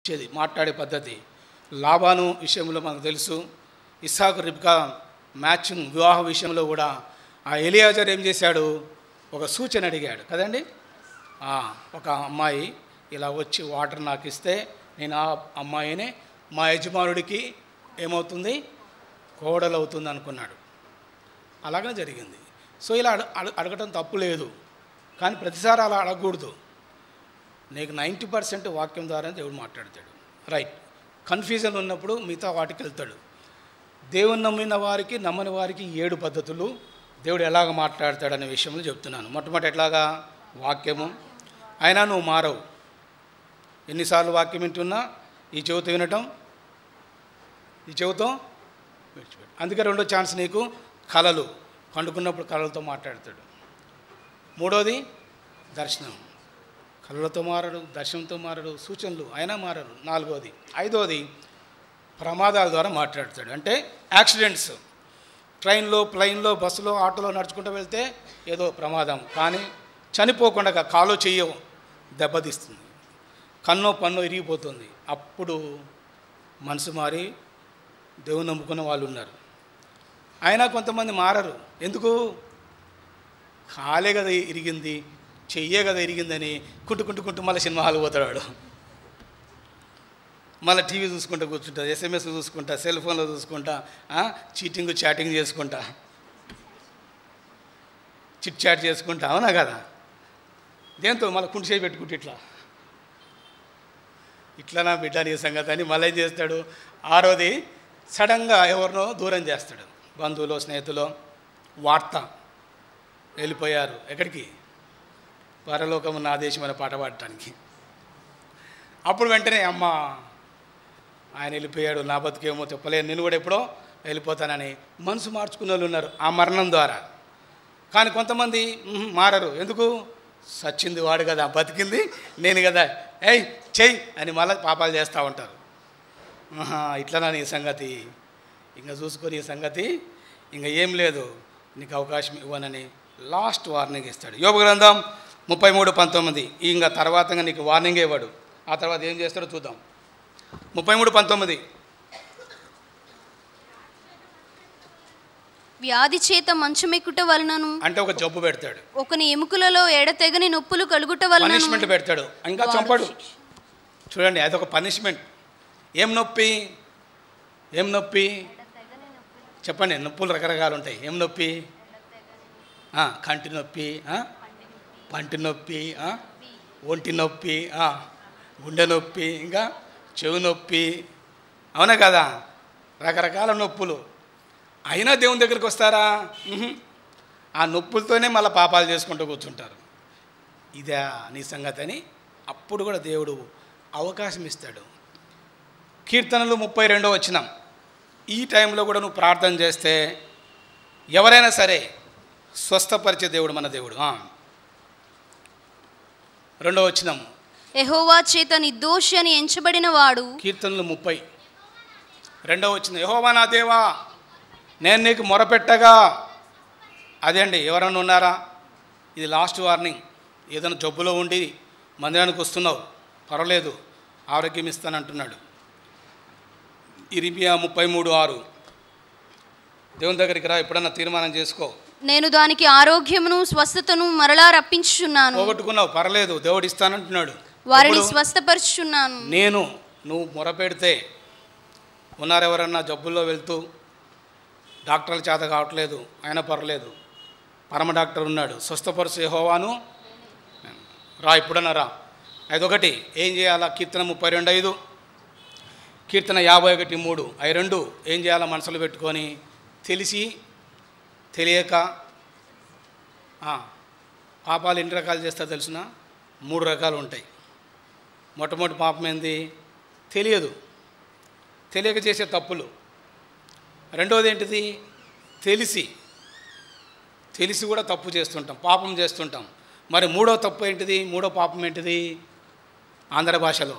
వచ్చేది మాట్లాడే పద్ధతి లాభాను విషయంలో మనకు తెలుసు ఇస్సాకు రిబ్కా మ్యాచింగ్ వివాహ విషయంలో కూడా ఆ ఎలియాజర్ ఏం చేశాడు ఒక సూచన అడిగాడు కదండి ఆ, ఒక అమ్మాయి ఇలా వచ్చి వాటర్ నాకు ఇస్తే నేను ఆ అమ్మాయిని మా యజమానుడికి ఏమవుతుంది కోడలు అవుతుంది అనుకున్నాడు అలాగనే జరిగింది సో ఇలా అడ అడ- అడగటం తప్పు లేదు కానీ ప్రతిసారి అలా అడగకూడదు నీకు నైంటీ పర్సెంట్ వాక్యం ద్వారా దేవుడు మాట్లాడతాడు రైట్ కన్ఫ్యూజన్ ఉన్నప్పుడు మిగతా వాటికి వెళ్తాడు దేవుని నమ్మిన వారికి నమ్మని వారికి ఏడు పద్ధతులు దేవుడు ఎలాగ మాట్లాడతాడనే విషయంలో చెప్తున్నాను మొట్టమొదటి ఎట్లాగా వాక్యము అయినా నువ్వు మారవు ఎన్నిసార్లు వాక్యం వింటున్నా ఈ చెవితో వినటం ఈ చెవితో విడిచిపెట్టు అందుకే రెండో ఛాన్స్ నీకు కళలు పండుకున్నప్పుడు కళలతో మాట్లాడతాడు మూడోది దర్శనం కళలతో మారడు దర్శనంతో మారడు సూచనలు అయినా మారరు నాలుగోది ఐదోది ప్రమాదాల ద్వారా మాట్లాడతాడు అంటే యాక్సిడెంట్స్ ట్రైన్లో ప్లైన్లో బస్సులో ఆటోలో నడుచుకుంటూ వెళ్తే ఏదో ప్రమాదం కానీ చనిపోకుండా కాలో చెయ్యవు దెబ్బతీస్తుంది కన్నో పన్నో ఇరిగిపోతుంది అప్పుడు మనసు మారి దేవుని నమ్ముకున్న వాళ్ళు ఉన్నారు అయినా కొంతమంది మారరు ఎందుకు కాలే కదా ఇరిగింది చెయ్యే కదా ఇరిగిందని కుంటు కుంటు కుంటు మళ్ళీ సినిమా హాల్ పోతాడు వాడు. మళ్ళీ టీవీ చూసుకుంటా కూర్చుంటా ఎస్ఎంఎస్ చూసుకుంటా సెల్ ఫోన్లో చూసుకుంటా ఆ, చీటింగ్ చాటింగ్ చేసుకుంటా చిట్ చాట్ చేసుకుంటా అవునా కదా దేంతో మళ్ళీ కుంటి చేయి పెట్టుకుంటే ఇట్లా ఇట్లా నా బిడ్డ నీ సంగతి అని మళ్ళీ ఏం చేస్తాడు ఆరోది సడన్గా ఎవరినో దూరం చేస్తాడు బంధువులు స్నేహితులు వార్త వెళ్ళిపోయారు ఎక్కడికి పరలోకము నా దేశం అనే పాట పాడటానికి అప్పుడు వెంటనే అమ్మ ఆయన వెళ్ళిపోయాడు నా బతుకేమో చెప్పలేను నేను కూడా ఎప్పుడో వెళ్ళిపోతానని మనసు మార్చుకున్న వాళ్ళు ఉన్నారు ఆ మరణం ద్వారా కానీ కొంతమంది "ఉహు, మారరు ఎందుకు సచ్చింది వాడు కదా బతికింది నేను కదా ఏయ్ చెయ్యి అని మళ్ళీ పాపాలు చేస్తూ ఉంటారు ఆహా, ఇట్లనా నీ సంగతి ఇంకా చూసుకొని ఈ సంగతి ఇంకా ఏం లేదు నీకు అవకాశం ఇవ్వనని లాస్ట్ వార్నింగ్ ఇస్తాడు యోగ గ్రంథం ముప్పై మూడు పంతొమ్మిది ఇంకా తర్వాత ఇంకా నీకు వార్నింగ్ ఇవ్వడు ఆ తర్వాత ఏం చేస్తాడో చూద్దాం ముప్పై మూడు పంతొమ్మిది వ్యాధి చేత మంచమెక్కుట వలనను అంటే ఒక జబ్బు పెడతాడు ఒకని ఎముకలలో ఎడతెగని నొప్పులు కలుగుట వలనను పనిష్మెంట్ పెడతాడు ఇంకా వాడు చంపడు శిక్ష. చూడండి అదొక పనిష్మెంట్ ఏం నొప్పి ఏం నొప్పి చెప్పండి నొప్పులు రకరకాలు ఉంటాయి ఏం నొప్పి ఆ, కంటి నొప్పి ఆ? పంటి నొప్పి ఆ? ఒంటి నొప్పి ఆ, గుండె నొప్పి ఇంకా చెవి నొప్పి అవునా కదా రకరకాల నొప్పులు అయినా దేవుని దగ్గరికి వస్తారా ఉహుం. ఆ నొప్పులతోనే మళ్ళీ పాపాలు చేసుకుంటూ కూర్చుంటారు ఇదే నీ సంగతి అని అప్పుడు కూడా దేవుడు అవకాశం ఇస్తాడు కీర్తనలు ముప్పై రెండో వచ్చినాం ఈ టైంలో కూడా నువ్వు ప్రార్థన చేస్తే ఎవరైనా సరే స్వస్థపరిచే దేవుడు మన దేవుడు ఆ. రెండో వచ్చినాం యెహోవా చేత నిర్దోషి అని ఎంచబడిన వాడు కీర్తనలు ముప్పై రెండో వచ్చిన యహోవా నా దేవా నేను నీకు మొరపెట్టగా అదే అండి ఎవరన్నా ఉన్నారా ఇది లాస్ట్ వార్నింగ్ ఏదైనా జబ్బులో ఉండి మందిరానికి వస్తున్నావు పర్వాలేదు ఆరోగ్యం ఇస్తానంటున్నాడు ఇరిమియా ముప్పై మూడు ఆరు దేవుని దగ్గరికి రా ఎప్పుడన్నా తీర్మానం చేసుకో నేను దానికి ఆరోగ్యమును స్వస్థతను మరలా రప్పించుచున్నాను పోగొట్టుకున్నావు పర్లేదు దేవుడు ఇస్తానంటున్నాడు వారిని ఎప్పుడు? స్వస్థపరుచుచున్నాను నేను నువ్వు మొరపెడితే ఉన్నారు ఎవరన్నా జబ్బుల్లో వెళ్తూ డాక్టర్ల చేత కావట్లేదు అయినా పర్లేదు పరమ డాక్టర్ ఉన్నాడు స్వస్థపరుచు యెహోవాను రా ఇప్పుడన్నా రా అదొకటి ఏం చేయాలా కీర్తన ముప్పై రెండు ఐదు కీర్తన యాభై ఒకటి మూడు అవి రెండు ఏం చేయాలా మనసులో పెట్టుకొని తెలిసి తెలియక ఆ, పాపాలు ఎన్ని రకాలు చేస్తా తెలిసిన మూడు రకాలు ఉంటాయి మొట్టమొదటి పాపం ఏంది తెలియదు తెలియక చేసే తప్పులు రెండోది ఏంటిది తెలిసి తెలిసి కూడా తప్పు చేస్తుంటాం పాపం చేస్తుంటాం మరి మూడో తప్పు ఏంటిది మూడో పాపం ఏంటిది ఆంధ్ర భాషలో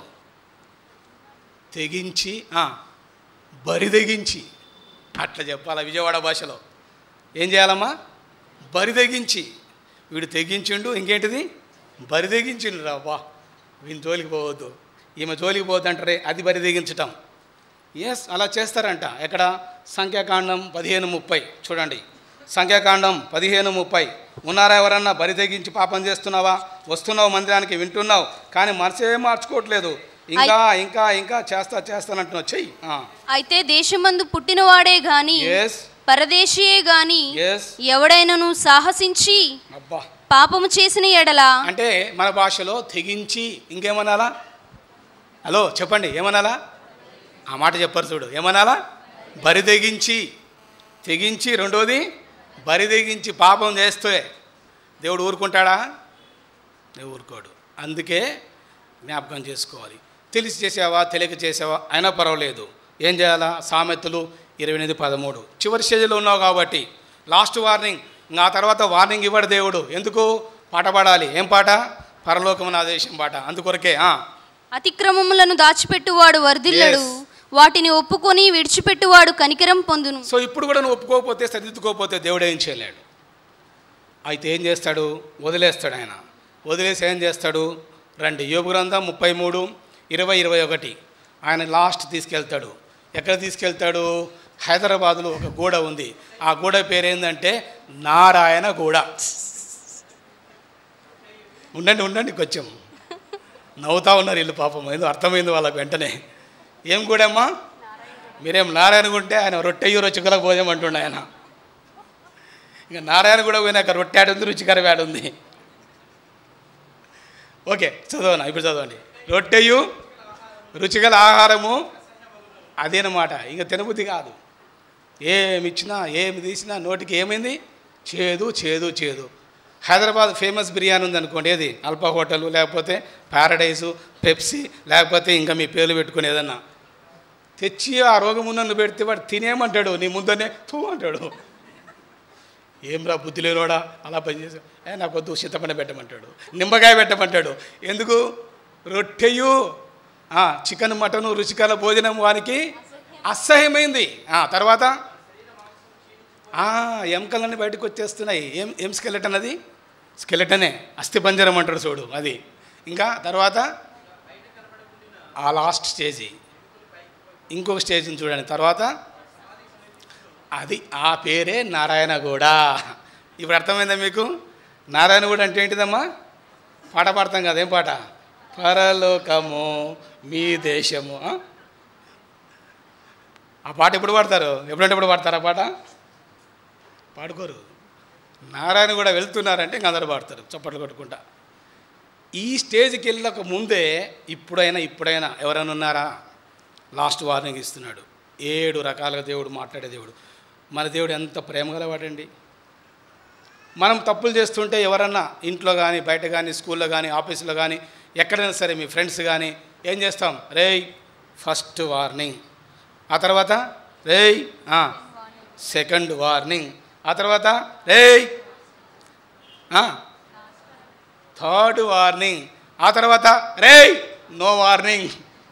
తెగించి ఆ, బరిదెగించి అట్లా చెప్పాలా విజయవాడ భాషలో ఏం చేయాలమ్మా బరిదెగించి వీడు తెగించిండు ఇంకేంటిది బరిదెగించిండు రా బా వీని తోలికి పోవద్దు ఈమె జోలికి పోద్దంటారే అది బరి దిగించటం ఎస్ అలా చేస్తారంట ఎక్కడ సంఖ్యాకాండం పదిహేను ముప్పై చూడండి సంఖ్యాకాండం పదిహేను ముప్పై ఉన్నారా ఎవరన్నా బరి తెగించి పాపం చేస్తున్నావా వస్తున్నావు మందిరానికి వింటున్నావు కానీ మనసే మార్చుకోవట్లేదు ఇంకా ఇంకా ఇంకా చేస్తా చేస్తానంటున్నావు చెయ్యి అయితే దేశమందు పుట్టినవాడే గాని ఎస్ పరదేశీయే గాని ఎస్ ఎవడైనను సాహసించి అబ్బా పాపము చేసిన ఎడల అంటే మన భాషలో తెగించి ఇంకేమనాలా హలో చెప్పండి ఏమనాలా ఆ మాట చెప్పారు చూడు ఏమనాలా బరి తెగించి తెగించి రెండోది బరి తెగించి పాపం చేస్తే దేవుడు ఊరుకుంటాడా దేవుడు ఊరుకోడు అందుకే జ్ఞాపకం చేసుకోవాలి తెలిసి చేసావా తెలియక చేసావా అయినా పర్వాలేదు ఏం చేయాలా సామెతలు ఇరవై ఎనిమిది పదమూడు చివరి స్టేజ్లో ఉన్నావు కాబట్టి లాస్ట్ వార్నింగ్ నా తర్వాత వార్నింగ్ ఇవ్వడు దేవుడు ఎందుకు పాట పాడాలి ఏం పాట పరలోకమున ఆదేశం పాట అందుకొరకే ఆ. అతిక్రమములను దాచిపెట్టువాడు వర్ధిల్లడు Yes. వాటిని ఒప్పుకొని విడిచిపెట్టువాడు కనికరం పొందును సో ఇప్పుడు కూడా నువ్వు ఒప్పుకోకపోతే సరిదిద్దుకోకపోతే దేవుడు ఏం చేయలేడు అయితే ఏం చేస్తాడు వదిలేస్తాడు ఆయన వదిలేసి ఏం చేస్తాడు రండి యోగు గ్రంథం ముప్పై మూడు ఇరవై ఇరవై ఒకటి ఆయన లాస్ట్ తీసుకెళ్తాడు ఎక్కడ తీసుకెళ్తాడు హైదరాబాదులో ఒక గూడ ఉంది ఆ గూడ పేరు ఏంటంటే నారాయణ గూడ ఉండండి ఉండండి కొంచెం నవ్వుతా ఉన్నారు వీళ్ళు పాపం ఏదో అర్థమైంది వాళ్ళకి వెంటనే ఏం గూడమ్మా మీరేం నారాయణ గుంటే ఆయన రొట్టెయ్యు రుచికలకు పోదామంటుండే ఆయన ఇంకా నారాయణ కూడా పోయినాక రొట్టె ఆడు ఉంది రుచికర వేడు ఉంది ఓకే చదవనా ఇప్పుడు చదవండి రొట్టెయు రుచిగల ఆహారము అదేనమాట ఇంకా తినబుద్ధి కాదు ఏమి ఇచ్చినా ఏమి తీసినా నోటికి ఏమైంది చేదు చేదు చేదు హైదరాబాద్ ఫేమస్ బిర్యానీ ఉంది అనుకోండి ఏది అల్పా హోటల్ లేకపోతే ప్యారడైజు పెప్సీ లేకపోతే ఇంకా మీ పేర్లు పెట్టుకుని ఏదన్నా తెచ్చి ఆ రోగం ఉన్నన్ను పెడితే వాడు తినేమంటాడు నీ ముందనే తూ అంటాడు ఏమ్రా బుద్ధి లేనోడా అలా పనిచేసా ఏ నాకు వద్దు చింతపండు పెట్టమంటాడు నిమ్మకాయ పెట్టమంటాడు ఎందుకు రొట్టెయు ఆ, చికెన్ మటను రుచికర భోజనం వానికి అసహ్యమైంది ఆ, తర్వాత ఆ, ఎముకలన్నీ బయటకు వచ్చేస్తున్నాయి ఏం ఏం స్కెలెటన్ అది స్కెలెటనే అస్థిపంజరం అంటాడు చూడు అది ఇంకా తర్వాత ఆ లాస్ట్ స్టేజీ ఇంకొక స్టేజ్ని చూడండి తర్వాత అది ఆ పేరే నారాయణగూడ ఇప్పుడు అర్థమైందా మీకు నారాయణగూడ అంటే ఏంటిదమ్మా పాట పాడతాం కదా ఏం పాట పరలోకము మీ దేశము ఆ? ఆ పాట ఎప్పుడు పాడతారు ఎప్పుడంటే ఎప్పుడు పాడతారు ఆ పాట పాడుకోరు నారాయణ కూడా వెళ్తున్నారంటే ఇంక అందరూ పాడతారు చప్పట్లు కొట్టుకుంటా ఈ స్టేజ్కి వెళ్ళక ముందే ఇప్పుడైనా ఇప్పుడైనా ఎవరైనా ఉన్నారా లాస్ట్ వార్నింగ్ ఇస్తున్నాడు ఏడు రకాలుగా దేవుడు మాట్లాడే దేవుడు మన దేవుడు ఎంత ప్రేమగలవాడండి మనం తప్పులు చేస్తుంటే ఎవరన్నా ఇంట్లో కానీ బయట కానీ స్కూల్లో కానీ ఆఫీసులో కానీ ఎక్కడైనా సరే మీ ఫ్రెండ్స్ కానీ ఏం చేస్తాం రేయ్ ఫస్ట్ వార్నింగ్ ఆ తర్వాత రేయ్ సెకండ్ వార్నింగ్ ఆ తర్వాత రేయ్ థర్డ్ వార్నింగ్ ఆ తర్వాత రేయ్ నో వార్నింగ్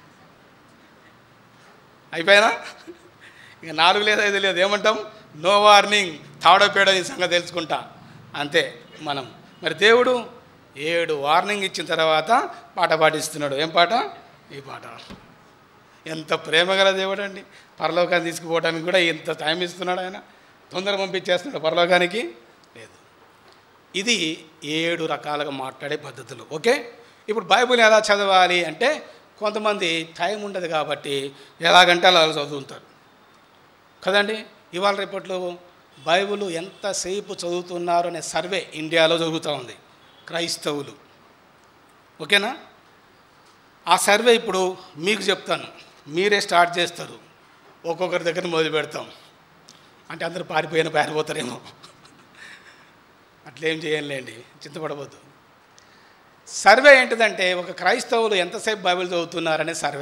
అయిపోయినా ఇక నాలుగు లేదు ఐదు లేదు ఏమంటాం నో వార్నింగ్ తాడో పేడో ఈ సంగతి తెలుసుకుంటా అంతే మనం మరి దేవుడు ఏడు వార్నింగ్ ఇచ్చిన తర్వాత పాట పాటిస్తున్నాడు ఏం పాట ఈ పాట ఎంత ప్రేమగల దేవుడు అండి పరలోకాన్ని తీసుకుపోవడానికి కూడా ఎంత టైం ఇస్తున్నాడు ఆయన తొందర పంపించేస్తున్నాడు పరలోకానికి లేదు ఇది ఏడు రకాలుగా మాట్లాడే పద్ధతులు ఓకే ఇప్పుడు బైబిల్ ఎలా చదవాలి అంటే కొంతమంది టైం ఉండదు కాబట్టి ఎలాగంటే అలా చదువుతుంటారు కదండి ఇవాళ రేపట్లో బైబిల్ ఎంతసేపు చదువుతున్నారు అనే సర్వే ఇండియాలో జరుగుతూ ఉంది క్రైస్తవులు ఓకేనా ఆ సర్వే ఇప్పుడు మీకు చెప్తాను మీరే స్టార్ట్ చేస్తారు ఒక్కొక్కరి దగ్గర మొదలు పెడతాం అంటే అందరూ పారిపోయిన పారిపోతారేమో అట్లేం చేయంలేండి చింతపడవద్దు సర్వే ఏంటిదంటే ఒక క్రైస్తవులు ఎంతసేపు బైబిల్ చదువుతున్నారనే సర్వే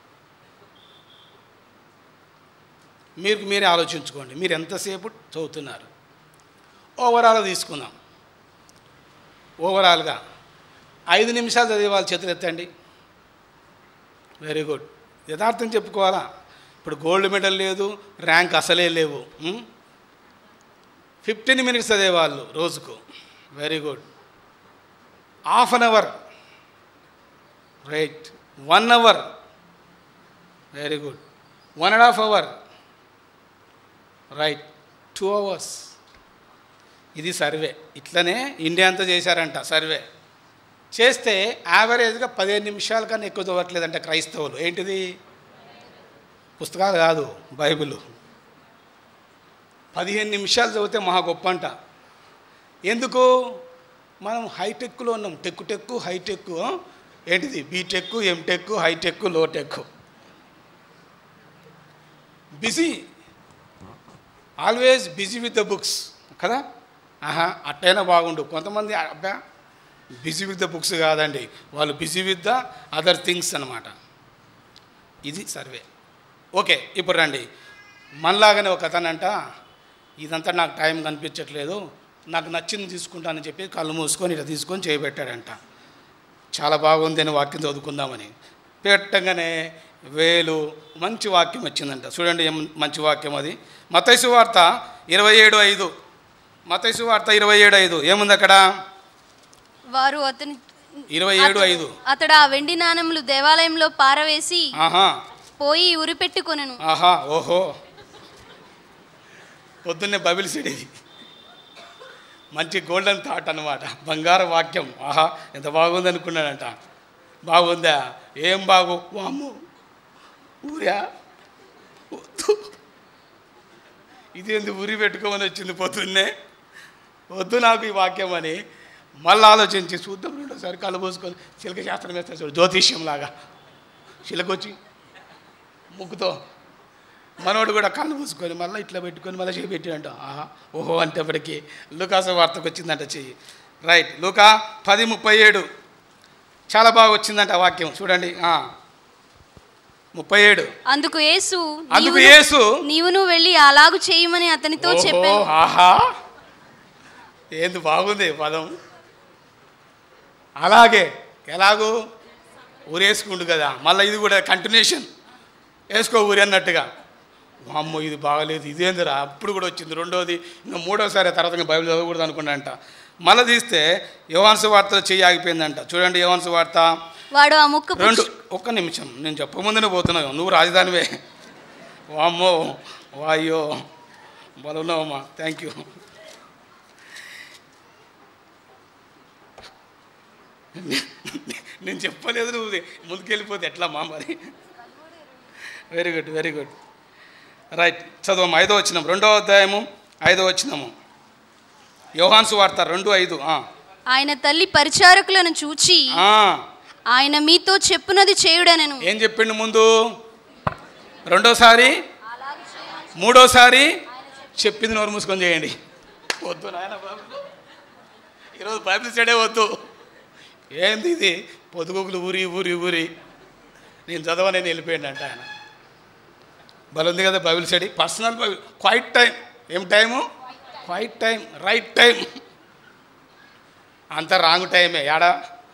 మీరు మీరే ఆలోచించుకోండి మీరు ఎంతసేపు చదువుతున్నారు ఓవరాల్ తీసుకుందాం ఓవరాల్గా ఐదు నిమిషాలు చదివే వాళ్ళు చేతులు ఎత్తండి వెరీ గుడ్ యథార్థం చెప్పుకోవాలా ఇప్పుడు గోల్డ్ మెడల్ లేదు ర్యాంక్ అసలే లేవు ఫిఫ్టీన్ మినిట్స్ చదివేవాళ్ళు రోజుకు very good half an hour right one hour very good one and half hour right two hours ఇది సర్వే ఇట్లనే ఇండియా అంతా చేశారంట సర్వే చేస్తే యావరేజ్గా పదిహేను నిమిషాల కన్నా ఎక్కువ చదవట్లేదంట క్రైస్తవులు ఏంటిది పుస్తకాలు కాదు బైబిల్ పదిహేను నిమిషాలు చదివితే మహా గొప్ప అంట ఎందుకు మనం హైటెక్లో ఉన్నాం టెక్కు టెక్కు హైటెక్ ఏంటిది B Tech M Tech hi tech low tech busy always busy with the books కదా ఆహా అట్టైనా బాగుండు కొంతమంది అబ్బా బిజీ విత్ ద బుక్స్ కాదండి వాళ్ళు busy with the other things అన్నమాట ఇది సర్వే ఓకే ఇప్పుడు రండి మనలాగానే ఒక అతనంట ఇదంతా నాకు టైం కనిపించట్లేదు నాకు నచ్చింది తీసుకుంటానని చెప్పి కళ్ళు మూసుకొని ఇట్లా తీసుకొని చేయబెట్టాడంట చాలా బాగుంది అని వాక్యం చదువుకుందామని పెట్టగానే వేలు మంచి వాక్యం వచ్చిందంట చూడండి ఏం మంచి వాక్యం అది మతైసు వార్త ఇరవై ఏడు ఐదు మతైసు వార్త ఇరవై ఏడు ఐదు ఏముంది అక్కడ వారు అతని ఇరవై ఏడు ఐదు అతడు ఆ వెండి నాణెములు దేవాలయంలో పారవేసి ఆహా పోయి ఉరిపెట్టుకొనెను ఆహా ఓహో పొద్దున్నే బబిల్ ఇది మంచి గోల్డెన్ థాట్ అనమాట బంగారు వాక్యం ఆహా ఎంత బాగుంది అనుకున్నాడంట బాగుందా ఏం బాగు వాము ఊరా వద్దు ఇదేంది ఊరి పెట్టుకోమని వచ్చింది పొద్దున్నే వద్దు నాకు ఈ వాక్యం అని మళ్ళీ ఆలోచించి చూద్దాం రెండోసారి కళ్ళు పోసుకొని చిలక శాస్త్రం వేస్తా చూడు జ్యోతిష్యం లాగా చిలకొచ్చి ముక్కుతో మనోడు కూడా కళ్ళు మూసుకొని మళ్ళీ ఇట్లా పెట్టుకొని మళ్ళీ చేయి పెట్టినంట ఆహా ఓహో అంటే అప్పటికి లూకాస వార్తకు వచ్చిందంట చెయ్యి రైట్ లూకా పది ముప్పై ఏడు చాలా బాగా వచ్చిందంట వాక్యం చూడండి ఆ. ముప్పై ఏడు అందుకు యేసు అందుకు "నీవును- యేసు నీవును వెళ్ళి అలాగు చేయమని అతనితో ఓహో, చెప్పాను ఆహా ఏంది బాగుంది ఈ పదం అలాగే ఎలాగూ ఊరేసుకుండు కదా మళ్ళీ ఇది కూడా కంటిన్యూషన్ వేసుకో ఊరి అన్నట్టుగా అమ్మో ఇది బాగలేదు ఇదేందిరా అప్పుడు కూడా వచ్చింది రెండోది ఇంకా మూడోసారి తర్వాత ఇంకా బైబిల్ చదవకూడదు అనుకున్నాంట మళ్ళీ తీస్తే యోహాన్సు వార్తలో చెయ్యి ఆగిపోయిందంట చూడండి యోహాన్సు వార్త వాడు ఆ ముక్క రెండు ఒక్క నిమిషం నేను చెప్పకముందునే పోతున్నావు నువ్వు రాజధానివే వామ్మో వాయ్యో బలవున్నావమ్మా థ్యాంక్ యూ నేను చెప్పలేదు నువ్వు ముందుకెళ్ళిపోతే ఎట్లా మా మరి very good very good right చదవమ్మా ఐదో వచ్చినాం రెండో అధ్యాయము ఐదో వచ్చినాము యోహాన్సు వార్త రెండు ఐదు ఆ. ఆయన తల్లి పరిచారకులను చూచి ఆ. ఆయన మీతో చెప్పునది చేయుడనెను ఏం చెప్పిండు ముందు రెండోసారి మూడోసారి చెప్పింది నోరు మూసుకొని చేయండి వద్దు నాయన బాబు ఈరోజు బైబిల్ స్టడీ వద్దు ఏంది ఇది పొదుగుకులు ఊరి ఊరి ఊరి నేను చదవనని వెళ్ళిపోయింది అంట ఆయన బలుంది కదా Bible study personal Bible quiet time ఏం time quiet time right time అంత రాంగ్ టైమే యాడా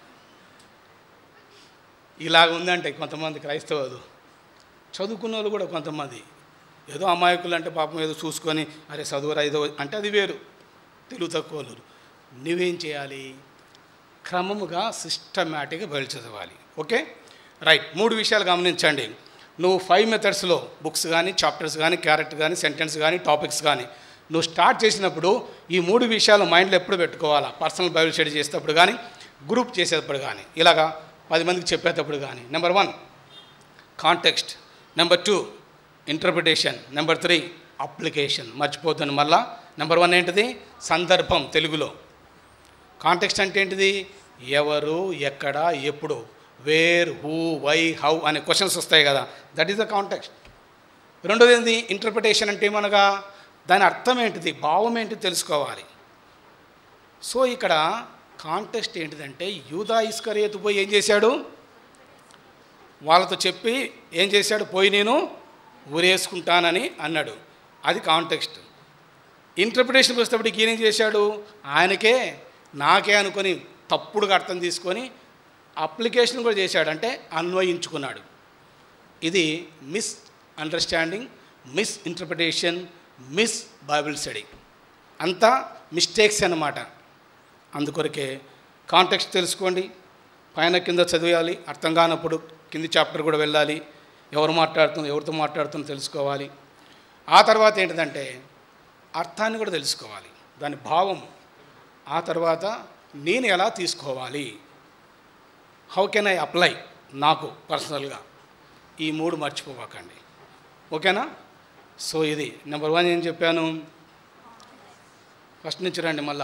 ఇలాగ ఉందంటే కొంతమంది క్రైస్తవులు చదువుకున్న వాళ్ళు కూడా కొంతమంది ఏదో అమాయకులు అంటే పాపం ఏదో చూసుకొని అరే చదువురా ఏదో అంటే అది వేరు తెలుగు తక్కువ వాళ్ళు నువ్వేం చేయాలి క్రమముగా సిస్టమేటిక్గా బయలు చదవాలి ఓకే రైట్ మూడు విషయాలు గమనించండి నువ్వు ఫైవ్ మెథడ్స్లో బుక్స్ కానీ చాప్టర్స్ కానీ క్యారెక్టర్ కానీ సెంటెన్స్ కానీ టాపిక్స్ కానీ నువ్వు స్టార్ట్ చేసినప్పుడు ఈ మూడు విషయాలు మైండ్లో ఎప్పుడు పెట్టుకోవాలా పర్సనల్ బైబిల్ స్టడీ చేసేటప్పుడు కానీ గ్రూప్ చేసేటప్పుడు కానీ ఇలాగా పది మందికి చెప్పేటప్పుడు కానీ number one context number two interpretation number three application మర్చిపోతాను మళ్ళా నెంబర్ వన్ ఏంటిది సందర్భం తెలుగులో కాంటెక్స్ట్ అంటే ఏంటిది ఎవరు ఎక్కడ ఎప్పుడు వేర్ హూ వై హౌ అనే క్వశ్చన్స్ వస్తాయి కదా దట్ ఈస్ ద కాంటెక్స్ట్ రెండోది ఏంటి ఇంటర్ప్రిటేషన్ అంటే ఏమనగా దాని అర్థం ఏంటిది భావం ఏంటి తెలుసుకోవాలి సో ఇక్కడ కాంటెక్స్ట్ ఏంటిదంటే యూదా ఇస్కరియతు పోయి ఏం చేశాడు వాళ్ళతో చెప్పి ఏం చేశాడు పోయి నేను ఊరేసుకుంటానని అన్నాడు అది కాంటెక్స్ట్ ఇంటర్ప్రిటేషన్కి వచ్చేటప్పటికి ఈయన ఏం చేశాడు ఆయనకే నాకే అనుకొని తప్పుడుగా అర్థం తీసుకొని అప్లికేషన్ కూడా చేశాడు అంటే అన్వయించుకున్నాడు ఇది misunderstanding misinterpretation miss Bible study అంతా మిస్టేక్స్ అన్నమాట అందుకొరకే కాంటెక్స్ట్ తెలుసుకోండి పైన కింద చదివేయాలి అర్థం కానప్పుడు కింది చాప్టర్ కూడా వెళ్ళాలి ఎవరు మాట్లాడుతున్నారు ఎవరితో మాట్లాడుతుందో తెలుసుకోవాలి ఆ తర్వాత ఏంటిదంటే అర్థాన్ని కూడా తెలుసుకోవాలి దాని భావం ఆ తర్వాత నేను ఎలా తీసుకోవాలి హౌ కెన్ ఐ అప్లై నాకు పర్సనల్గా ఈ మూడు మర్చిపోకండి ఓకేనా సో ఇది నెంబర్ వన్ ఏం చెప్పాను ఫస్ట్ నుంచి రండి మళ్ళా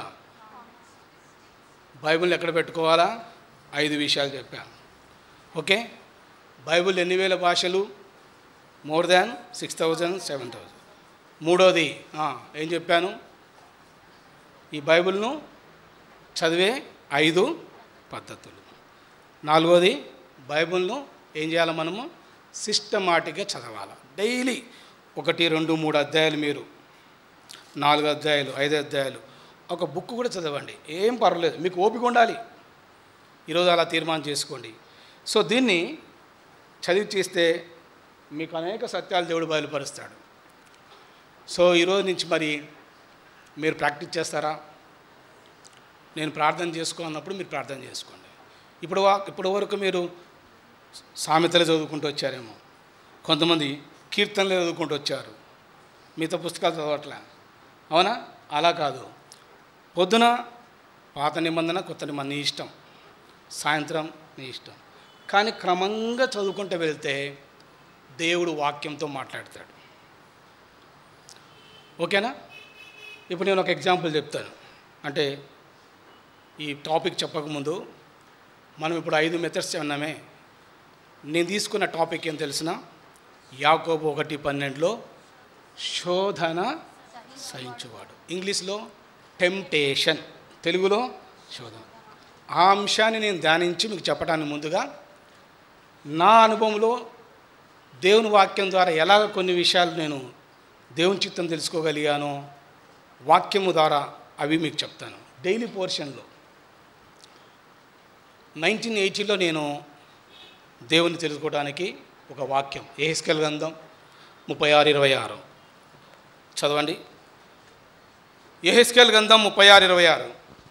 బైబిల్ ఎక్కడ పెట్టుకోవాలా ఐదు విషయాలు చెప్పాను ఓకే బైబిల్ ఎన్ని వేల భాషలు more than six thousand seven thousand మూడోది ఆ, ఏం చెప్పాను ఈ బైబిల్ను చదివే ఐదు పద్ధతులు నాలుగోది బైబిల్ను ఏం చేయాలి మనము సిస్టమాటిక్గా చదవాలి డైలీ ఒకటి రెండు మూడు అధ్యాయాలు మీరు నాలుగు అధ్యాయాలు ఐదు అధ్యాయాలు ఒక బుక్ కూడా చదవండి ఏం పర్వాలేదు మీకు ఓపిక ఉండాలి ఈరోజు అలా తీర్మానం చేసుకోండి సో దీన్ని చదివి చేస్తే మీకు అనేక సత్యాలు దేవుడు బయలుపరుస్తాడు సో ఈరోజు నుంచి మరి మీరు ప్రాక్టీస్ చేస్తారా నేను ప్రార్థన చేసుకో అన్నప్పుడు మీరు ప్రార్థన చేసుకోండి ఇప్పుడు వా ఇప్పుడు వరకు మీరు సామెతలు చదువుకుంటూ వచ్చారేమో కొంతమంది కీర్తనలు చదువుకుంటూ వచ్చారు మిగతా పుస్తకాలు చదవట్లే అవునా అలా కాదు పొద్దున పాత నిబంధన కొత్త నిబంధన నీ ఇష్టం సాయంత్రం నీ ఇష్టం కానీ క్రమంగా చదువుకుంటూ వెళ్తే దేవుడు వాక్యంతో మాట్లాడతాడు ఓకేనా ఇప్పుడు నేను ఒక ఎగ్జాంపుల్ చెప్తాను అంటే ఈ టాపిక్ చెప్పకముందు మనం ఇప్పుడు ఐదు మెథడ్స్ అన్నామే నేను తీసుకున్న టాపిక్ ఏం తెలిసిన యాకోబు ఒకటి పన్నెండులో శోధన సహించువాడు ఇంగ్లీష్లో టెంప్టేషన్ తెలుగులో శోధన ఆ అంశాన్ని నేను ధ్యానించి మీకు చెప్పడానికి ముందుగా నా అనుభవంలో దేవుని వాక్యం ద్వారా ఎలాగ కొన్ని విషయాలు నేను దేవుని చిత్తం తెలుసుకోగలిగానో వాక్యము ద్వారా అవి మీకు చెప్తాను డైలీ పోర్షన్లో నైన్టీన్ ఎయిటీలో నేను దేవుని తెలుసుకోవడానికి ఒక వాక్యం ఏహెస్కెల్ గ్రంథం ముప్పై ఆరు ఇరవై ఆరు చదవండి ఏహెస్కెల్ గ్రంథం ముప్పై ఆరు ఇరవై ఆరు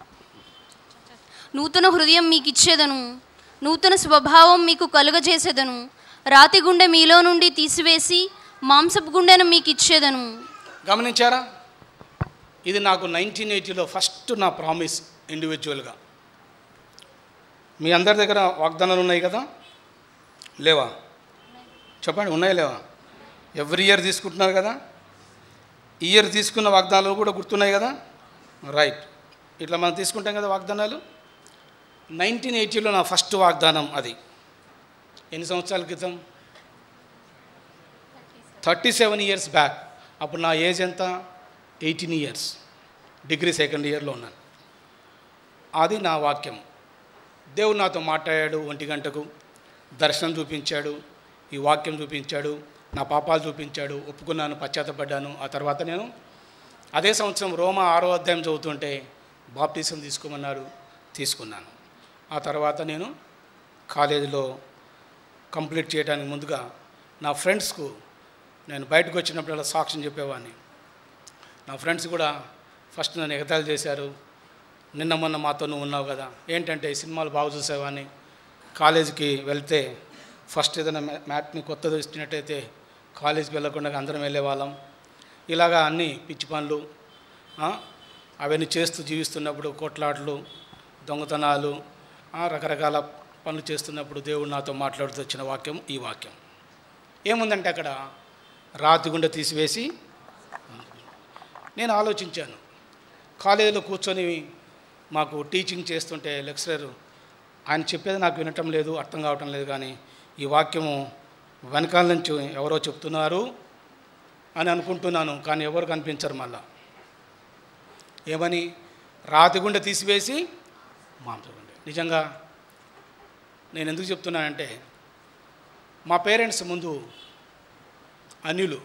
నూతన హృదయం మీకు ఇచ్చేదను నూతన స్వభావం మీకు కలుగజేసేదను రాతి గుండె మీలో నుండి తీసివేసి మాంసపు గుండెను మీకు ఇచ్చేదను గమనించారా ఇది నాకు నైన్టీన్ ఎయిటీలో ఫస్ట్ నా ప్రామిస్ ఇండివిజువల్గా మీ అందరి దగ్గర వాగ్దానాలు ఉన్నాయి కదా లేవా చెప్పండి ఉన్నాయా లేవా ఎవ్రీ ఇయర్ తీసుకుంటున్నారు కదా ఈ ఇయర్ తీసుకున్న వాగ్దానాలు కూడా గుర్తున్నాయి కదా రైట్ ఇట్లా మనం తీసుకుంటాం కదా వాగ్దానాలు నైన్టీన్ ఎయిటీలో నా ఫస్ట్ వాగ్దానం అది ఎన్ని సంవత్సరాల క్రితం థర్టీ సెవెన్ ఇయర్స్ బ్యాక్ అప్పుడు నా ఏజ్ ఎంత ఎయిటీన్ ఇయర్స్ డిగ్రీ సెకండ్ ఇయర్లో ఉన్నాను అది నా వాక్యం దేవుడు నాతో మాట్లాడాడు ఒంటి గంటకు దర్శనం చూపించాడు ఈ వాక్యం చూపించాడు నా పాపాలు చూపించాడు ఒప్పుకున్నాను పశ్చాత్తపడ్డాను ఆ తర్వాత నేను అదే సంవత్సరం రోమా ఆరో అధ్యాయం చదువుతుంటే బాప్టిజం తీసుకోమన్నారు తీసుకున్నాను ఆ తర్వాత నేను కాలేజీలో కంప్లీట్ చేయడానికి ముందుగా నా ఫ్రెండ్స్కు నేను బయటకు వచ్చినప్పుడల్లా సాక్ష్యం చెప్పేవాడిని నా ఫ్రెండ్స్ కూడా ఫస్ట్ నన్ను ఎగతాళి చేశారు నిన్న మొన్న మాతో నువ్వు ఉన్నావు కదా ఏంటంటే ఈ సినిమాలు బాగా చూసేవాడిని కాలేజీకి వెళ్తే ఫస్ట్ ఏదైనా మ్యా- మ్యాట్ని కొత్తది ఇచ్చినట్టయితే కాలేజీకి వెళ్ళకుండా అందరం వెళ్ళేవాళ్ళం ఇలాగా అన్ని పిచ్చి పనులు ఆ, అవన్నీ చేస్తూ జీవిస్తున్నప్పుడు కొట్లాటలు దొంగతనాలు ఆ, రకరకాల పనులు చేస్తున్నప్పుడు దేవుడు నాతో మాట్లాడుతూ వచ్చిన వాక్యం ఈ వాక్యం ఏముందంటే అక్కడ రాతి గుండె తీసివేసి నేను ఆలోచించాను కాలేజీలో కూర్చొని మాకు టీచింగ్ చేస్తుంటే లెక్చరర్ ఆయన చెప్పేది నాకు వినటం లేదు అర్థం కావటం లేదు కానీ ఈ వాక్యము వెనకాల నుంచి ఎవరో చెప్తున్నారు అని అనుకుంటున్నాను కానీ ఎవరు కనిపించరు మళ్ళా ఏమని రాతి గుండె తీసివేసి మాంసగుండె నిజంగా నేను ఎందుకు చెప్తున్నానంటే మా పేరెంట్స్ ముందు అన్యులు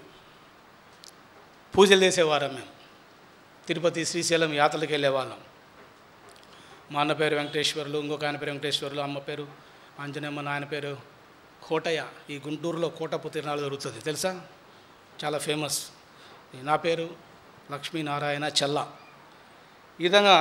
పూజలు చేసేవారం మేము తిరుపతి శ్రీశైలం యాత్రలకు వెళ్ళేవాళ్ళం మా అన్న పేరు వెంకటేశ్వర్లు ఇంకొక ఆయన పేరు వెంకటేశ్వర్లు అమ్మ పేరు ఆంజనేయమ్మ నాయన పేరు కోటయ్య ఈ గుంటూరులో కోటపు తిరునాళ్ళు జరుగుతుంది తెలుసా చాలా ఫేమస్ ఈ నా పేరు లక్ష్మీనారాయణ చెల్ల ఈ విధంగా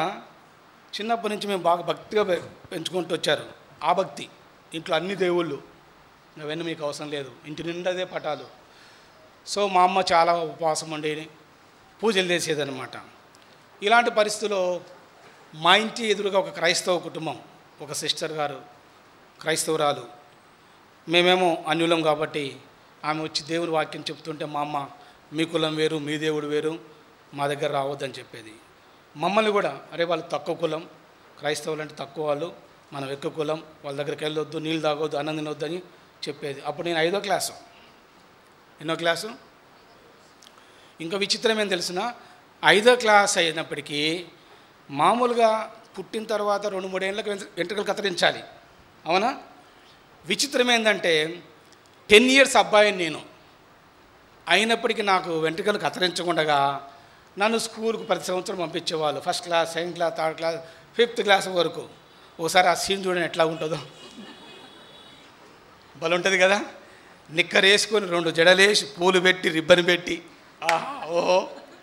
చిన్నప్పటి నుంచి మేము బాగా భక్తిగా పె- పెంచుకుంటూ వచ్చారు ఆ భక్తి ఇంట్లో అన్ని దేవుళ్ళు అవన్నీ మీకు అవసరం లేదు ఇంటి నిండదే పటాలు సో మా అమ్మ చాలా ఉపవాసం ఉండి పూజలు చేసేదన్నమాట ఇలాంటి పరిస్థితుల్లో మా ఇంటి ఎదురుగా ఒక క్రైస్తవ కుటుంబం ఒక సిస్టర్ గారు క్రైస్తవురాలు మేమేమో అన్యులం కాబట్టి ఆమె వచ్చి దేవుని వాక్యం చెప్తుంటే మా అమ్మ మీ కులం వేరు మీ దేవుడు వేరు మా దగ్గర రావద్దని చెప్పేది మమ్మల్ని కూడా అరే వాళ్ళు తక్కువ కులం క్రైస్తవులు అంటే తక్కువ వాళ్ళు మనం ఎక్కువ కులం వాళ్ళ దగ్గరికి వెళ్ళొద్దు నీళ్ళు తాగొద్దు అన్నం తినొద్దు అని చెప్పేది అప్పుడు నేను ఐదో క్లాసు ఎన్నో క్లాసు ఇంకా విచిత్రం ఏం తెలిసిన ఐదో క్లాస్ అయినప్పటికీ మామూలుగా పుట్టిన తర్వాత రెండు మూడేళ్ళకి వెంట్రు- వెంట్రుకలు కత్తిరించాలి అవునా విచిత్రం ఏంటంటే టెన్ ఇయర్స్ అబ్బాయిని నేను అయినప్పటికీ నాకు వెంట్రుకలు కత్తిరించకుండా నన్ను స్కూల్కి ప్రతి సంవత్సరం పంపించేవాళ్ళు first class second class third class fifth class వరకు ఒకసారి ఆ సీన్ చూడండి ఎట్లా ఉంటుందో బలు ఉంటుంది కదా నిక్కర్ వేసుకొని రెండు జడలేసి పూలు పెట్టి రిబ్బన్ పెట్టి ఆహా ఓహో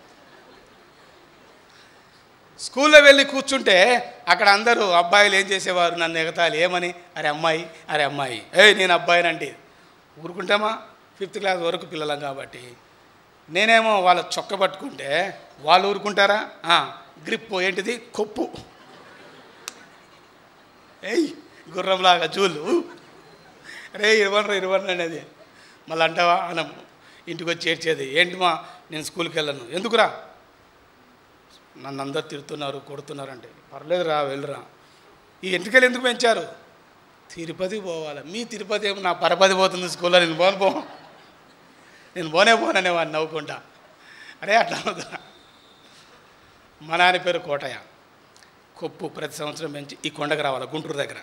స్కూల్లో వెళ్ళి కూర్చుంటే అక్కడ అందరూ అబ్బాయిలు ఏం చేసేవారు నన్ను ఎగతాలి ఏమని అరే అమ్మాయి అరే అమ్మాయి ఏ నేను అబ్బాయినండి ఊరుకుంటామా ఫిఫ్త్ క్లాస్ వరకు పిల్లలం కాబట్టి నేనేమో వాళ్ళ చొక్క పట్టుకుంటే వాళ్ళు ఊరుకుంటారా ఆ, గ్రిప్ ఏంటిది కొప్పు ఏయ్ గుర్రంలాగా జూలు రే ఇరవన్ ఇరవన్ అనేది మళ్ళీ అంటావా అనం ఇంటికి వచ్చి ఏడ్చేది ఏంటి మా నేను స్కూల్కి వెళ్ళను ఎందుకురా నన్ను అందరు తిడుతున్నారు కొడుతున్నారు అంటే పర్లేదు రా వెళ్ళురా ఈ ఎంటికలు ఎందుకు పెంచారు తిరుపతి పోవాలి మీ తిరుపతి ఏమో నా పరపతి పోతుంది స్కూల్లో నేను పోను పో నేను పోనే పోననే వాడిని నవ్వుకుంటా అరే అట్లా అవుతున్నా మా నాన్న పేరు కోటయ్య కొప్పు ప్రతి సంవత్సరం పెంచి ఈ కొండకు రావాలి గుంటూరు దగ్గర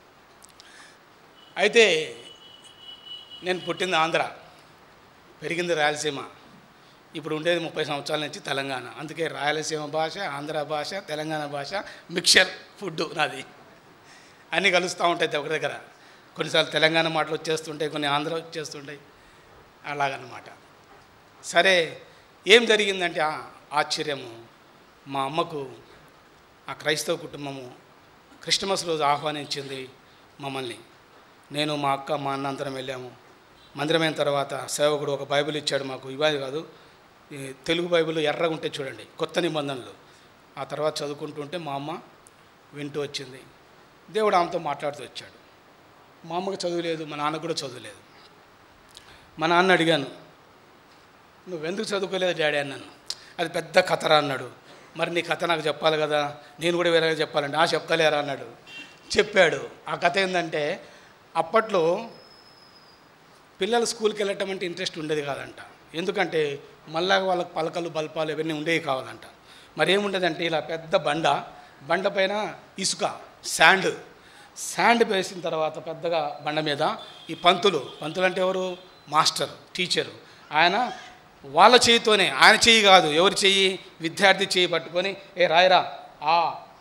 అయితే నేను పుట్టింది ఆంధ్ర పెరిగింది రాయలసీమ ఇప్పుడు ఉండేది ముప్పై సంవత్సరాల నుంచి తెలంగాణ అందుకే రాయలసీమ భాష ఆంధ్ర భాష తెలంగాణ భాష మిక్చర్ ఫుడ్ నాది అన్నీ కలుస్తూ ఉంటాయి ఒక దగ్గర కొన్నిసార్లు తెలంగాణ మాటలు వచ్చేస్తుంటాయి కొన్ని ఆంధ్ర వచ్చేస్తుంటాయి అలాగనమాట సరే ఏం జరిగిందంటే ఆ ఆశ్చర్యము మా అమ్మకు ఆ క్రైస్తవ కుటుంబము క్రిస్టమస్ రోజు ఆహ్వానించింది మమ్మల్ని నేను మా అక్క మా అన్న అందరం వెళ్ళాము మందిరమైన తర్వాత సేవకుడు ఒక బైబిల్ ఇచ్చాడు మాకు ఇవ్వాలి కాదు ఈ తెలుగు బైబిల్ ఎర్రగా ఉంటే చూడండి కొత్త నిబంధనలు ఆ తర్వాత చదువుకుంటుంటే మా అమ్మ వింటూ వచ్చింది దేవుడు ఆమెతో మాట్లాడుతూ వచ్చాడు మా అమ్మకి చదువులేదు మా నాన్నకు కూడా చదువులేదు మా నాన్న అడిగాను నువ్వెందుకు చదువుకోలేదు డాడీ అన్నాను అది పెద్ద కథరా అన్నాడు మరి నీ కథ నాకు చెప్పాలి కదా నేను కూడా వేరేగా చెప్పాలండి ఆ చెప్తలేరా అన్నాడు చెప్పాడు ఆ కథ ఏంటంటే అప్పట్లో పిల్లలు స్కూల్కి వెళ్ళటం అంటే ఇంట్రెస్ట్ ఉండేది కాదంట ఎందుకంటే మళ్ళా వాళ్ళకి పలకలు బల్పాలు ఇవన్నీ ఉండేవి కావాలంట మరి ఏముండదంటే ఇలా పెద్ద బండ బండ పైన ఇసుక శాండ్ శాండ్ వేసిన తర్వాత పెద్దగా బండ మీద ఈ పంతులు పంతులు అంటే ఎవరు మాస్టర్ టీచరు ఆయన వాళ్ళ చేయితోనే ఆయన చెయ్యి కాదు ఎవరి చెయ్యి విద్యార్థి చెయ్యి పట్టుకొని ఏ రాయరా ఆ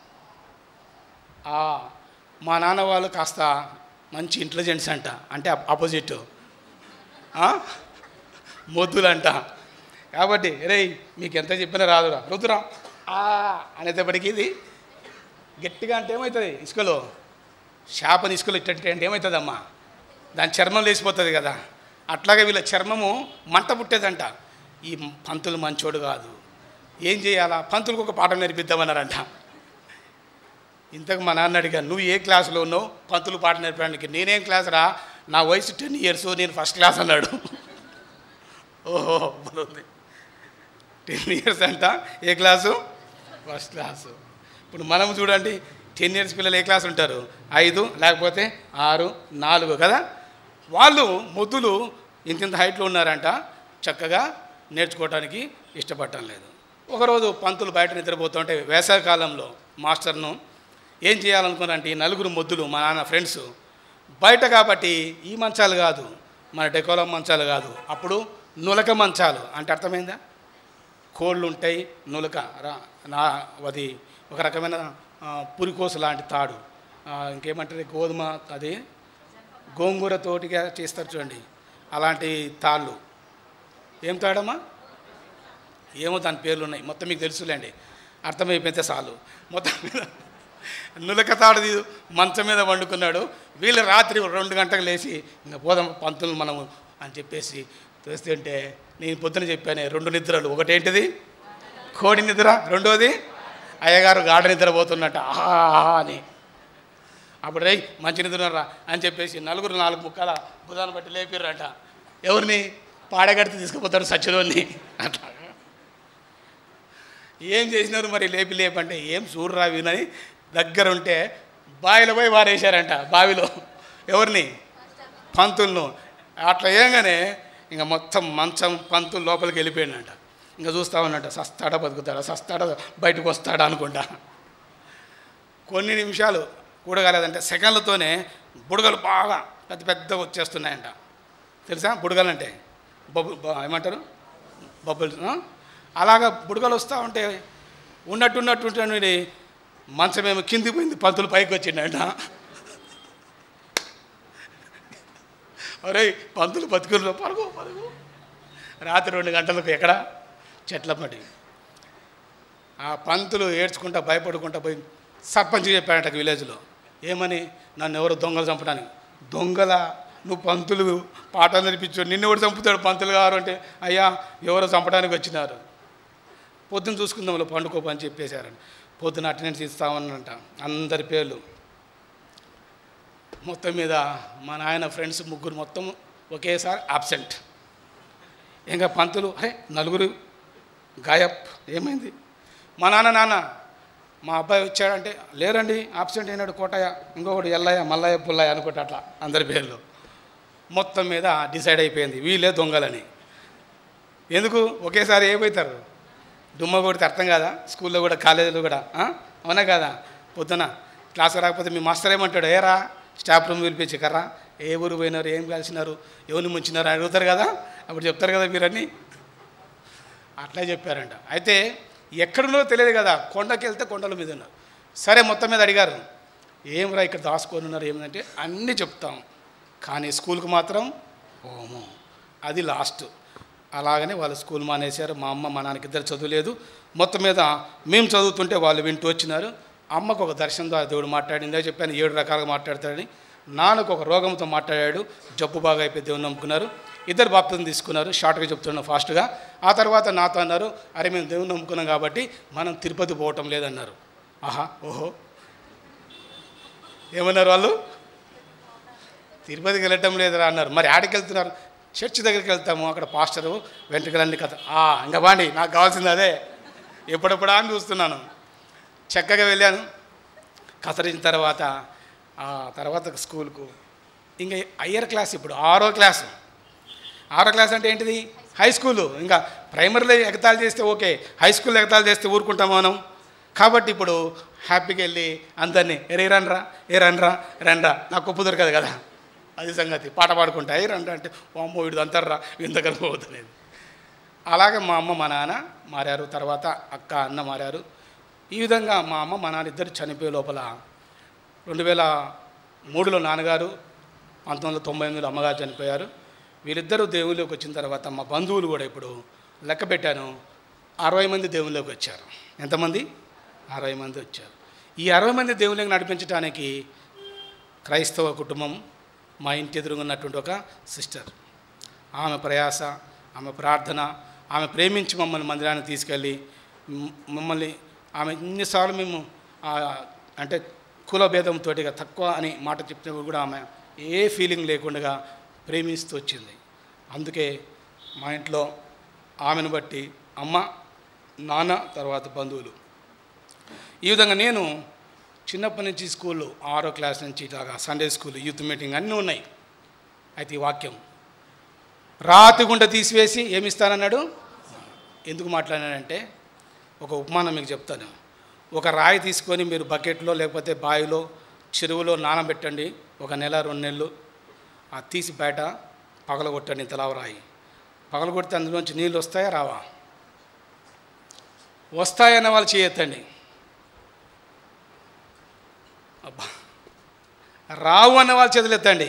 ఆ మా నాన్న వాళ్ళు కాస్త మంచి ఇంటెలిజెన్స్ అంట అంటే ఆపోజిట్ మొద్దులంట కాబట్టి రే మీకు ఎంత చెప్పినా రాదురా రుద్దురా ఆ అనేటప్పటికి ఇది గట్టిగా అంటే ఏమవుతుంది ఇసుకలో చేపని ఇసుకలో ఇట్టంటే అంటే ఏమవుతుందమ్మా దాని చర్మం లేచిపోతుంది కదా అట్లాగే వీళ్ళ చర్మము మంట పుట్టేదంట ఈ పంతులు మంచోడు కాదు ఏం చేయాలా పంతులకు ఒక పాఠం నేర్పిద్దామన్నారంట ఇంతకు మా నాన్న అడిగాను నువ్వు ఏ క్లాసులో ఉన్నావు పంతులు పాట నేర్పడానికి నేనేం క్లాస్ రా నా వయసు టెన్ ఇయర్స్ నేను ఫస్ట్ క్లాస్ అన్నాడు ఓహో బాగుంది టెన్ ఇయర్స్ అంట ఏ క్లాసు ఫస్ట్ క్లాసు ఇప్పుడు మనం చూడండి టెన్ ఇయర్స్ పిల్లలు ఏ క్లాస్ ఉంటారు ఐదు లేకపోతే ఆరు నాలుగు కదా వాళ్ళు మొద్దులు ఇంత ఇంత హైట్లో ఉన్నారంట చక్కగా నేర్చుకోవడానికి ఇష్టపడటం లేదు ఒకరోజు పంతులు బయట నిద్రపోతుంటే వేసవికాలంలో మాస్టర్ను ఏం చేయాలనుకున్నారంటే ఈ నలుగురు మొద్దులు మా నాన్న ఫ్రెండ్స్ బయట కాబట్టి ఈ మంచాలు కాదు మన డెకోలం మంచాలు కాదు అప్పుడు నులక మంచాలు అంటే అర్థమైందా కోళ్ళు ఉంటాయి నులక రా నా అది ఒక రకమైన ఆ, పురికోసు లాంటి తాడు ఆ, ఇంకేమంటారు గోధుమ అది గోంగూర తోటిగా చేస్తారు చూడండి అలాంటి తాళ్ళు ఏం తాడమ్మా ఏమో దాని పేర్లు ఉన్నాయి మొత్తం మీకు తెలుసులేండి అర్థమైపోతే చాలు మొత్తం మీద నులక తాడు తీ- మంచం మీద వండుకున్నాడు వీళ్ళు రాత్రి రెండు గంటలకు లేచి ఇంకా పోదాం పంతులు మనము అని చెప్పేసి చూస్తుంటే నేను పొద్దున చెప్పాను రెండు నిద్రలు ఒకటేంటిది కోడి నిద్ర రెండోది అయ్యగారు గాఢ నిద్ర పోతున్నట్ట ఆహా అని అప్పుడు రేయ్ మంచి నిద్రరా అని చెప్పేసి నలుగురు నాలుగు ముక్కల బుధాన్ని బట్టి లేపిర్రంట ఎవరిని పాడగడితే తీసుకుపోతాడు సత్యలోని అట్లా ఏం చేసినారు మరి లేపి లేపంటే ఏం చూడరా వినని దగ్గర ఉంటే బావిలో పోయి వారేశారంట బావిలో ఎవరిని పంతులను అట్లా ఏంగానే ఇంకా మొత్తం మంచం పంతులు లోపలికి వెళ్ళిపోయిందంట ఇంకా చూస్తా ఉన్నట్ట సస్తాడా బతుకుతాడా సస్తాడా బయటకు వస్తాడా అనుకుంటా కొన్ని నిమిషాలు కూడగలేదంటే సెకండ్లతోనే బుడగలు బాగా పెద్ద పెద్దగా వచ్చేస్తున్నాయంట తెలుసా బుడగలు అంటే బబు బ- ఏమంటారు బబుల్స్ ఆ? అలాగా బుడగలు వస్తూ ఉంటే ఉన్నట్టు ఉన్నట్టు ఉంటే మంచమేమో కింది పోయింది పంతులు పైకి వచ్చిండంట ఒరేయ్ పంతులు బతుకుల్లో పరుగు పరుగు రాత్రి రెండు గంటలకు ఎక్కడ చెట్ల పడి ఆ పంతులు ఏడ్చుకుంటా భయపడుకుంటా పోయి సర్పంచ్ చెప్పాడట విలేజ్లో ఏమని నన్ను ఎవరు దొంగలు చంపడానికి దొంగల నువ్వు పంతులు పాఠాలు నేర్పించాడు నిన్ను ఎవరు చంపుతాడు పంతులు గారు అంటే అయ్యా ఎవరో చంపడానికి వచ్చినారు పొద్దున చూసుకుందాంలో పండుకోపు అని చెప్పేశారని పొద్దున అటెండెన్స్ ఇస్తామన్నంట అందరి పేర్లు మొత్తం మీద మా నాయన ఫ్రెండ్స్ ముగ్గురు మొత్తం ఒకేసారి అబ్సెంట్ ఇంకా పంతులు అరే నలుగురు గాయప్ ఏమైంది మా నాన్న నాన్న మా అబ్బాయి వచ్చాడంటే లేరండి ఆబ్సెంట్ అయినాడు కోటయ్య ఇంకొకటి ఎల్లయ్య మల్లయ్య పుల్లయ్య అనుకుంటే అట్లా అందరి పేర్లు మొత్తం మీద డిసైడ్ అయిపోయింది వీళ్ళే దొంగలని ఎందుకు ఒకేసారి ఏమవుతారు దుమ్మ కొడితే అర్థం కాదా స్కూల్లో కూడా కాలేజీలో కూడా ఆ? అవునా కదా పొద్దున క్లాస్ రాకపోతే మీ మాస్టర్ ఏమంటాడు ఏరా స్టాఫ్ రూమ్ పిలిపించి కర్రా ఏ ఊరు పోయినారు ఏం కలిసినారు ఎవరిని ముంచినారు అని అడుగుతారు కదా అప్పుడు చెప్తారు కదా మీరన్నీ అట్లా చెప్పారంట అయితే ఎక్కడున్నో తెలియదు కదా కొండకి వెళ్తే కొండల మీద ఉన్నారు సరే మొత్తం మీద అడిగారు ఏమరా ఇక్కడ దాచుకొని ఉన్నారు ఏమిటంటే అన్నీ చెప్తాం కానీ స్కూల్కి మాత్రం ఓమో అది లాస్ట్ అలాగనే వాళ్ళు స్కూల్ మానేశారు మా అమ్మ మా నాన్నకి ఇద్దరు చదువులేదు మొత్తం మీద మేము చదువుతుంటే వాళ్ళు వింటూ వచ్చినారు అమ్మకు ఒక దర్శనం ద్వారా దేవుడు మాట్లాడిందే చెప్పాను ఏడు రకాలుగా మాట్లాడతాడని నాన్నకు ఒక రోగంతో మాట్లాడాడు జబ్బు బాగా అయిపోయి దేవుని నమ్ముకున్నారు ఇద్దరు బాప్తం తీసుకున్నారు షార్ట్గా చెప్తున్నాను ఫాస్ట్గా ఆ తర్వాత నాతో అన్నారు అరే మేము దేవుని నమ్ముకున్నాం కాబట్టి మనం తిరుపతి పోవటం లేదన్నారు ఆహా ఓహో ఏమన్నారు వాళ్ళు తిరుపతికి వెళ్ళటం లేదురా అన్నారు మరి ఆడికి వెళ్తున్నారు చర్చ్ దగ్గరికి వెళ్తాము అక్కడ పాస్టరు వెంట్రుకలన్నీ కథ ఆ, ఇంకా బాండి నాకు కావాల్సింది అదే ఎప్పుడెప్పుడా అని చూస్తున్నాను చక్కగా వెళ్ళాను కసరించిన తర్వాత ఆ తర్వాత స్కూల్కు ఇంకా హయ్యర్ క్లాస్ ఇప్పుడు ఆరో క్లాసు ఆరో క్లాస్ అంటే ఏంటిది హై స్కూలు ఇంకా ప్రైమరీలో ఎగతాళి చేస్తే ఓకే హై స్కూల్లో ఎగతాళి చేస్తే ఊరుకుంటాం మనం కాబట్టి ఇప్పుడు హ్యాపీగా వెళ్ళి అందరినీ ఎరే రండ్రా ఏ రండ్రా రండ్రా నాకు ఉప్పు దొరకదు కదా అది సంగతి పాట పాడుకుంటా ఏ రండ్రా అంటే అమ్మో వీడు అంటారా వీడి దగ్గర పోవద్దు అలాగే మా అమ్మ మా నాన్న మారారు తర్వాత అక్క అన్న మారారు ఈ విధంగా మా అమ్మ మా నాన్న ఇద్దరు చనిపోయే లోపల రెండు వేల మూడులో నాన్నగారు పంతొమ్మిది వందల తొంభై ఎనిమిదిలో అమ్మగారు చనిపోయారు వీరిద్దరూ దేవుళ్ళలోకి వచ్చిన తర్వాత మా బంధువులు కూడా ఇప్పుడు లెక్క పెట్టాను అరవై మంది దేవుళ్ళలోకి వచ్చారు ఎంతమంది అరవై మంది వచ్చారు ఈ అరవై మంది దేవుళ్ళకి నడిపించడానికి క్రైస్తవ కుటుంబం మా ఇంటి ఎదురుగున్నటువంటి ఒక సిస్టర్ ఆమె ప్రయాస ఆమె ప్రార్థన ఆమె ప్రేమించి మమ్మల్ని మందిరానికి తీసుకెళ్ళి మ్- మమ్మల్ని ఆమె ఎన్నిసార్లు మేము ఆ, అంటే కుల భేదంతో తక్కువ అని మాట చెప్పినప్పుడు కూడా ఆమె ఏ ఫీలింగ్ లేకుండా ప్రేమిస్తూ వచ్చింది అందుకే మా ఇంట్లో ఆమెను బట్టి అమ్మ నాన్న తర్వాత బంధువులు ఈ విధంగా నేను చిన్నప్పటి నుంచి స్కూల్లో ఆరో క్లాస్ నుంచి ఇలాగా సండే స్కూల్ యూత్ మీటింగ్ అన్నీ ఉన్నాయి అయితే ఈ వాక్యం రాతి గుండ తీసివేసి ఏమి ఇస్తానన్నాడు ఎందుకు మాట్లాడానంటే ఒక ఉపమానం మీకు చెప్తాను ఒక రాయి తీసుకొని మీరు బకెట్లో లేకపోతే బావిలో చెరువులో నానబెట్టండి ఒక నెల రెండు నెలలు ఆ తీసి బయట పగలగొట్టండి ఇంతలా రాయి పగలగొడితే అందులోంచి నీళ్ళు వస్తాయా రావా వస్తాయన్న వాళ్ళు చేయొద్దండి అబ్బా రావు అన్న వాళ్ళు చేతులెత్తండి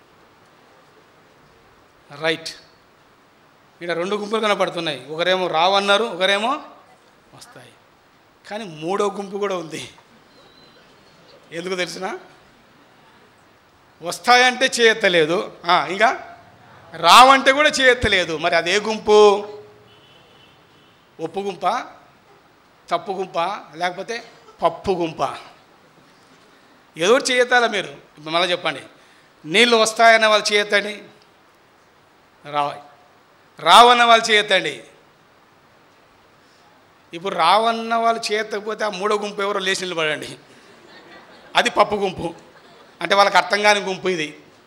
రైట్ ఇక్కడ రెండు గుంపులు కనపడుతున్నాయి ఒకరేమో రావు అన్నారు ఒకరేమో వస్తాయి కానీ మూడో గుంపు కూడా ఉంది ఎందుకు తెలిసిన వస్తాయంటే చేయెత్తలేదు ఆ, ఇంకా రావంటే కూడా చేయెత్తలేదు మరి అదే గుంపు ఉప్పు గుంప తప్పు గుంప లేకపోతే పప్పు గుంప ఏదో ఒకటి చేయెత్తాలా మీరు ఇప్పుడు మళ్ళీ చెప్పండి నీళ్ళు వస్తాయన్న వాళ్ళు చేయెత్తండి రా రావన్న వాళ్ళు చేయెత్తండి ఇప్పుడు రావన్న వాళ్ళు చేయకపోతే ఆ మూడో గుంపు ఎవరో లేచి నిలబడండి అది పప్పు గుంపు అంటే వాళ్ళకి అర్థం కాని గుంపు ఇది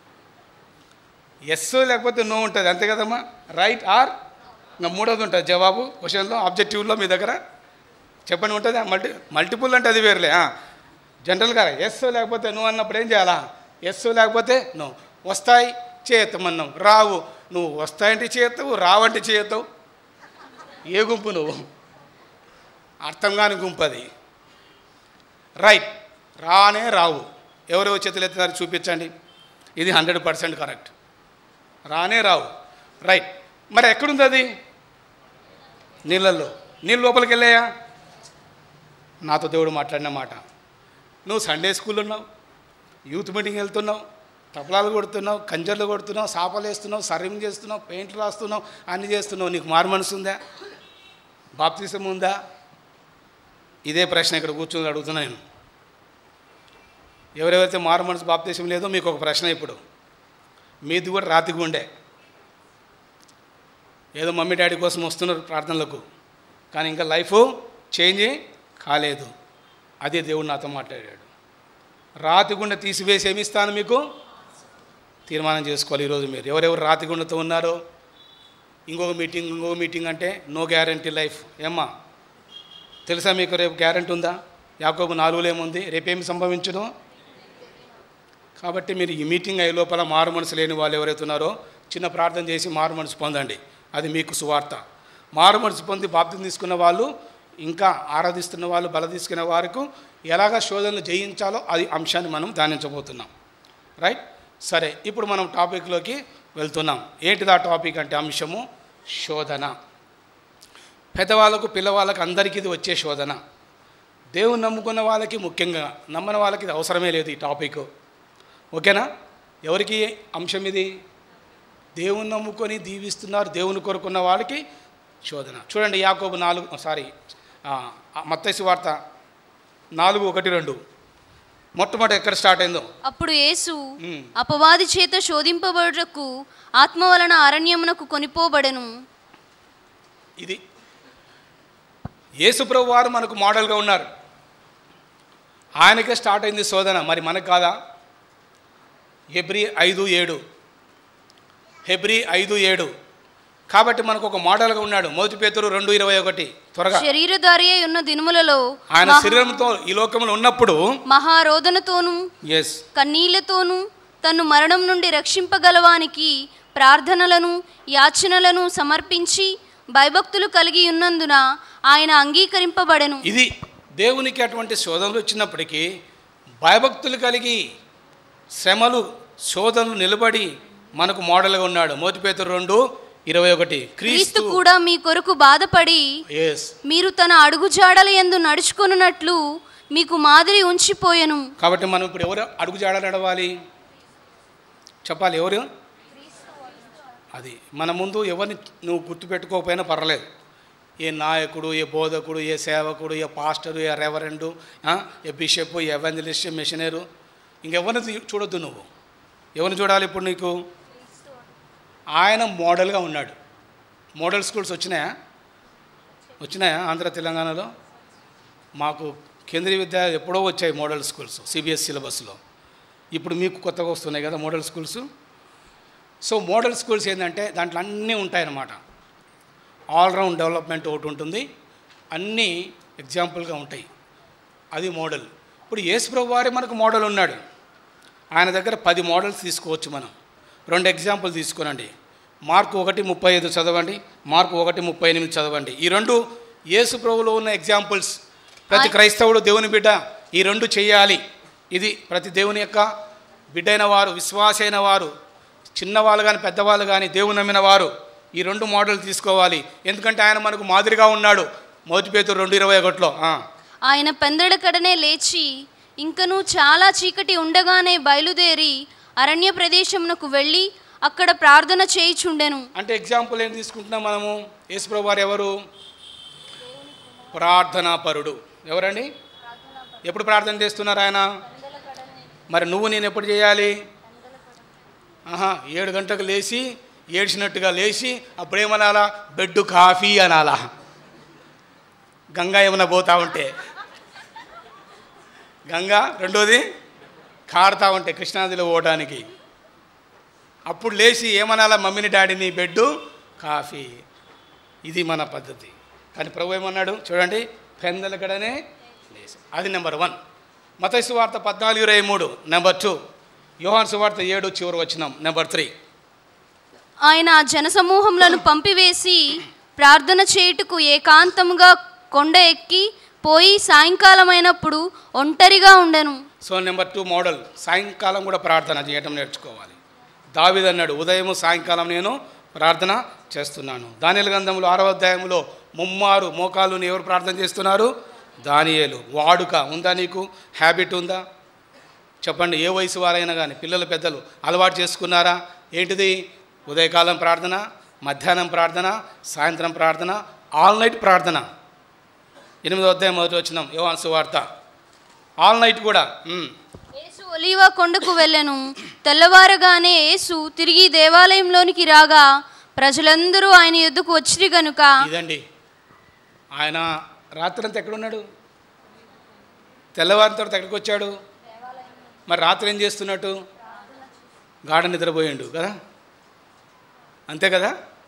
ఎస్ లేకపోతే నో ఉంటుంది అంతే కదమ్మా రైట్ ఆర్ ఇంకా మూడోది ఉంటుంది జవాబు క్వశ్చన్లో ఆబ్జెక్టివ్లో మీ దగ్గర చెప్పండి ఉంటుంది మల్టీ మల్టిపుల్ అంటే అది వేరులే ఆ. జనరల్గా ఎస్ లేకపోతే నువ్వు అన్నప్పుడు ఏం చేయాలా ఎస్ లేకపోతే నో వస్తాయి చేయత్తమన్నావు రావు నువ్వు వస్తాయంటే చేయొత్తావు రావంటే చేయొత్తావు ఏ గుంపు నువ్వు అర్థం కాని గుంపు అది రైట్ రానే రావు ఎవరెవరు చేతులు ఎత్తున్నారు చూపించండి ఇది హండ్రెడ్ పర్సెంట్ కరెక్ట్ రానే రావు రైట్ మరి ఎక్కడుంది అది నీళ్ళల్లో నీళ్ళు లోపలికి వెళ్ళాయా నాతో దేవుడు మాట్లాడిన మాట నువ్వు సండే స్కూల్ ఉన్నావు యూత్ మీటింగ్ వెళ్తున్నావు తబలాలు కొడుతున్నావు కంజర్లు కొడుతున్నావు సాపలు వేస్తున్నావు సర్వింగ్ చేస్తున్నావు పెయింట్లు రాస్తున్నావు అన్నీ చేస్తున్నావు నీకు మారు మనసు ఉందా బాప్తిసం ఉందా ఇదే ప్రశ్న ఇక్కడ కూర్చొని అడుగుతున్నా నేను ఎవరెవరైతే మారు మనసు బాప్తీసం లేదో మీకు ఒక ప్రశ్న ఇప్పుడు మీది కూడా రాతి గుండె ఏదో మమ్మీ డాడీ కోసం వస్తున్నారు ప్రార్థనలకు కానీ ఇంకా లైఫ్ చేంజ్ కాలేదు అదే దేవుడు నాతో మాట్లాడాడు రాతి గుండె తీసివేసి ఏమి ఇస్తాను మీకు తీర్మానం చేసుకోవాలి ఈరోజు మీరు ఎవరెవరు రాతి గుండెతో ఉన్నారో ఇంకొక మీటింగ్ ఇంకొక మీటింగ్ అంటే నో గ్యారంటీ లైఫ్ ఏమ్మా తెలుసా మీకు రేపు గ్యారంటీ ఉందా యాకోబు నాలుగులో ఏముంది రేపేమి సంభవించడం కాబట్టి మీరు ఈ మీటింగ్ అయ్యే లోపల మారు మనసు లేని వాళ్ళు ఎవరైతే ఉన్నారో చిన్న ప్రార్థన చేసి మారు మనసు పొందండి అది మీకు సువార్త మారు మనసు పొంది బాప్తిని తీసుకున్న వాళ్ళు ఇంకా ఆరాధిస్తున్న వాళ్ళు బల తీసుకున్న వారికి ఎలాగ శోధనలు జయించాలో అది అంశాన్ని మనం ధ్యానించబోతున్నాం రైట్ సరే ఇప్పుడు మనం టాపిక్లోకి వెళ్తున్నాం ఏంటిది ఆ టాపిక్ అంటే అంశము శోధన పెద్దవాళ్ళకు పిల్లవాళ్ళకు అందరికీ ఇది వచ్చే శోధన దేవుని నమ్ముకున్న వాళ్ళకి ముఖ్యంగా నమ్మని వాళ్ళకి ఇది అవసరమే లేదు ఈ టాపిక్ ఓకేనా ఎవరికి అంశం ఇది దేవుని నమ్ముకొని దీవిస్తున్నారు దేవుని కొరుకున్న వాళ్ళకి శోధన చూడండి యాకోబు నాలుగు సారీ మత్తైసు వార్త నాలుగు ఒకటి రెండు మొట్టమొదటి ఎక్కడ స్టార్ట్ అయిందో అప్పుడు యేసు మ్మ్. అపవాది చేత శోధింపబడుటకు ఆత్మ వలన అరణ్యమునకు కొనిపోబడెను ఇది యేసుప్రభు వారు మనకు మోడల్గా ఉన్నారు ఆయనకే స్టార్ట్ అయింది శోధన మరి మనకు కాదా హెబ్రి ఐదు ఏడు హెబ్రి ఐదు ఏడు కాబట్టి మనకు ఒక మోడల్గా ఉన్నాడు మొదటి పేతురు రెండు ఇరవై ఒకటి త్వరగా శరీరధారి అయి ఉన్న దినములలో ఆయన మహా- శరీరంతో ఈ లోకంలో ఉన్నప్పుడు మహారోదనతోనూ ఎస్ కన్నీళ్లతోనూ తన్ను మరణం నుండి రక్షింపగలవానికి ప్రార్థనలను యాచనలను సమర్పించి భయభక్తులు కలిగి ఉన్నందున ఆయన అంగీకరింపబడెను ఇది దేవునికి అటువంటి శోధనలు వచ్చినప్పటికీ భయభక్తులు కలిగి శ్రమలు శోధనలు నిలబడి మనకు మోడల్గా ఉన్నాడు మొదటి పేతురు రెండు ఇరవై ఒకటి క్రీస్తు క్రీస్తు కూడా మీ కొరకు బాధపడి ఎస్ మీరు తన అడుగుజాడల యందు నడుచుకొనున్నట్లు మీకు మాదిరి ఉంచిపోయెను కాబట్టి మనం ఇప్పుడు ఎవరు అడుగు జాడ నడవాలి చెప్పాలి ఎవరు అది మన ముందు ఎవరిని నువ్వు గుర్తుపెట్టుకోకపోయినా పర్లేదు ఏ నాయకుడు ఏ బోధకుడు ఏ సేవకుడు ఏ పాస్టరు ఏ రెవరెండు ఆ, ఏ బిషప్ ఏ ఎవెంజలిస్ట్ మిషనరు ఇంకెవరిని తీ- చూడొద్దు నువ్వు ఎవరిని చూడాలి ఇప్పుడు నీకు ఆయన మోడల్గా ఉన్నాడు మోడల్ స్కూల్స్ వచ్చినాయా వచ్చినాయా ఆంధ్ర తెలంగాణలో మాకు కేంద్రీయ విద్యాలయాలు ఎప్పుడో వచ్చాయి మోడల్ స్కూల్స్ సిబిఎస్ సిలబస్లో ఇప్పుడు మీకు కొత్తగా వస్తున్నాయి కదా model schools so model schools ఏంటంటే దాంట్లో అన్నీ ఉంటాయన్నమాట ఆల్రౌండ్ డెవలప్మెంట్ ఒకటి ఉంటుంది అన్నీ ఎగ్జాంపుల్గా ఉంటాయి అది మోడల్ ఇప్పుడు యేసుప్రభు వారే మనకు మోడల్ ఉన్నాడు ఆయన దగ్గర పది మోడల్స్ తీసుకోవచ్చు మనం రెండు ఎగ్జాంపుల్ తీసుకోనండి మార్కు ఒకటి ముప్పై ఐదు చదవండి మార్కు ఒకటి ముప్పై ఎనిమిది చదవండి ఈ రెండు యేసు ప్రభులో ఉన్న ఎగ్జాంపుల్స్ ప్రతి క్రైస్తవుడు దేవుని బిడ్డ ఈ రెండు చేయాలి ఇది ప్రతి దేవుని యొక్క బిడ్డైన వారు విశ్వాసైన వారు చిన్నవాళ్ళు కానీ పెద్దవాళ్ళు కానీ దేవుని నమ్మిన వారు ఈ రెండు మోడల్ తీసుకోవాలి ఎందుకంటే ఆయన మనకు మాదిరిగా ఉన్నాడు మొదటి పేతురు రెండు ఇరవై ఒకటిలో ఆ. ఆయన పెందడకడనే లేచి ఇంకను చాలా చీకటి ఉండగానే బయలుదేరి అరణ్య ప్రదేశమునకు వెళ్ళి అక్కడ ప్రార్థన చేయుచుండెను అంటే ఎగ్జాంపుల్ ఏం తీసుకుంటున్నాం మనము యేసుప్రభు వారు ఎవరు ప్రార్థనాపరుడు ఎవరండి ఎప్పుడు ప్రార్థన చేస్తున్నారు ఆయన మరి నువ్వు నేను ఎప్పుడు చేయాలి ఆహా ఏడు గంటలకు లేచి ఏడ్చినట్టుగా లేచి అప్పుడేమనాలా బెడ్ కాఫీ అనాలా గంగా ఏమైనా పోతా ఉంటే గంగా రెండోది కారుతా ఉంటే కృష్ణానదిలో పోవడానికి అప్పుడు లేచి ఏమనాలా మమ్మీని డాడీని బెడ్డు కాఫీ ఇది మన పద్ధతి కానీ ప్రభు ఏమన్నాడు చూడండి పెందలకడనే లేచి అది నెంబర్ వన్ మత సువార్త పద్నాలుగు ఇరవై మూడు నెంబర్ టూ యోహాన్ సువార్త ఏడు చివరి వచ్చినాం నెంబర్ త్రీ ఆయన ఆ జనసమూహములను పంపివేసి ప్రార్థన చేయుటకు ఏకాంతముగా కొండ ఎక్కి పోయి సాయంకాలమైనప్పుడు ఒంటరిగా ఉండెను సో నెంబర్ టూ మోడల్ సాయంకాలం కూడా ప్రార్థన చేయటం నేర్చుకోవాలి దావిద్ అన్నాడు ఉదయం సాయంకాలం నేను ప్రార్థన చేస్తున్నాను దానిల గంధంలో ఆరవ అధ్యాయంలో ముమ్మారు మోకాలుని ఎవరు ప్రార్థన చేస్తున్నారు దానియేలు వాడుక ఉందా నీకు హ్యాబిట్ ఉందా చెప్పండి ఏ వయసు వారైనా కానీ పిల్లలు పెద్దలు అలవాటు చేసుకున్నారా ఏంటిది ఉదయకాలం ప్రార్థన మధ్యాహ్నం ప్రార్థన సాయంత్రం ప్రార్థన ఆల్ నైట్ ప్రార్థన ఎనిమిదో అధ్యాయం మొదటి వచ్చినాం యోహాన్సు వార్త ఆల్ నైట్ కూడా ఉమ్. యేసు ఒలీవ కొండకు వెళ్ళెను తెల్లవారగానే యేసు తిరిగి దేవాలయంలోనికి రాగా ప్రజలందరూ ఆయన ఎద్దుకు వచ్చిరి గనుక ఇదండి ఆయన రాత్రి అంతా ఎక్కడున్నాడు తెల్లవారిన తర్వాత ఎక్కడికి వచ్చాడు మరి రాత్రి ఏం చేస్తున్నట్టు గాఢ నిద్రపోయిండు కదా అంతే కదా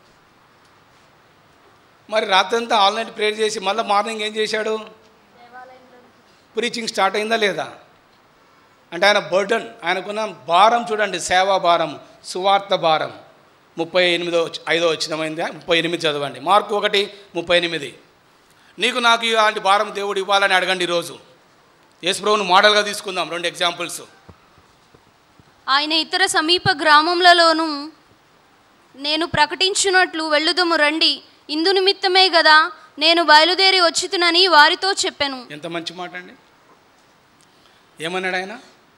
మరి రాత్రి అంతా ఆల్ నైట్ ప్రేయర్ చేసి మళ్ళీ మార్నింగ్ ఏం చేశాడు ప్రీచింగ్ స్టార్ట్ అయిందా లేదా అంటే ఆయన బర్డన్ ఆయనకున్న భారం చూడండి సేవా భారం సువార్త భారం ముప్పై ఎనిమిదో ఐదో వచ్చినమైందా ముప్పై ఎనిమిది చదవండి మార్కు ఒకటి ముప్పై ఎనిమిది నీకు నాకు ఇలాంటి భారం దేవుడు ఇవ్వాలని అడగండి ఈరోజు యేసుప్రభుని మోడల్గా తీసుకుందాం రెండు ఎగ్జాంపుల్స్ ఆయన ఇతర సమీప గ్రామములలోనూ నేను ప్రకటించున్నట్లు వెళ్ళుదము రండి ఇందు నిమిత్తమే గదా నేను బయలుదేరి వచ్చితునని వారితో చెప్పాను ఎంత మంచి మాట అండి ఏమన్నాడు ఆయన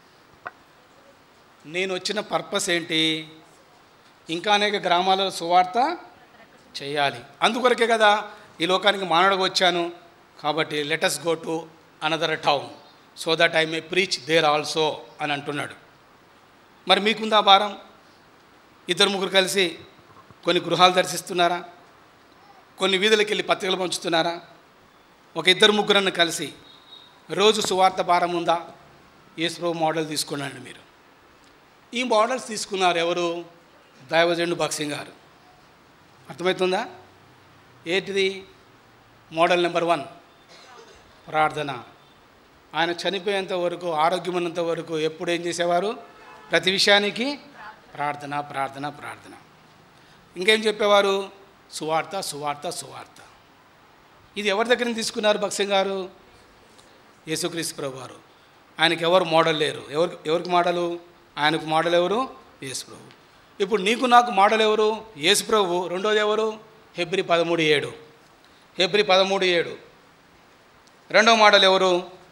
నేను వచ్చిన పర్పస్ ఏంటి ఇంకా అనేక గ్రామాలలో సువార్త చేయాలి అందుకొరకే కదా ఈ లోకానికి మానవుడికి వచ్చాను కాబట్టి let us go to another town so that I may preach there also అని అంటున్నాడు మరి మీకుందా భారం ఇద్దరు ముగ్గురు కలిసి కొన్ని గృహాలు దర్శిస్తున్నారా కొన్ని వీధులకు వెళ్ళి పత్రికలు పంచుతున్నారా ఒక ఇద్దరు ముగ్గురನ್ನು కలిసి రోజు సువార్త భారం ఉందా యేసుప్రభు మోడల్ తీసుకున్నాండి మీరు ఈ మోడల్స్ తీసుకున్నారు ఎవరు దైవజండు భక్సింగ్ గారు అర్థమవుతుందా ఏంటిది మోడల్ నెంబర్ వన్ ప్రార్థన ఆయన చనిపోయేంత వరకు ఆరోగ్యమైనంత వరకు ఎప్పుడు ఏం చేసేవారు ప్రతి విషయానికి ప్రార్థన ప్రార్థన ప్రార్థన ఇంకేం చెప్పేవారు సువార్త సువార్త సువార్త ఇది ఎవరి దగ్గర నుంచి తీసుకున్నారు భక్సింగ్ గారు యేసుక్రీస్తు ప్రభు వారు ఆయనకి ఎవరు మోడల్ లేరు ఎవరికి ఎవరికి మోడలు ఆయనకు మోడల్ ఎవరు యేసు ప్రభు ఇప్పుడు నీకు నాకు మోడల్ ఎవరు యేసు ప్రభు రెండోది ఎవరు హెబ్రి పదమూడు ఏడు హెబ్రి పదమూడు ఏడు రెండో మోడల్ ఎవరు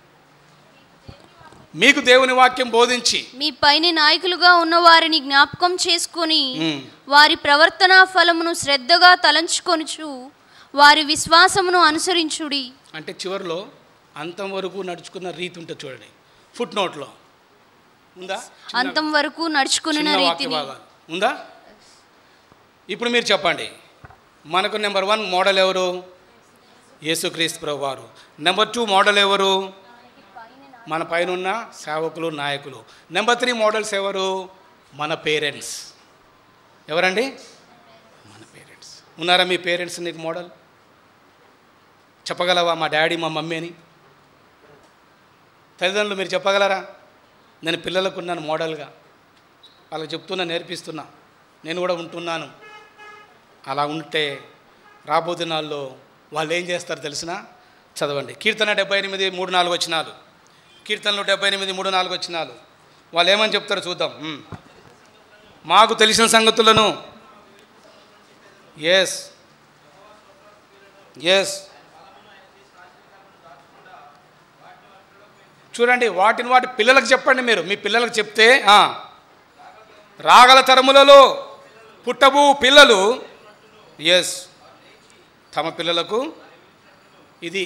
మీకు దేవుని వాక్యం బోధించి మీ పైన నాయకులుగా ఉన్న వారిని జ్ఞాపకం చేసుకొని ఉమ్, వారి ప్రవర్తనా ఫలమును శ్రద్ధగా తలంచుకొనుచు వారి విశ్వాసమును అనుసరించుడి అంటే చివరిలో అంతం వరకు నడుచుకున్న రీతి ఉంటుంది చూడండి ఫుట్ నోట్లో ఉందా చిన్న- అంతం వరకు నడుచుకున్న చిన్న వాక్య రీతిని భాగాలు ఉందా ఇప్పుడు మీరు చెప్పండి మనకు నెంబర్ వన్ మోడల్ ఎవరు యేసుక్రీస్తు ప్రభు వారు నెంబర్ టూ మోడల్ ఎవరు మన పైన ఉన్న సేవకులు నాయకులు నెంబర్ త్రీ మోడల్స్ ఎవరు మన పేరెంట్స్ ఎవరండి మన పేరెంట్స్ ఉన్నారా మీ పేరెంట్స్ నీకు మోడల్ చెప్పగలవా మా డాడీ మా మమ్మీ అని తల్లిదండ్రులు మీరు చెప్పగలరా నేను పిల్లలకు ఉన్నాను మోడల్గా వాళ్ళకి చెప్తున్నా నేర్పిస్తున్నా నేను కూడా ఉంటున్నాను అలా ఉంటే రాబో దినాల్లో వాళ్ళు ఏం చేస్తారు తెలిసిన చదవండి కీర్తన డెబ్బై ఎనిమిది మూడు నాలుగు వచ్చినాలు కీర్తనలు డెబ్బై ఎనిమిది మూడు నాలుగు వచ్చినాలు వాళ్ళు ఏమని చెప్తారో చూద్దాం ఉమ్. మాకు తెలిసిన సంగతులను ఎస్ ఎస్ చూడండి వాటిని వాటి పిల్లలకు చెప్పండి మీరు మీ పిల్లలకు చెప్తే ఆ, రాగల తరములలో పుట్టబు పిల్లలు ఎస్ తమ పిల్లలకు ఇది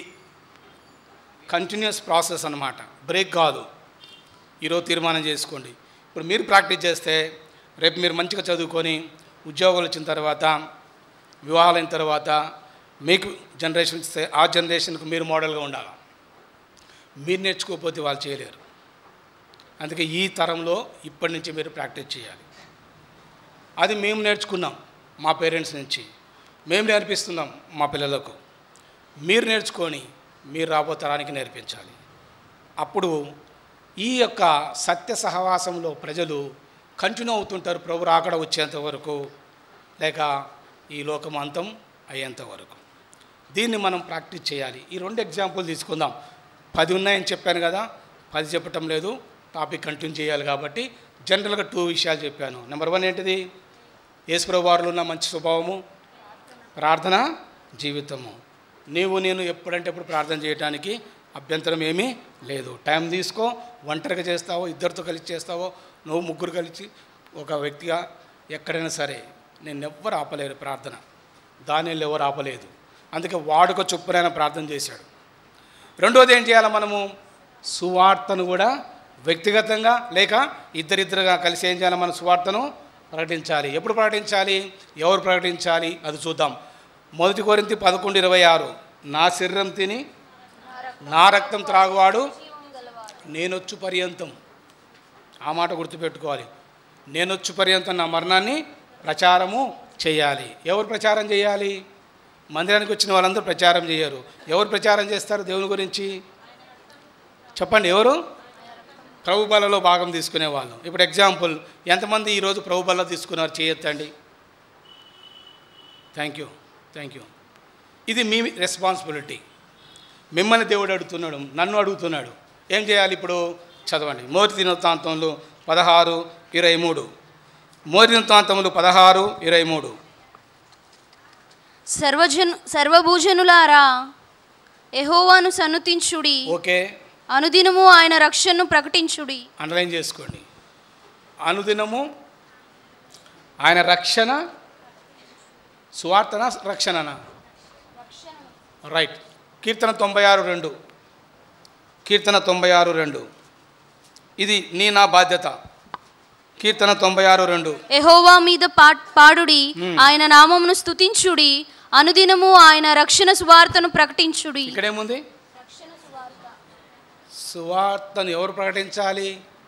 కంటిన్యూస్ ప్రాసెస్ అన్నమాట బ్రేక్ కాదు ఈరోజు తీర్మానం చేసుకోండి ఇప్పుడు మీరు ప్రాక్టీస్ చేస్తే రేపు మీరు మంచిగా చదువుకొని ఉద్యోగాలు వచ్చిన తర్వాత వివాహాలైన తర్వాత మీకు జనరేషన్ ఇస్తే ఆ జనరేషన్కి మీరు మోడల్గా ఉండాలి మీరు నేర్చుకోకపోతే వాళ్ళు చేయలేరు అందుకే ఈ తరంలో ఇప్పటి నుంచి మీరు ప్రాక్టీస్ చేయాలి అది మేము నేర్చుకున్నాం మా పేరెంట్స్ నుంచి మేము నేర్పిస్తున్నాం మా పిల్లలకు మీరు నేర్చుకొని మీరు రాబో తరానికి నేర్పించాలి అప్పుడు ఈ యొక్క సత్య సహవాసంలో ప్రజలు కంటిన్యూ అవుతుంటారు ప్రభు రాకడ వచ్చేంత వరకు లేక ఈ లోకం అంతం అయ్యేంత వరకు దీన్ని మనం ప్రాక్టీస్ చేయాలి ఈ రెండు ఎగ్జాంపుల్ తీసుకుందాం పది ఉన్నాయని చెప్పాను కదా పది చెప్పటం లేదు టాపిక్ కంటిన్యూ చేయాలి కాబట్టి జనరల్గా టూ విషయాలు చెప్పాను నెంబర్ వన్ ఏంటిది యేసుప్రభు వారిలో ఉన్న మంచి స్వభావము ప్రార్థన జీవితము నీవు నేను ఎప్పుడంటే ఎప్పుడు ప్రార్థన చేయడానికి అభ్యంతరం ఏమీ లేదు టైం తీసుకో ఒంటరిగా చేస్తావో ఇద్దరితో కలిసి చేస్తావో నువ్వు ముగ్గురు కలిసి ఒక వ్యక్తిగా ఎక్కడైనా సరే నేను ఎవ్వరు ఆపలేరు ప్రార్థన దానిలో ఎవరు ఆపలేదు అందుకే వాడుక చొప్పునైన ప్రార్థన చేశాడు రెండోది ఏం చేయాలి మనము సువార్తను కూడా వ్యక్తిగతంగా లేక ఇద్దరిద్దరుగా కలిసి ఏం చేయాలి మన సువార్తను ప్రకటించాలి ఎప్పుడు ప్రకటించాలి ఎవరు ప్రకటించాలి అది చూద్దాం మొదటి కొరింతి పదకొండు ఇరవై ఆరు నా శరీరం తిని నా రక్తం త్రాగువాడు నేనొచ్చు పర్యంతం ఆ మాట గుర్తుపెట్టుకోవాలి నేనొచ్చు పర్యంతం నా మరణాన్ని ప్రచారము చేయాలి ఎవరు ప్రచారం చేయాలి మందిరానికి వచ్చిన వాళ్ళందరూ ప్రచారం చేయరు ఎవరు ప్రచారం చేస్తారు దేవుని గురించి చెప్పండి ఎవరు ప్రభు బలలో భాగం తీసుకునే వాళ్ళు ఇప్పుడు ఎగ్జాంపుల్ ఎంతమంది ఈరోజు ప్రభు బలలో తీసుకున్నారు చేయొద్దండి థ్యాంక్ యూ థ్యాంక్ యూ ఇది మీ రెస్పాన్సిబిలిటీ మిమ్మల్ని దేవుడు అడుగుతున్నాడు నన్ను అడుగుతున్నాడు ఏం చేయాలి ఇప్పుడు చదవండి మోరి దినవృత్తాంతంలో పదహారు ఇరవై మూడు మోరి దినవృత్తాంతములు పదహారు ఇరవై మూడు సర్వజను సర్వభూజనులారా ఎహోవాను సన్నుతించుడి ఓకే అనుదినము ఆయన రక్షణను ప్రకటించుడి అండర్లైన్ చేసుకోండి అనుదినము ఆయన రక్షణ సువార్తన రక్షణనా రైట్ కీర్తన తొంభై ఆరు రెండు కీర్తన తొంభై ఆరు రెండు ఇది నీ నా బాధ్యత కీర్తన తొంభై ఆరు రెండు ఎహోవా మీద పా- పాడుడి ఆయన నామమును స్తుతించుడి అనుదినము ఆయన రక్షణ సువార్తను ప్రకటించుడి ఇక్కడేముంది సువార్తను ఎవరు ప్రకటించాలి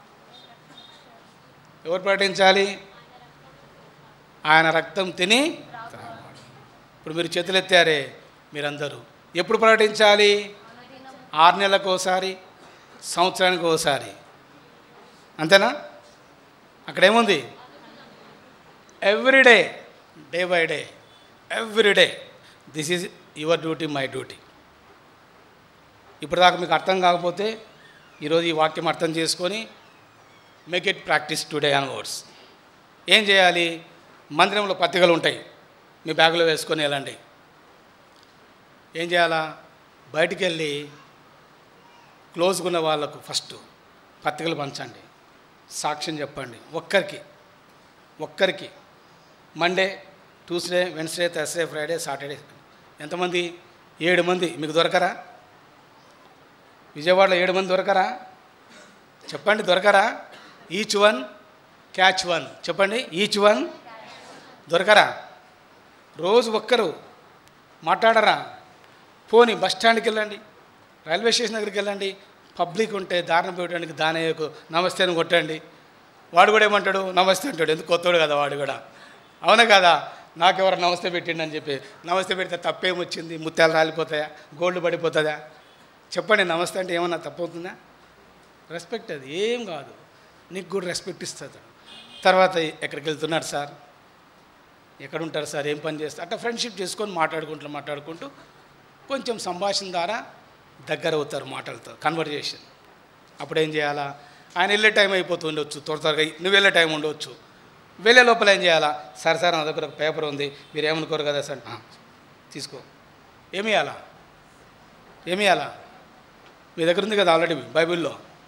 ఎవరు ప్రకటించాలి ఆయన రక్తం తిని త్రాగాడు. ఇప్పుడు మీరు చేతులెత్తారే మీరందరూ ఎప్పుడు ప్రకటించాలి ఆరు నెలలకు ఒకసారి సంవత్సరానికి ఒకసారి అంతేనా అక్కడేముంది every day day by day every day this is your duty my duty ఇప్పుడు దాకా మీకు అర్థం కాకపోతే ఈరోజు ఈ వాక్యం అర్థం చేసుకొని make it practice today words ఏం చేయాలి మందిరంలో పత్రికలు ఉంటాయి మీ బ్యాగులో వేసుకొని వెళ్ళండి ఏం చేయాలా బయటికి వెళ్ళి క్లోజ్గా ఉన్న వాళ్ళకు ఫస్ట్ పత్రికలు పంచండి సాక్ష్యం చెప్పండి ఒక్కరికి ఒక్కరికి Monday Tuesday Wednesday Thursday Friday Saturday ఎంతమంది ఏడు మంది మీకు దొరకరా విజయవాడలో ఏడు మంది దొరకరా చెప్పండి దొరకరా ఈచ్ వన్ క్యాచ్ వన్ చెప్పండి ఈచ్ వన్ దొరకరా రోజు ఒక్కరు మాట్లాడరా పోని బస్ స్టాండ్కి వెళ్ళండి రైల్వే స్టేషన్ దగ్గరికి వెళ్ళండి పబ్లిక్ ఉంటే దారిన పోయడానికి దానయ్యకు నమస్తే అని కొట్టండి వాడు కూడా ఏమంటాడు నమస్తే అంటాడు ఎందుకు కొత్తవాడు కదా వాడు కూడా అవునా కదా నాకెవరు నమస్తే పెట్టిండి అని చెప్పి నమస్తే పెడితే తప్పేమొచ్చింది ముత్యాలు రాలిపోతాయా గోల్డ్ పడిపోతుందా చెప్పండి నమస్తే అంటే ఏమన్నా తప్పవుతుందా రెస్పెక్ట్ అది ఏం కాదు నీకు కూడా రెస్పెక్ట్ ఇస్తుంది తర్వాత ఎక్కడికి వెళ్తున్నారు సార్ ఎక్కడ ఉంటారు సార్ ఏం పని చేస్తారు అట్లా ఫ్రెండ్షిప్ చేసుకొని మాట్లాడుకుంటూ మాట్లాడుకుంటూ కొంచెం సంభాషణ ద్వారా దగ్గర అవుతారు మాటలతో కన్వర్జేషన్ అప్పుడు ఏం చేయాలా ఆయన వెళ్ళే టైం అయిపోతూ ఉండొచ్చు త్వర త్వరగా నువ్వు వెళ్ళే టైం ఉండవచ్చు వెళ్ళే లోపల ఏం చేయాలా సరే సార్ నా దగ్గర ఒక పేపర్ ఉంది మీరు ఏమనుకోరు కదా సార్ "ఆ, తీసుకో ఏమి ఇవ్వాలా ఏమి ఇవ్వాలా మీ దగ్గర ఉంది కదా ఆల్రెడీ బైబిల్లో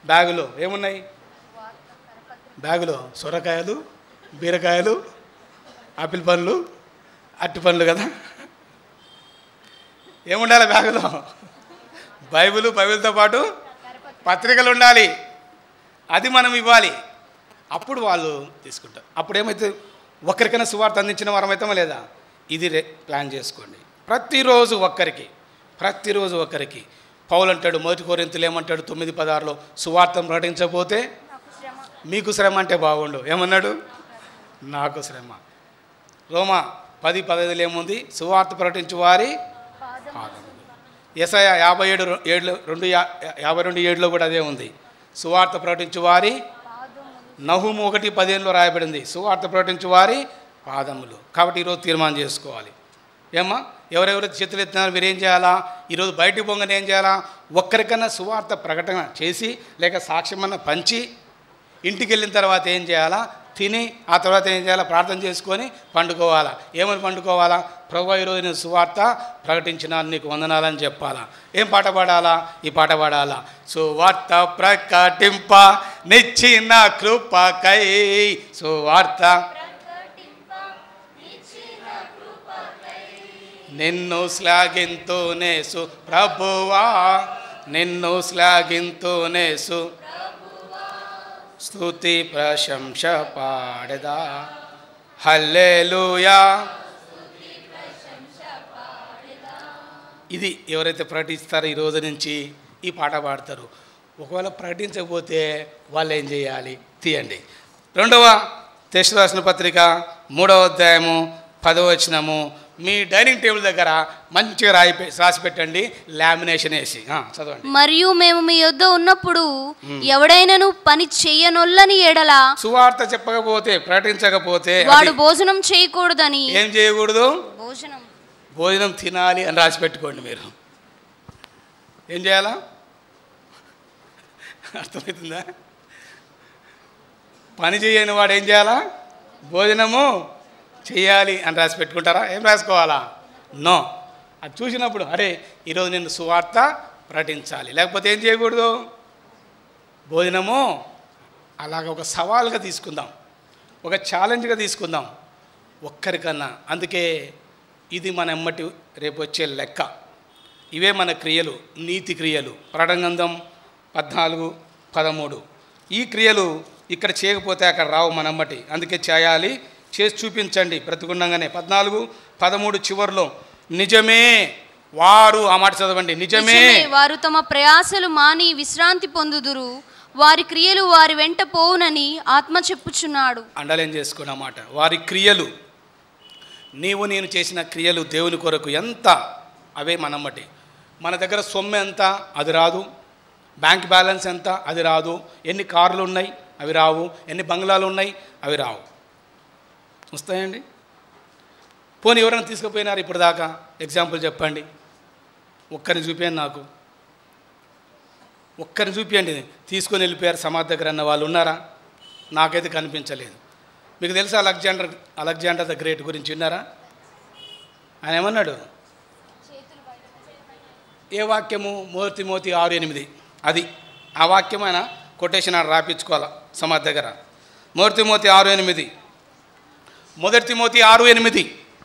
బ్యాగులో ఏమున్నాయి బ్యాగులో సొరకాయలు బీరకాయలు ఆపిల్ పండ్లు అట్టి పండ్లు కదా ఏముండాలి బ్యాగులో బైబిల్ బైబిల్తో పాటు పత్రికలు ఉండాలి అది మనం ఇవ్వాలి అప్పుడు వాళ్ళు తీసుకుంటారు అప్పుడు ఏమైతే ఒక్కరికైనా సువార్త అందించిన వారం అవుతామా లేదా ఇది రే ప్లాన్ చేసుకోండి ప్రతిరోజు ఒక్కరికి ప్రతిరోజు ఒక్కరికి పౌలు అంటాడు మొదటి కోరింతలు ఏమంటాడు తొమ్మిది పదార్లో సువార్తను ప్రకటించకపోతే మీకు శ్రమ అంటే బాగుండు ఏమన్నాడు నాకు శ్రమ రోమా పది పదహైదులు ఏముంది సువార్త ప్రకటించు వారి పాదములు ఎసయ యాభై ఏడు ఏడులో రెండు యా- యాభై రెండు ఏడులో కూడా అదే ఉంది సువార్త ప్రకటించు వారి నహుము ఒకటి పదిహేనులో రాయబడింది సువార్త ప్రకటించు వారి పాదములు కాబట్టి ఈరోజు తీర్మానం చేసుకోవాలి ఏమ్మా ఎవరెవరు చేతులు ఎత్తినారు మీరు ఏం చేయాలా ఈరోజు బయటికి పొంగని ఏం చేయాలా ఒక్కరికన్నా సువార్త ప్రకటన చేసి లేక సాక్ష్యమన్న పంచి ఇంటికి వెళ్ళిన తర్వాత ఏం చేయాలా తిని ఆ తర్వాత ఏం చేయాలా ప్రార్థన చేసుకొని పండుకోవాలా ఏమని పండుకోవాలా ప్రభు ఈరోజు నేను సువార్త ప్రకటించిన నీకు వందనాలని చెప్పాలా ఏం పాట పాడాలా ఈ పాట పాడాలా సువార్త ప్రకటింప నిచ్చిన కృపకై సువార్త నిన్ను శ్లాఘింతూనేసు ప్రభువా నిన్ను శ్లాఘింతూనేసు స్తుతి ప్రశంస పాడదా హల్లెలూయా ఇది ఎవరైతే ప్రకటిస్తారో ఈ రోజు నుంచి ఈ పాట పాడతారు ఒకవేళ ప్రకటించకపోతే వాళ్ళు ఏం చేయాలి తీయండి రెండవ టెస్ట్ రాసిన పత్రిక మూడవ అధ్యాయము పదవ వచనము మీ డైనింగ్ టేబుల్ దగ్గర మంచిగా రాయి పె- రాసి పెట్టండి లామినేషన్ వేసి ఆ, చదవండి మరియు మేము మీ యొద్ద ఉన్నప్పుడు ఎవడైనను పని చెయ్యనొల్లని ఎడల సువార్త చెప్పకపోతే ప్రకటించకపోతే వాడు అది భోజనం చేయకూడదని ఏం చేయకూడదు భోజనం భోజనం తినాలి అని రాసి పెట్టుకోండి మీరు ఏం చేయాలా అర్థమవుతుందా పని చేయని వాడు ఏం చేయాలా భోజనము చేయాలి అని రాసి పెట్టుకుంటారా ఏం రాసుకోవాలా నో అది చూసినప్పుడు అరే ఈరోజు నేను సువార్త ప్రకటించాలి లేకపోతే ఏం చేయకూడదు భోజనము అలాగ ఒక సవాల్గా తీసుకుందాం ఒక ఛాలెంజ్గా తీసుకుందాం ఒక్కరికన్నా అందుకే ఇది మన ఎమ్మటి రేపు వచ్చే లెక్క ఇవే మన క్రియలు నీతి క్రియలు ప్రటంగంధం పద్నాలుగు పదమూడు ఈ క్రియలు ఇక్కడ చేయకపోతే అక్కడ రావు మన ఎమ్మటి అందుకే చేయాలి చేసి చూపించండి బ్రతికుండగానే పద్నాలుగు పదమూడు చివరిలో నిజమే వారు ఆ మాట చదవండి నిజమే నిజమే వారు తమ ప్రయాసలు మాని విశ్రాంతి పొందుదురు వారి క్రియలు వారి వెంట పోవునని ఆత్మ చెప్పుచున్నాడు అండలేం చేసుకున్నమాట వారి క్రియలు నీవు నేను చేసిన క్రియలు దేవుని కొరకు ఎంత అవే మనమ్మటి మన దగ్గర సొమ్ము ఎంత అది రాదు బ్యాంక్ బ్యాలెన్స్ ఎంత అది రాదు ఎన్ని కార్లు ఉన్నాయి అవి రావు ఎన్ని బంగ్లాలు ఉన్నాయి అవి రావు వస్తాయండి పోనీ ఎవరైనా తీసుకుపోయినారు ఇప్పుడు దాకా ఎగ్జాంపుల్ చెప్పండి ఒక్కరిని చూపించండి నాకు ఒక్కరిని చూపించండి తీసుకొని వెళ్ళిపోయారు సమాధి దగ్గర అన్న వాళ్ళు ఉన్నారా నాకైతే కనిపించలేదు మీకు తెలుసా అలెగ్జాండర్ అలెగ్జాండర్ ద గ్రేట్ గురించి విన్నారా ఆయన ఏమన్నాడు ఏ వాక్యము మోతి మోతి ఆరు ఎనిమిది అది ఆ వాక్యం ఆయన కొటేషన్ ఆడ రాపించుకోవాలి సమాధి దగ్గర మూర్తి మోతి ఆరు ఎనిమిది మొదటి మోతి ఆరు ఎనిమిది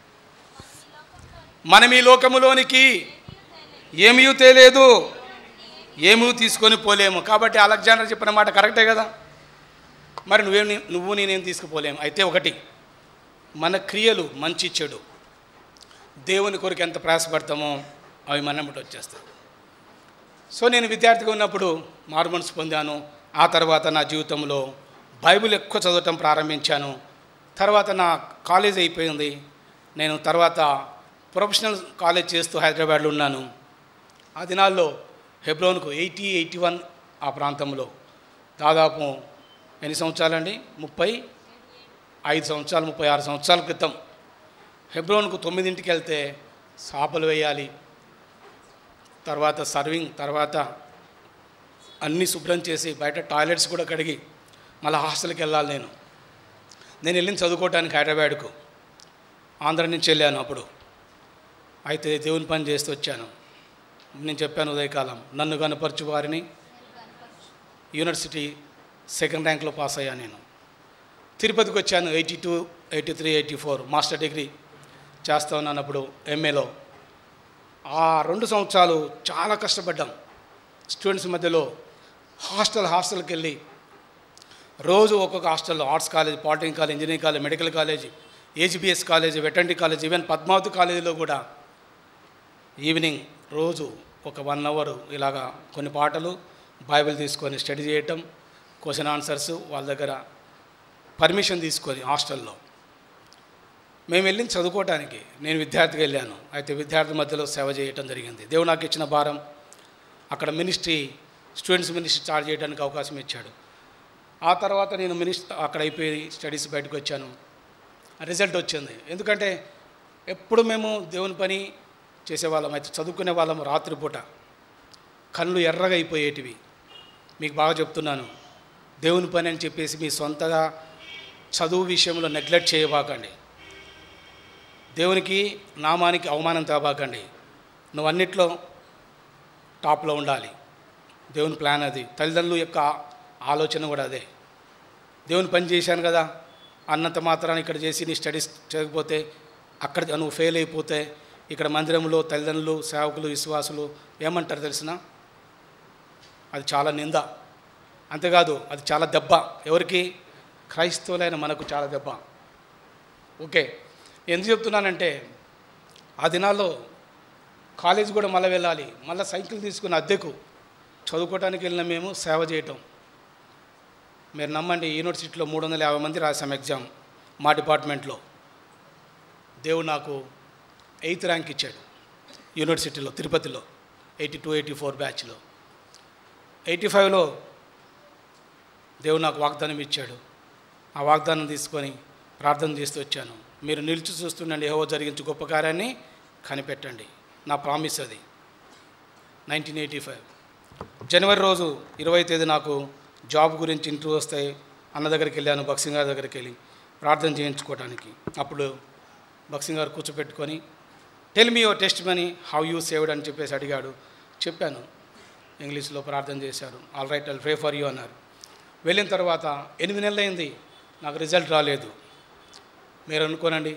మనం ఈ లోకములోనికి ఏమీ తేలేదు ఏమీ తీసుకొని పోలేము కాబట్టి అలెగ్జాండర్ చెప్పిన మాట కరెక్టే కదా మరి నువ్వేం నువ్వు నేనేం తీసుకుపోలేము అయితే ఒకటి మన క్రియలు మంచి చెడు దేవుని కొరకు ఎంత ప్రయాసపడతామో అవి మన వెంబడి వచ్చేస్తాయి సో నేను విద్యార్థిగా ఉన్నప్పుడు మార్మన్స్ పొందాను ఆ తర్వాత నా జీవితంలో బైబిల్ ఎక్కువ చదవటం ప్రారంభించాను తర్వాత నా కాలేజ్ అయిపోయింది నేను తర్వాత ప్రొఫెషనల్ కాలేజ్ చేస్తూ హైదరాబాద్లో ఉన్నాను ఆ దినాల్లో హెబ్రోన్కు ఎయిటీ ఎయిటీ వన్ ఆ ప్రాంతంలో దాదాపు ఎన్ని సంవత్సరాలండి ముప్పై ఐదు సంవత్సరాలు ముప్పై ఆరు సంవత్సరాల క్రితం హెబ్రోన్కు తొమ్మిదింటికి వెళ్తే చేపలు వేయాలి తర్వాత సర్వింగ్ తర్వాత అన్నీ శుభ్రం చేసి బయట టాయిలెట్స్ కూడా కడిగి మళ్ళీ హాస్టల్కి వెళ్ళాలి నేను నేను వెళ్ళింది చదువుకోవటానికి హైదరాబాద్కు ఆంధ్ర నుంచి వెళ్ళాను అప్పుడు అయితే దేవుని పని చేస్తూ వచ్చాను నేను చెప్పాను ఉదయకాలం నన్ను కనపరచు వారిని యూనివర్సిటీ సెకండ్ ర్యాంక్లో పాస్ అయ్యా నేను తిరుపతికి వచ్చాను eighty two eighty three eighty four master degree చేస్తా ఉన్నానప్పుడు ఎంఏలో ఆ రెండు సంవత్సరాలు చాలా కష్టపడ్డాం స్టూడెంట్స్ మధ్యలో హాస్టల్ హాస్టల్కి వెళ్ళి రోజు ఒక్కొక్క హాస్టల్లో arts college polytechnic college engineering college medical college A G B S college veterinary college even Padmavati కాలేజీలో కూడా ఈవినింగ్ రోజు ఒక వన్ అవర్ ఇలాగా కొన్ని పాటలు బైబిల్ తీసుకొని స్టడీ చేయటం క్వశ్చన్ ఆన్సర్స్ వాళ్ళ దగ్గర పర్మిషన్ తీసుకొని హాస్టల్లో మేము వెళ్ళింది చదువుకోవటానికి నేను విద్యార్థిగా వెళ్ళాను అయితే విద్యార్థి మధ్యలో సేవ చేయటం జరిగింది దేవుడు నాకు ఇచ్చిన భారం అక్కడ మినిస్ట్రీ స్టూడెంట్స్ మినిస్ట్రీ స్టార్ట్ చేయడానికి అవకాశం ఇచ్చాడు ఆ తర్వాత నేను మినిస్టర్ అక్కడ అయిపోయి స్టడీస్ బయటకు వచ్చాను రిజల్ట్ వచ్చింది ఎందుకంటే ఎప్పుడు మేము దేవుని పని చేసేవాళ్ళం అయితే చదువుకునే వాళ్ళం రాత్రిపూట కళ్ళు ఎర్రగా అయిపోయేటివి మీకు బాగా చెప్తున్నాను దేవుని పని అని చెప్పేసి మీ సొంతగా చదువు విషయంలో నెగ్లెక్ట్ చేయబాకండి దేవునికి నామానికి అవమానం తేబాకండి నువ్వు అన్నిట్లో టాప్లో ఉండాలి దేవుని ప్లాన్ అది తల్లిదండ్రుల యొక్క ఆలోచన కూడా అదే దేవుని పని చేశాను కదా అన్నంత మాత్రాన్ని ఇక్కడ చేసి నీ స్టడీస్ చేయకపోతే అక్కడ నువ్వు ఫెయిల్ అయిపోతే ఇక్కడ మందిరంలో తల్లిదండ్రులు సేవకులు విశ్వాసులు ఏమంటారు తెలిసిన అది చాలా నింద అంతేకాదు అది చాలా దెబ్బ ఎవరికి క్రైస్తవులైన మనకు చాలా దెబ్బ ఓకే ఎందుకు చెప్తున్నానంటే ఆ దినాల్లో కాలేజ్ కూడా మళ్ళీ వెళ్ళాలి మళ్ళీ సైకిల్ తీసుకుని అద్దెకు చదువుకోవడానికి వెళ్ళిన మేము సేవ చేయటం మీరు నమ్మండి యూనివర్సిటీలో మూడు వందల యాభై మంది రాసాం ఎగ్జామ్ మా డిపార్ట్మెంట్లో దేవుడు నాకు ఎయిత్ ర్యాంక్ ఇచ్చాడు యూనివర్సిటీలో తిరుపతిలో ఎయిటీ టూ ఎయిటీ ఫోర్ బ్యాచ్లో ఎయిటీ ఫైవ్లో దేవుడు నాకు వాగ్దానం ఇచ్చాడు ఆ వాగ్దానం తీసుకొని ప్రార్థన చేస్తూ వచ్చాను మీరు నిలిచి చూస్తుండండి ఏవో జరిగించు గొప్ప కార్యాన్ని కనిపెట్టండి నా ప్రామిస్ అది నైన్టీన్ ఎయిటీ ఫైవ్ జనవరి రోజు ఇరవై తేదీ నాకు జాబ్ గురించి ఇంటర్వ్యూ వస్తాయి అన్న దగ్గరికి వెళ్ళాను బక్సింగ్ గారి దగ్గరికి వెళ్ళి ప్రార్థన చేయించుకోవడానికి అప్పుడు బక్సింగ్ గారు కూర్చోపెట్టుకొని tell me your testimony how you saved అని చెప్పేసి అడిగాడు చెప్పాను ఇంగ్లీష్లో ప్రార్థన చేశారు all right I'll pray for you అన్నారు వెళ్ళిన తర్వాత ఎనిమిది నెలలు అయింది నాకు రిజల్ట్ రాలేదు మీరు అనుకోనండి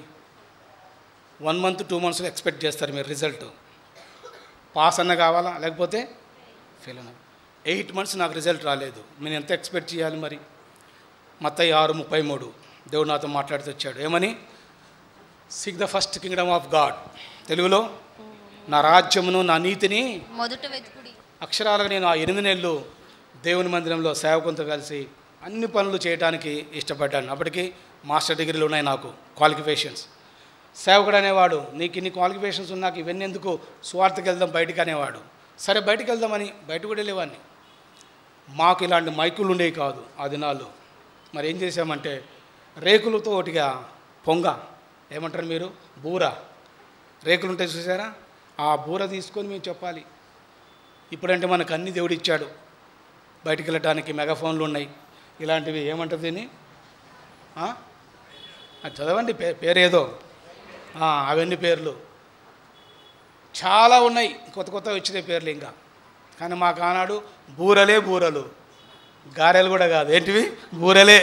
వన్ మంత్ టూ మంత్స్లో ఎక్స్పెక్ట్ చేస్తారు మీరు రిజల్ట్ పాస్ అన్న కావాలా లేకపోతే ఫెయిల్ అన్న ఎయిట్ మంత్స్ నాకు రిజల్ట్ రాలేదు నేను ఎంత ఎక్స్పెక్ట్ చేయాలి మరి మత్తయ్య ఆరు ముప్పై మూడు దేవుడు నాతో మాట్లాడుతూ వచ్చాడు ఏమని seek the first kingdom of God తెలుగులో నా రాజ్యమును నా నీతిని మొదట వెతుకుడి అక్షరాలుగా నేను ఆ ఎనిమిది నెలలు దేవుని మందిరంలో సేవకులతో కలిసి అన్ని పనులు చేయడానికి ఇష్టపడ్డాను అప్పటికి మాస్టర్ డిగ్రీలు ఉన్నాయి నాకు క్వాలిఫికేషన్స్ సేవకుడు అనేవాడు నీకు ఇన్ని క్వాలిఫికేషన్స్ ఉన్నాక ఇవన్నీ ఎందుకు స్వార్థకి వెళ్దాం బయటికి అనేవాడు సరే బయటికి వెళ్దామని బయట కూడా వెళ్ళేవాడిని మాకు ఇలాంటి మైకులు ఉండేవి కాదు ఆ దినాల్లో మరి ఏం చేసామంటే రేకులతో ఒకటిగా పొంగ ఏమంటారు మీరు బూర రేకులు ఉంటాయి చూసారా ఆ బూర తీసుకొని మేము చెప్పాలి ఇప్పుడంటే మనకు అన్ని దేవుడు ఇచ్చాడు బయటికి వెళ్ళటానికి మెగాఫోన్లు ఉన్నాయి ఇలాంటివి ఏమంటారు దీన్ని ఆ? అది చదవండి పే పేరేదో ఆ, అవన్నీ పేర్లు చాలా ఉన్నాయి కొత్త కొత్త వచ్చినాయి పేర్లు ఇంకా కానీ మాకు ఆనాడు బూరలే బూరలు గారెలు కూడా కాదు ఏంటివి బూరలే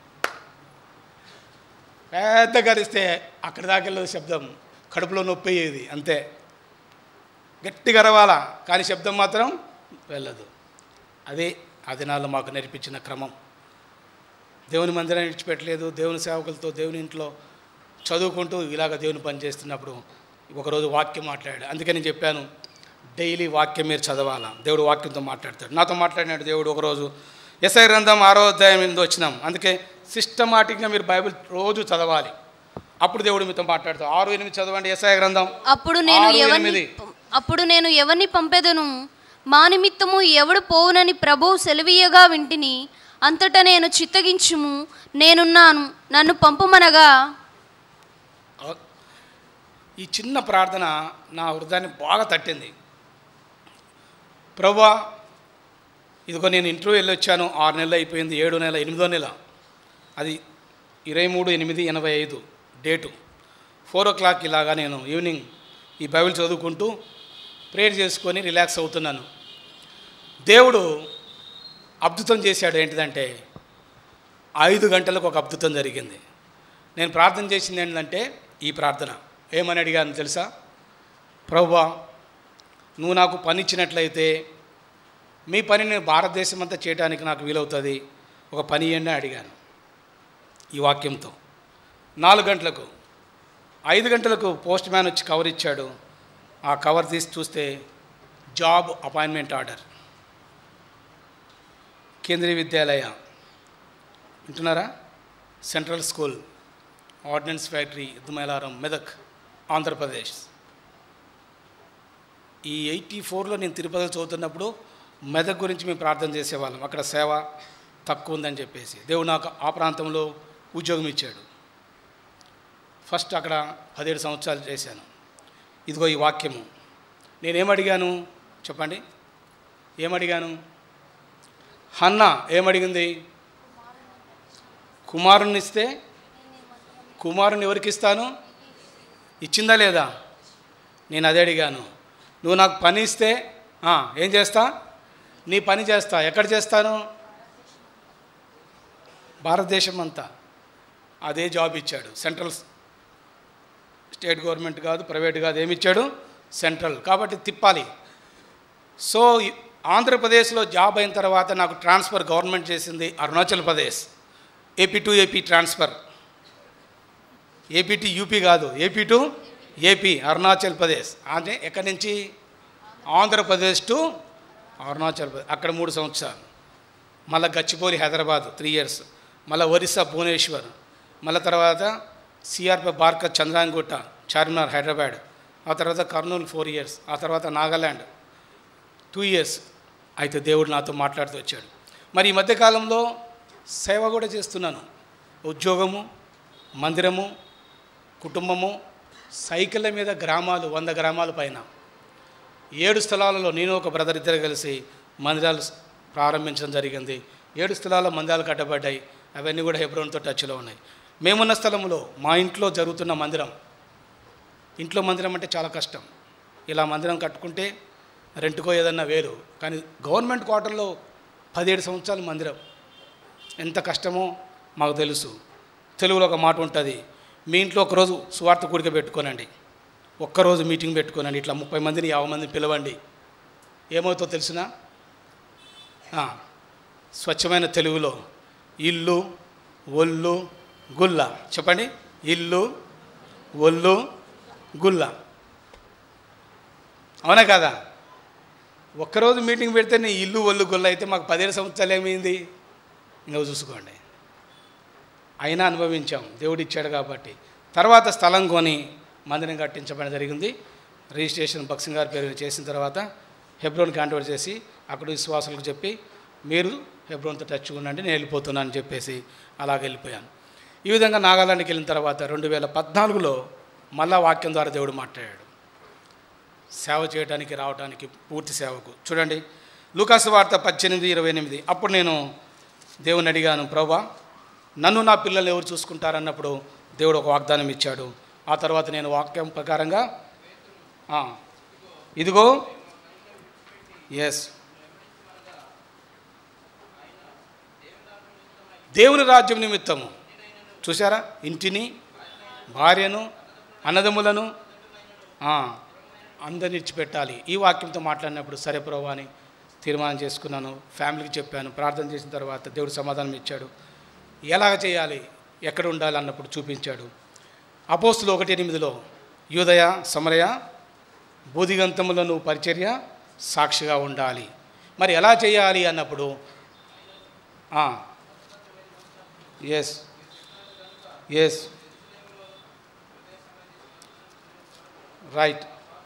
పెద్ద గరిస్తే అక్కడి దాకా వెళ్ళేది శబ్దం కడుపులో నొప్పి అయ్యేది అంతే గట్టిగా అరవాలా కానీ శబ్దం మాత్రం వెళ్ళదు అదే ఆ దినాల్లో మాకు నేర్పించిన క్రమం దేవుని మందిరాన్ని విడిచిపెట్టలేదు దేవుని సేవకులతో దేవుని ఇంట్లో చదువుకుంటూ ఇలాగ దేవుని పని చేస్తున్నప్పుడు ఒకరోజు వాక్యం మాట్లాడాడు అందుకే నేను చెప్పాను డైలీ వాక్యం మీరు చదవాలా దేవుడు వాక్యంతో మాట్లాడతాడు నాతో మాట్లాడినాడు దేవుడు ఒకరోజు ఎస్ఐ గ్రంథం ఆరో అధ్యాయం ఎనిమిది వచ్చినాం అందుకే సిస్టమాటిక్గా మీరు బైబిల్ రోజు చదవాలి అప్పుడు దేవుడు మీతో మాట్లాడతాడు ఆరు ఎనిమిది చదవండి ఎస్ఐ గ్రంథం అప్పుడు నేను ఆరు ఎవరిని ఎనిమిది. అప్పుడు నేను ఎవరిని పంపెదను మా నిమిత్తము ఎవడు పోవునని ప్రభువు సెలవీయగా వింటిని అంతటా నేను చిత్తగించుము నేనున్నాను నన్ను పంపుమనగా ఈ చిన్న ప్రార్థన నా హృదయాన్ని బాగా తట్టింది ప్రభా ఇదిగో నేను ఇంటర్వ్యూ వెళ్ళి వచ్చాను ఆరు నెలలు అయిపోయింది ఏడు నెల ఎనిమిదో నెల అది ఇరవై మూడు ఎనిమిది ఎనభై ఐదు డేటు ఫోర్ ఓ క్లాక్ ఇలాగా నేను ఈవినింగ్ ఈ బైబిల్ చదువుకుంటూ ప్రేయర్ చేసుకొని రిలాక్స్ అవుతున్నాను దేవుడు అద్భుతం చేశాడు ఏంటిదంటే ఐదు గంటలకు ఒక అద్భుతం జరిగింది నేను ప్రార్థన చేసింది ఏంటంటే ఈ ప్రార్థన ఏమని అడిగాను తెలుసా ప్రభువా నువ్వు నాకు పని ఇచ్చినట్లయితే మీ పని నేను భారతదేశం అంతా చేయడానికి నాకు వీలవుతుంది ఒక పని ఇవ్వండి అని అడిగాను ఈ వాక్యంతో నాలుగు గంటలకు ఐదు గంటలకు పోస్ట్ మ్యాన్ వచ్చి కవర్ ఇచ్చాడు ఆ కవర్ తీసి చూస్తే job appointment order Kendriya Vidyalaya వింటున్నారా central school ordnance factory Dumailaram Medak Andhra Pradesh ఈ ఎయిటీ ఫోర్లో నేను తిరుపతిలో చదువుతున్నప్పుడు మెదక్ గురించి మేము ప్రార్థన చేసేవాళ్ళం అక్కడ సేవ తక్కువ ఉందని చెప్పేసి దేవుడు నాకు ఆ ప్రాంతంలో ఉద్యోగం ఇచ్చాడు ఫస్ట్ అక్కడ పదిహేడు సంవత్సరాలు చేశాను ఇదిగో ఈ వాక్యము నేనేమడిగాను చెప్పండి ఏమడిగాను హన్న ఏమడిగింది కుమారుని ఇస్తే కుమారుని ఎవరికి ఇస్తాను ఇచ్చిందా లేదా నేను అదే అడిగాను నువ్వు నాకు పని ఇస్తే ఆ, ఏం చేస్తా నీ పని చేస్తా ఎక్కడ చేస్తాను భారతదేశం అంతా అదే జాబ్ ఇచ్చాడు సెంట్రల్ స్టేట్ గవర్నమెంట్ కాదు ప్రైవేట్ కాదు ఏమి ఇచ్చాడు సెంట్రల్ కాబట్టి తిప్పాలి సో ఈ ఆంధ్రప్రదేశ్లో జాబ్ అయిన తర్వాత నాకు ట్రాన్స్ఫర్ గవర్నమెంట్ చేసింది Arunachal Pradesh AP to AP transfer AP to UP కాదు AP to AP Arunachal Pradesh అంటే ఎక్కడి నుంచి ఆంధ్రప్రదేశ్ టు అరుణాచల్ ప్రదేశ్ అక్కడ మూడు సంవత్సరాలు మళ్ళీ గచ్చిపోలి హైదరాబాద్ త్రీ ఇయర్స్ మళ్ళీ ఒరిస్సా భువనేశ్వర్ మళ్ళీ తర్వాత సిఆర్పి బార్క చంద్రాంగుట్ట చార్మినార్ హైదరాబాద్ ఆ తర్వాత కర్నూలు ఫోర్ ఇయర్స్ ఆ తర్వాత నాగాల్యాండ్ టూ ఇయర్స్ అయితే దేవుడు నాతో మాట్లాడుతూ వచ్చాడు మరి ఈ మధ్యకాలంలో సేవ కూడా చేస్తున్నాను ఉద్యోగము మందిరము కుటుంబము సైకిళ్ళ మీద గ్రామాలు వంద గ్రామాల పైన ఏడు స్థలాలలో నేను ఒక బ్రదర్ ఇద్దరు కలిసి మందిరాలు ప్రారంభించడం జరిగింది ఏడు స్థలాల్లో మందిరాలు కట్టబడ్డాయి అవన్నీ కూడా హెబ్రోన్తో టచ్లో ఉన్నాయి మేమున్న స్థలంలో మా ఇంట్లో జరుగుతున్న మందిరం ఇంట్లో మందిరం అంటే చాలా కష్టం ఇలా మందిరం కట్టుకుంటే రెంట్కో ఏదన్నా వేరు కానీ గవర్నమెంట్ క్వార్టర్లో పదిహేడు సంవత్సరాల మందిరం ఎంత కష్టమో మాకు తెలుసు తెలుగులో ఒక మాట ఉంటుంది మీ ఇంట్లో ఒకరోజు సువార్త కూడిక పెట్టుకోనండి ఒక్కరోజు మీటింగ్ పెట్టుకోనండి ఇట్లా ముప్పై మందిని యాభై మందిని పిలవండి ఏమవుతో తెలిసిన స్వచ్ఛమైన తెలుగులో ఇల్లు ఒళ్ళు గుల్ల చెప్పండి ఇల్లు ఒళ్ళు గుల్ల అవునా కదా ఒక్కరోజు మీటింగ్ పెడితే నీ ఇల్లు ఒళ్ళు గుల్ల అయితే మాకు పదిహేను సంవత్సరాలు ఏమైంది ఇంకా చూసుకోండి అయినా అనుభవించాం దేవుడు ఇచ్చాడు కాబట్టి తర్వాత స్థలం కొని మందిరం కట్టించబడడం జరిగింది రిజిస్ట్రేషన్ బక్సింగ్ గారి పేరు చేసిన తర్వాత హెబ్రోన్కి హ్యాండ్ చేసి అక్కడ విశ్వాసులకు చెప్పి మీరు హెబ్రోన్తో టచ్ ఉండండి నేను వెళ్ళిపోతున్నాను అని చెప్పేసి అలాగ వెళ్ళిపోయాను ఈ విధంగా నాగాలాండ్కి వెళ్ళిన తర్వాత రెండు వేల పద్నాలుగులో మళ్ళా వాక్యం ద్వారా దేవుడు మాట్లాడాడు సేవ చేయడానికి రావడానికి పూర్తి సేవకు చూడండి లూకాసు వార్త పద్దెనిమిది ఇరవై ఎనిమిది అప్పుడు నేను దేవుని అడిగాను ప్రభా నన్ను నా పిల్లలు ఎవరు చూసుకుంటారన్నప్పుడు దేవుడు ఒక వాగ్దానం ఇచ్చాడు ఆ తర్వాత నేను వాక్యం ప్రకారంగా ఆ, ఇదిగో ఎస్ దేవుని రాజ్యం నిమిత్తము చూసారా ఇంటిని భార్యను అన్నదమ్ములను ఆ, అందరిని ఇచ్చిపెట్టాలి ఈ వాక్యంతో మాట్లాడినప్పుడు సరే ప్రభా అని తీర్మానం చేసుకున్నాను ఫ్యామిలీకి చెప్పాను ప్రార్థన చేసిన తర్వాత దేవుడు సమాధానం ఇచ్చాడు ఎలాగ చేయాలి ఎక్కడ ఉండాలి అన్నప్పుడు చూపించాడు అపోస్తులు ఒకటి ఎనిమిదిలో యూదయ సమరయ బోధిగంతములను పరిచర్య సాక్షిగా ఉండాలి మరి ఎలా చేయాలి అన్నప్పుడు ఎస్ ఎస్ రైట్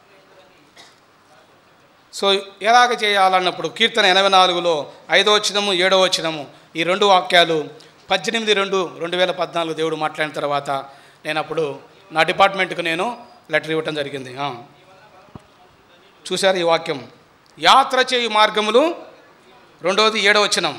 సో ఎలాగ చేయాలన్నప్పుడు కీర్తన ఎనభై నాలుగులో ఐదో వచనము ఏడో వచనము ఈ రెండు వాక్యాలు పద్దెనిమిది రెండు రెండు వేల పద్నాలుగు దేవుడు మాట్లాడిన తర్వాత నేను అప్పుడు నా డిపార్ట్మెంట్కు నేను లెటర్ ఇవ్వటం జరిగింది ఆ. చూశారు ఈ వాక్యం యాత్ర చేయు మార్గములు రెండవది ఏడో వచనం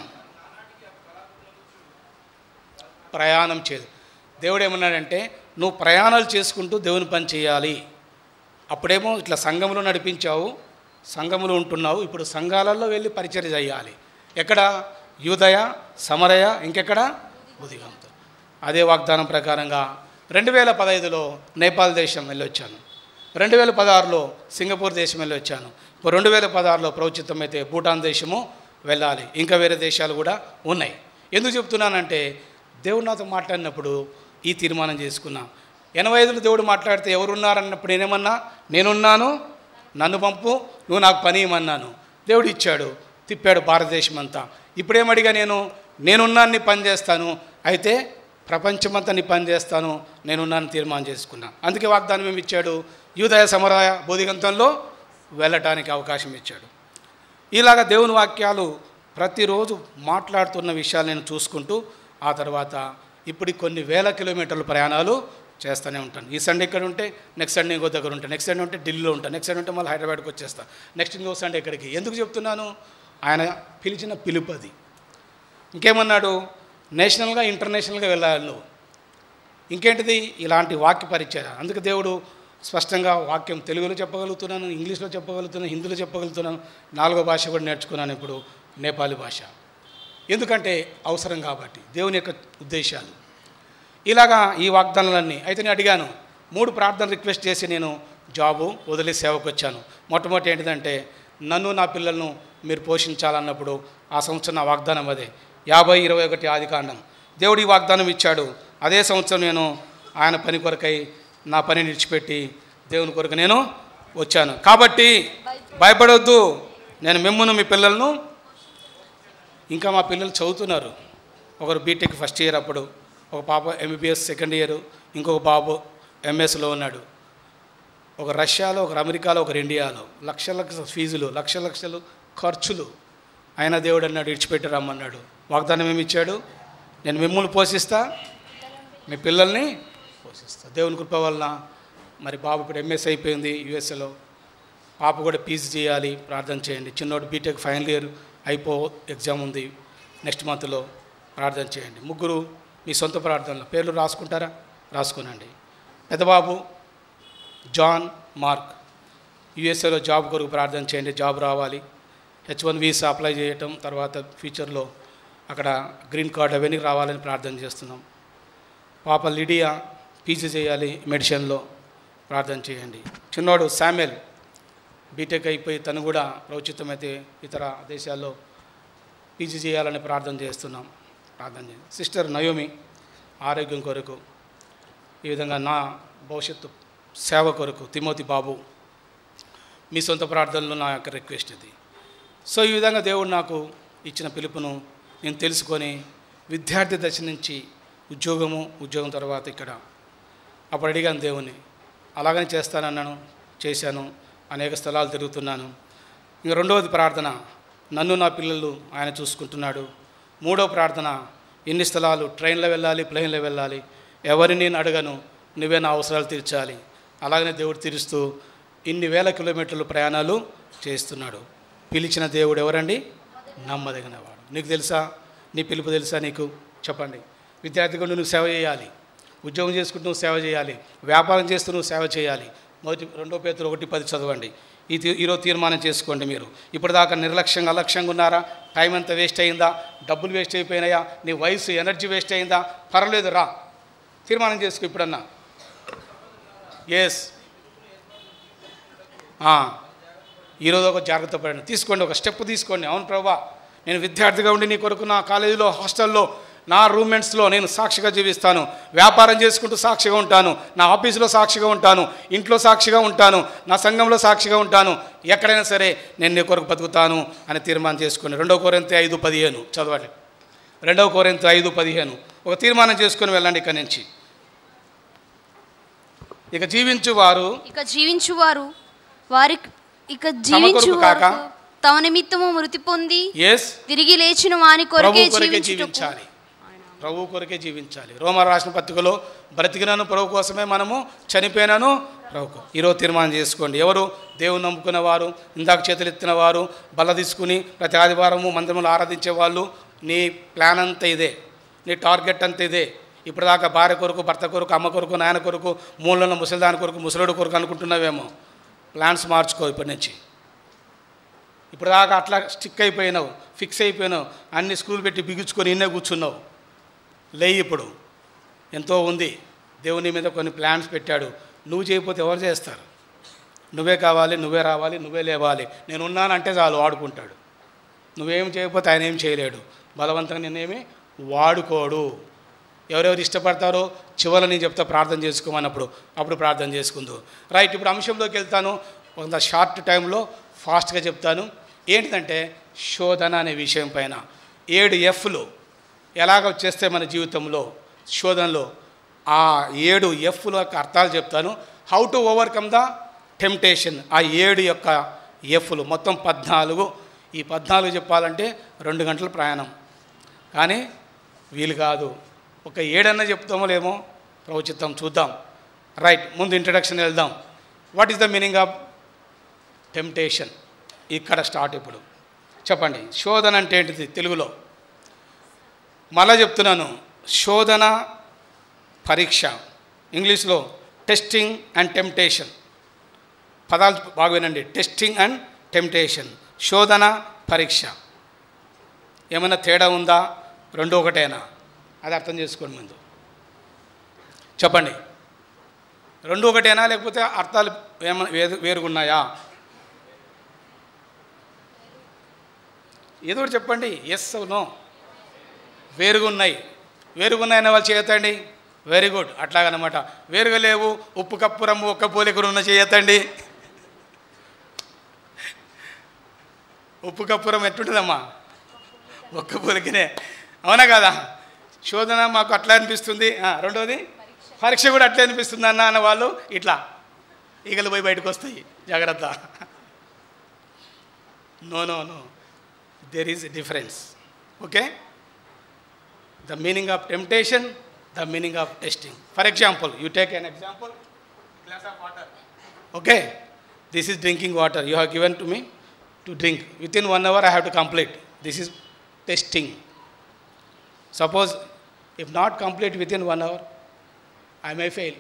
ప్రయాణం చేయదు దేవుడు ఏమన్నాడంటే నువ్వు ప్రయాణాలు చేసుకుంటూ దేవుని పని చేయాలి అప్పుడేమో ఇట్లా సంఘములో నడిపించావు సంఘములో ఉంటున్నావు ఇప్పుడు సంఘాలలో వెళ్ళి పరిచయం చేయాలి ఎక్కడ యూదయ సమరయ ఇంకెక్కడ బుధిగంతం అదే వాగ్దానం ప్రకారంగా రెండు వేల పదహైదులో నేపాల్ దేశం వెళ్ళొచ్చాను రెండు వేల పదహారులో సింగపూర్ దేశం వెళ్ళొచ్చాను ఇప్పుడు రెండు వేల పదహారులో ప్రౌచితం అయితే భూటాన్ దేశము వెళ్ళాలి ఇంకా వేరే దేశాలు కూడా ఉన్నాయి ఎందుకు చెప్తున్నానంటే దేవుడు నాతో మాట్లాడినప్పుడు ఈ తీర్మానం చేసుకున్నా ఎనభై ఐదులో దేవుడు మాట్లాడితే ఎవరున్నారన్నప్పుడు నేనేమన్నా నేనున్నాను నన్ను పంపు నువ్వు నాకు పని ఇమ్మన్నాను దేవుడు ఇచ్చాడు తిప్పాడు భారతదేశం అంతా ఇప్పుడేమడిగా నేను నేనున్నాన్ని పని చేస్తాను అయితే ప్రపంచమంతా నీ పని చేస్తాను నేనున్నాను తీర్మానం చేసుకున్నా అందుకే వాగ్దానం ఏమి ఇచ్చాడు యూదయ సమరాయ బోధిగంతంలో వెళ్ళటానికి అవకాశం ఇచ్చాడు ఇలాగ దేవుని వాక్యాలు ప్రతిరోజు మాట్లాడుతున్న విషయాలు నేను చూసుకుంటూ ఆ తర్వాత ఇప్పుడు కొన్ని వేల కిలోమీటర్ల ప్రయాణాలు చేస్తూనే ఉంటాను ఈ సండే ఇక్కడ ఉంటే నెక్స్ట్ సండే ఇంకో దగ్గర ఉంటాను నెక్స్ట్ సండే ఉంటే ఢిల్లీలో ఉంటాను నెక్స్ట్ సండే ఉంటే మళ్ళీ హైదరాబాద్కి వచ్చేస్తా నెక్స్ట్ ఇంకో సండే ఇక్కడికి ఎందుకు చెప్తున్నాను ఆయన పిలిచిన పిలుపు అది ఇంకేమన్నాడు నేషనల్గా ఇంటర్నేషనల్గా వెళ్ళాలి నువ్వు ఇంకేంటిది ఇలాంటి వాక్య పరిచయం అందుకే దేవుడు స్పష్టంగా వాక్యం తెలుగులో చెప్పగలుగుతున్నాను ఇంగ్లీష్లో చెప్పగలుగుతున్నాను హిందీలో చెప్పగలుగుతున్నాను నాలుగో భాష కూడా నేర్చుకున్నాను ఇప్పుడు నేపాలి భాష ఎందుకంటే అవసరం కాబట్టి దేవుని యొక్క ఉద్దేశాలు ఇలాగా ఈ వాగ్దానాలన్నీ అయితే నేను అడిగాను మూడు ప్రార్థన రిక్వెస్ట్ చేసి నేను జాబు వదిలి సేవకు వచ్చాను మొట్టమొదటి ఏంటిదంటే నన్ను నా పిల్లలను మీరు పోషించాలన్నప్పుడు ఆ సంవత్సరం నా వాగ్దానం అదే యాభై ఇరవై ఒకటి ఆది కాండం దేవుడు ఈ వాగ్దానం ఇచ్చాడు అదే సంవత్సరం నేను ఆయన పని కొరకై నా పని విడిచిపెట్టి దేవుని కొరకు నేను వచ్చాను కాబట్టి భయపడొద్దు నేను మిమ్మును మీ పిల్లలను ఇంకా మా పిల్లలు చదువుతున్నారు ఒకరు బీటెక్ ఫస్ట్ ఇయర్ అప్పుడు ఒక పాప ఎంబీబీఎస్ సెకండ్ ఇయర్ ఇంకొక బాబు ఎంఎస్లో ఉన్నాడు ఒక రష్యాలో ఒకరు అమెరికాలో ఒకరు ఇండియాలో లక్ష లక్ష ఫీజులు లక్ష లక్షలు ఖర్చులు ఆయన దేవుడు అన్నాడు విడిచిపెట్టి రమ్మన్నాడు వాగ్దానం ఏమి ఇచ్చాడు నేను మిమ్మల్ని పోషిస్తా మీ పిల్లల్ని పోషిస్తా దేవుని కృప వలన మరి బాబు ఇప్పుడు ఎంఎస్ అయిపోయింది యుఎస్ఏలో పాప కూడా పీజీ చేయాలి ప్రార్థన చేయండి చిన్నోడు బీటెక్ ఫైనల్ ఇయర్ అయిపో ఎగ్జామ్ ఉంది నెక్స్ట్ మంత్లో ప్రార్థన చేయండి ముగ్గురు మీ సొంత ప్రార్థనలు పేర్లు రాసుకుంటారా రాసుకోనండి పెద్దబాబు జాన్ మార్క్ యుఎస్ఏలో జాబ్ కొరకు ప్రార్థన చేయండి జాబ్ రావాలి హెచ్ వన్ వీసా అప్లై చేయటం తర్వాత ఫ్యూచర్లో అక్కడ గ్రీన్ కార్డ్ అవన్నీ రావాలని ప్రార్థన చేస్తున్నాం పాప లిడియా పీజీ చేయాలి మెడిసిన్లో ప్రార్థన చేయండి చిన్నోడు శామ్యుల్ బీటెక్ అయిపోయి తను కూడా ప్రౌచితమైతే ఇతర దేశాల్లో పీజీ చేయాలని ప్రార్థన చేస్తున్నాం ప్రార్థన చేయండి సిస్టర్ నయోమి ఆరోగ్యం కొరకు ఈ విధంగా నా భవిష్యత్తు సేవ కొరకు తిమోతి బాబు మీ సొంత ప్రార్థనలో నా యొక్క రిక్వెస్ట్ ఇది సో ఈ విధంగా దేవుడు నాకు ఇచ్చిన పిలుపును నేను తెలుసుకొని విద్యార్థి దశ నుంచి ఉద్యోగము ఉద్యోగం తర్వాత ఇక్కడ అప్పుడు అడిగాను దేవుని అలాగనే చేస్తానన్నాను చేశాను అనేక స్థలాలు తిరుగుతున్నాను ఇంక రెండవది ప్రార్థన నన్ను నా పిల్లలు ఆయన చూసుకుంటున్నాడు మూడో ప్రార్థన ఎన్ని స్థలాలు ట్రైన్లో వెళ్ళాలి ప్లేన్లో వెళ్ళాలి ఎవరిని నేను అడగను నువ్వే నా అవసరాలు తీర్చాలి అలాగనే దేవుడు తీరుస్తూ ఇన్ని వేల కిలోమీటర్లు ప్రయాణాలు చేస్తున్నాడు పిలిచిన దేవుడు ఎవరండి నమ్మదగినవాడు నీకు తెలుసా నీ పిలుపు తెలుసా నీకు చెప్పండి విద్యార్థిగా నువ్వు సేవ చేయాలి ఉద్యోగం చేసుకుంటూ నువ్వు సేవ చేయాలి వ్యాపారం చేస్తూ నువ్వు సేవ చేయాలి మొదటి రెండో పేతులు ఒకటి పది చదవండి ఈ తీ- ఈరోజు తీర్మానం చేసుకోండి మీరు ఇప్పటిదాకా నిర్లక్ష్యంగా అలక్ష్యంగా ఉన్నారా టైం అంతా వేస్ట్ అయిందా డబ్బులు వేస్ట్ అయిపోయినాయా నీ వయసు ఎనర్జీ వేస్ట్ అయిందా పర్వాలేదు రా తీర్మానం చేసుకో ఇప్పుడన్నా ఎస్ ఈరోజు ఒక జాగ్రత్త పడండి తీసుకోండి ఒక స్టెప్ తీసుకోండి అవును ప్రభా నేను విద్యార్థిగా ఉండి నీ కొరకు నా కాలేజీలో హాస్టల్లో నా రూమ్మేట్స్లో నేను సాక్షిగా జీవిస్తాను వ్యాపారం చేసుకుంటూ సాక్షిగా ఉంటాను నా ఆఫీసులో సాక్షిగా ఉంటాను ఇంట్లో సాక్షిగా ఉంటాను నా సంఘంలో సాక్షిగా ఉంటాను ఎక్కడైనా సరే నేను నీ కొరకు బతుకుతాను అని తీర్మానం చేసుకోండి రెండో కోరింత ఐదు పదిహేను చదవండి రెండవ కోరింత ఐదు పదిహేను ఒక తీర్మానం చేసుకొని వెళ్ళండి ఇక్కడి నుంచి ఇక జీవించు వారు ఇక జీవించువారు వారి ఇక జీవించువారు కాక తమ నిమిత్తము మృతి పొంది ఎస్ తిరిగి లేచిన వాని కొరకే ప్రభు కొరకే జీవించుటకు జీవించాలి ప్రభు కొరకే జీవించాలి రోమ రాసిన పత్రికలో బ్రతికినాను ప్రభు కోసమే మనము చనిపోయినాను ప్రభుకు ఈరోజు తీర్మానం చేసుకోండి ఎవరు దేవుని నమ్ముకున్న వారు ఇందాక చేతులు ఎత్తిన వారు బల్ల తీసుకుని ప్రతి ఆదివారము మందిరంలో ఆరాధించే వాళ్ళు నీ ప్లాన్ అంతా ఇదే నీ టార్గెట్ అంతా ఇదే ఇప్పటిదాకా భార్య కొరకు భర్త కొరకు అమ్మ కొరకు నాయన కొరకు మూలలో ముసలిదాని కొరకు ముసలుడు కొరకు అనుకుంటున్నావేమో ప్లాన్స్ మార్చుకో ఇప్పటి నుంచి ఇప్పుడు దాకా అట్లా స్టిక్ అయిపోయినావు ఫిక్స్ అయిపోయినావు అన్ని స్కూల్ పెట్టి బిగించుకొని ఇన్నే కూర్చున్నావు లేయి ఇప్పుడు ఎంతో ఉంది దేవుని మీద కొన్ని ప్లాన్స్ పెట్టాడు నువ్వు చేయకపోతే ఎవరు చేస్తారు నువ్వే కావాలి నువ్వే రావాలి నువ్వే లేవాలి నేను ఉన్నానంటే చాలు వాడుకుంటాడు నువ్వేం చేయకపోతే ఆయన ఏం చేయలేడు బలవంతంగా నిన్నేమి వాడుకోడు ఎవరెవరు ఇష్టపడతారో చివరి నేను చెప్తా ప్రార్థన చేసుకోమన్నప్పుడు అప్పుడు ప్రార్థన చేసుకుందు రైట్ ఇప్పుడు అంశంలోకి వెళ్తాను కొంత షార్ట్ టైంలో ఫాస్ట్గా చెప్తాను ఏంటిదంటే శోధన అనే విషయం పైన ఏడు ఎఫ్లు ఎలాగ చేస్తే మన జీవితంలో శోధనలో ఆ ఏడు ఎఫ్ల యొక్క అర్థాలు చెప్తాను how to overcome the temptation ఆ ఏడు యొక్క ఎఫ్లు మొత్తం పద్నాలుగు ఈ పద్నాలుగు చెప్పాలంటే రెండు గంటల ప్రయాణం కానీ వీలు కాదు ఒక ఏడన్నా చెప్తామో లేమో ప్రవచిద్దాం చూద్దాం రైట్ ముందు ఇంట్రడక్షన్ వెళ్దాం what is the meaning of temptation ఇక్కడ స్టార్ట్ ఇప్పుడు చెప్పండి శోధన అంటే ఏంటిది తెలుగులో మళ్ళా చెప్తున్నాను శోధన పరీక్ష ఇంగ్లీష్లో టెస్టింగ్ అండ్ టెంప్టేషన్ పదాలు బాగా వినండి టెస్టింగ్ అండ్ టెంప్టేషన్ శోధన పరీక్ష ఏమైనా తేడా ఉందా రెండు ఒకటేనా అది అర్థం చేసుకోండి ముందు చెప్పండి రెండు ఒకటేనా లేకపోతే అర్థాలు ఏమైనా వేరు వేరుగున్నాయా ఏదో ఒకటి చెప్పండి ఎస్ నో వేరుగున్నాయి వేరుగున్నాయనే వాళ్ళు చేయతండి వెరీ గుడ్ అట్లాగనమాట వేరుగా లేవు ఉప్పు కప్పు రమ్ము ఒక్క పోలికలు ఉన్న చేయతండి ఉప్పు కప్పురం ఎట్టుంటుందమ్మా ఒక్క పోలికనే అవునా కదా శోధన మాకు అట్లా అనిపిస్తుంది ఆ, రెండోది పరీక్ష కూడా అట్లే అనిపిస్తుంది అన్న అన్న వాళ్ళు ఇట్లా ఈగలు పోయి బయటకు వస్తాయి జాగ్రత్త no no no there is a difference. Okay? The meaning of temptation, the meaning of testing. For example, you take an example, glass of water. Okay? This is drinking water. You have given to me to drink. Within one hour, I have to complete. This is testing. Suppose if not complete within one hour, I may fail.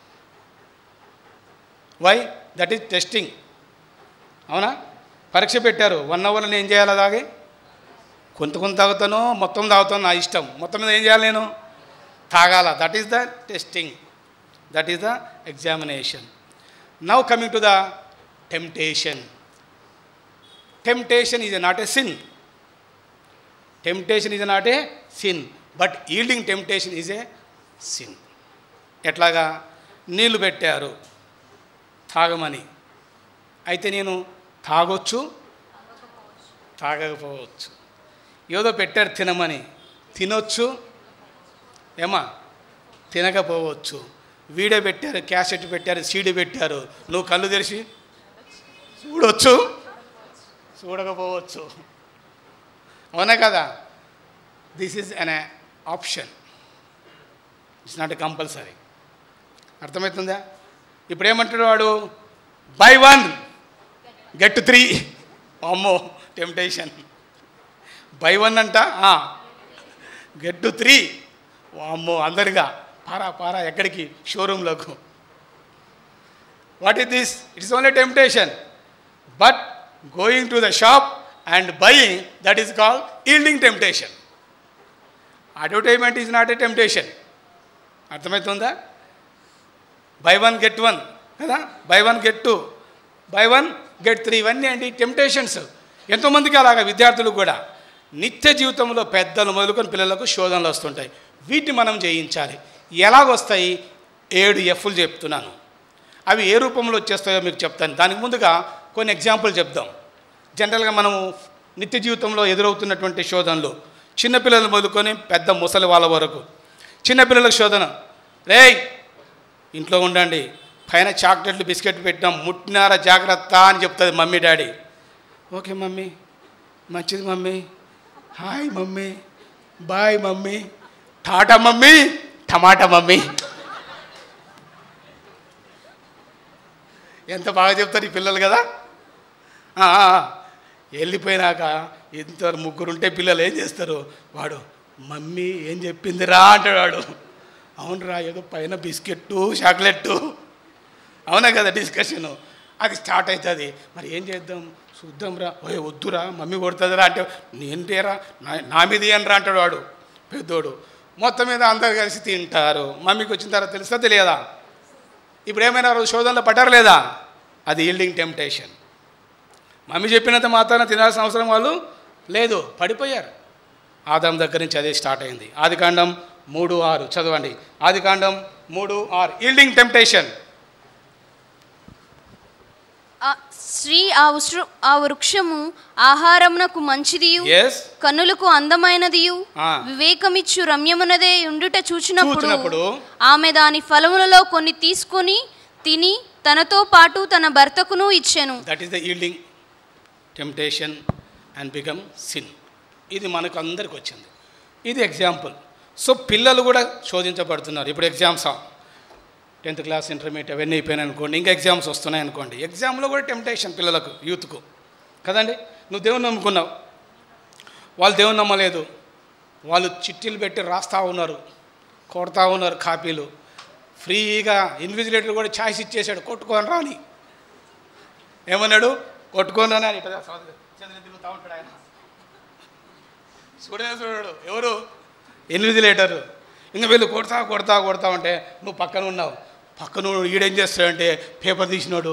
Why? That is testing. అవునా పరీక్ష పెట్టారు one అవర్లో నేను ఏం చేయాలి అలాగే కొంత కొంత తాగుతాను మొత్తం తాగుతాను నా ఇష్టం మొత్తం మీద ఏం చేయాలి నేను తాగాల that is the testing that is the examination now coming to the temptation temptation is not a sin temptation is not a sin but yielding temptation is a sin ఎట్లాగా నీళ్లు పెట్టారు తాగమని అయితే నేను తాగొచ్చు తాగకపోవచ్చు ఏదో పెట్టారు తినమని తినొచ్చు ఏమా తినకపోవచ్చు వీడియో పెట్టారు క్యాసెట్ పెట్టారు సీడీ పెట్టారు నువ్వు కళ్ళు తెరిచి చూడొచ్చు చూడకపోవచ్చు అవునా కదా this is an option it's not a compulsory అర్థమవుతుందా ఇప్పుడు ఏమంటాడు వాడు బై వన్ గెట్ త్రీ అమ్మో టెంప్టేషన్ బై వన్ అంట గెట్ త్రీ అమ్మో అందరిగా పారా పారా ఎక్కడికి షోరూంలోకి what is this it's only temptation but going to the shop and buying that is call yielding temptation advertisement is not a temptation అర్థమవుతుందా buy one get one కదా buy one get two buy one get three ఇవన్నీ అండి temptations ఎంతోమందికి అలాగా విద్యార్థులకు కూడా నిత్య జీవితంలో పెద్దలు మొదలుకొని పిల్లలకు శోధనలు వస్తుంటాయి వీటిని మనం జయించాలి ఎలాగొస్తాయి ఏడు ఎఫ్లు చెప్తున్నాను అవి ఏ రూపంలో వచ్చేస్తాయో మీకు చెప్తాను దానికి ముందుగా కొన్ని ఎగ్జాంపుల్ చెప్దాం జనరల్గా మనము నిత్య జీవితంలో ఎదురవుతున్నటువంటి శోధనలు చిన్నపిల్లలు మొదలుకొని పెద్ద ముసలి వాళ్ళ వరకు చిన్నపిల్లలకు శోధన రేయ్ ఇంట్లో ఉండండి పైన చాక్లెట్లు బిస్కెట్ పెట్టినాం ముట్టినారా జాగ్రత్త అని చెప్తుంది మమ్మీ డాడీ ఓకే మమ్మీ మంచిది mummy hi mummy bye mummy tata mummy tomato mummy ఎంత బాగా చెప్తారు ఈ పిల్లలు కదా ఆ, ఆ, వెళ్ళిపోయినాక ఇంత ముగ్గురు ఉంటే పిల్లలు ఏం చేస్తారు వాడు మమ్మీ ఏం చెప్పిందిరా అంటాడు వాడు అవునరా ఏదో పైన బిస్కెట్టు చాక్లెట్టు అవునా కదా డిస్కషను అది స్టార్ట్ అవుతుంది మరి ఏం చేద్దాం చూద్దాంరా ఓయ్ వద్దురా మమ్మీ కొడుతుందిరా అంటే నేంటేరా నా నా మీద ఏనరా అంటాడు వాడు పెద్దోడు మొత్తం మీద అందరు కలిసి తింటారు మమ్మీకి వచ్చిన తర్వాత తెలుస్తా తెలియదా ఇప్పుడు ఏమైనా రోజు శోధనలో పడ్డారు లేదా అది ఈల్డింగ్ టెంప్టేషన్ మమ్మీ చెప్పినంత మాత్రాన తినాల్సిన అవసరం వాళ్ళు లేదు పడిపోయారు ఆదాం దగ్గర నుంచి అదే స్టార్ట్ అయింది ఆదికాండం మూడు ఆరు చదవండి ఆదికాండం మూడు ఆరు ఈల్డింగ్ టెంప్టేషన్ ఆ స్త్రీ ఆ ఉశ్రు ఆ వృక్షము ఆహారమునకు మంచిదియు ఎస్ కన్నులకు అందమైనదియు ఆ. వివేకమిచ్చు రమ్యమునదే ఉండుట చూచినప్పుడు చూచినప్పుడు ఆమె దాని ఫలములలో కొన్ని తీసుకొని తిని తనతో పాటు తన భర్తకును ఇచ్చెను that is the yielding temptation and become sin ఇది మనకు అందరికి వచ్చింది ఇది ఎగ్జాంపుల్ సో పిల్లలు కూడా శోధించబడుతున్నారు ఇప్పుడు ఎగ్జామ్స్ టెన్త్ క్లాస్ ఇంటర్మీడియట్ అవన్నీ అయిపోయినాయి అనుకోండి ఇంకా ఎగ్జామ్స్ వస్తున్నాయి అనుకోండి ఎగ్జామ్లో కూడా టెంప్టేషన్ పిల్లలకు యూత్కు కదండి నువ్వు దేవుని నమ్ముకున్నావు వాళ్ళు దేవుని నమ్మలేదు వాళ్ళు చిట్టీలు పెట్టి రాస్తూ ఉన్నారు కొడతా ఉన్నారు కాపీలు ఫ్రీగా ఇన్విజిలేటర్ కూడా ఛాయిస్ ఇచ్చేసాడు కొట్టుకొని రాని ఏమన్నాడు కొట్టుకొని రాని అని ఇట్లా చంద్రుని తిరుగుతూ ఉంటాడు ఆయన చూడనే చూడాడు ఎవరు ఇన్విజిలేటర్ ఇంకా వీళ్ళు కొడతా కొడతా కొడతా ఉంటే నువ్వు పక్కన ఉన్నావు పక్కన ఉన్నాడు, ఈడేం చేస్తాడంటే పేపర్ తీసినాడు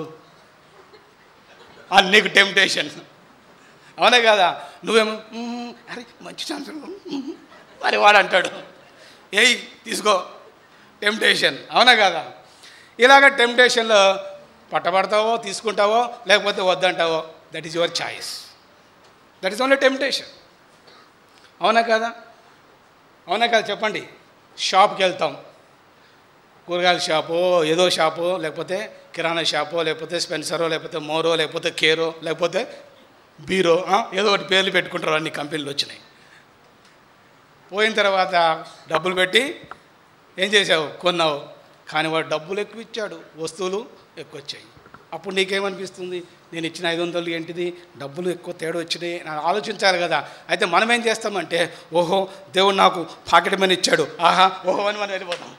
అది నీకు టెంప్టేషన్ అవునే కదా నువ్వేమో "మ్మ్, అరే మంచి ఛాన్స్ మరి వాడు అంటాడు ఏయ్ తీసుకో టెంప్టేషన్ అవునా కదా ఇలాగ టెంప్టేషన్లో పట్టబడతావో తీసుకుంటావో లేకపోతే వద్దంటావో that is your choice that is only temptation అవునా కదా అవునా కదా చెప్పండి షాప్కి వెళ్తాం కూరగాయల షాపో ఏదో షాపో లేకపోతే కిరాణా షాపో లేకపోతే స్పెన్సరో లేకపోతే మోరో లేకపోతే కేరో లేకపోతే బీరో ఆ, ఏదో ఒకటి పేర్లు పెట్టుకుంటారు అన్ని కంపెనీలు వచ్చినాయి పోయిన తర్వాత డబ్బులు పెట్టి ఏం చేసావు కొన్నావు కానీ వాడు డబ్బులు ఎక్కువ ఇచ్చాడు వస్తువులు ఎక్కువ వచ్చాయి అప్పుడు నీకేమనిపిస్తుంది నేను ఇచ్చిన ఐదు వందలు ఏంటిది డబ్బులు ఎక్కువ తేడా వచ్చినాయి అని ఆలోచించాలి కదా అయితే మనం ఏం చేస్తామంటే ఓహో దేవుడు నాకు పాకెట్ మనీ ఇచ్చాడు ఆహా ఓహో అని మనం వెళ్ళిపోతాం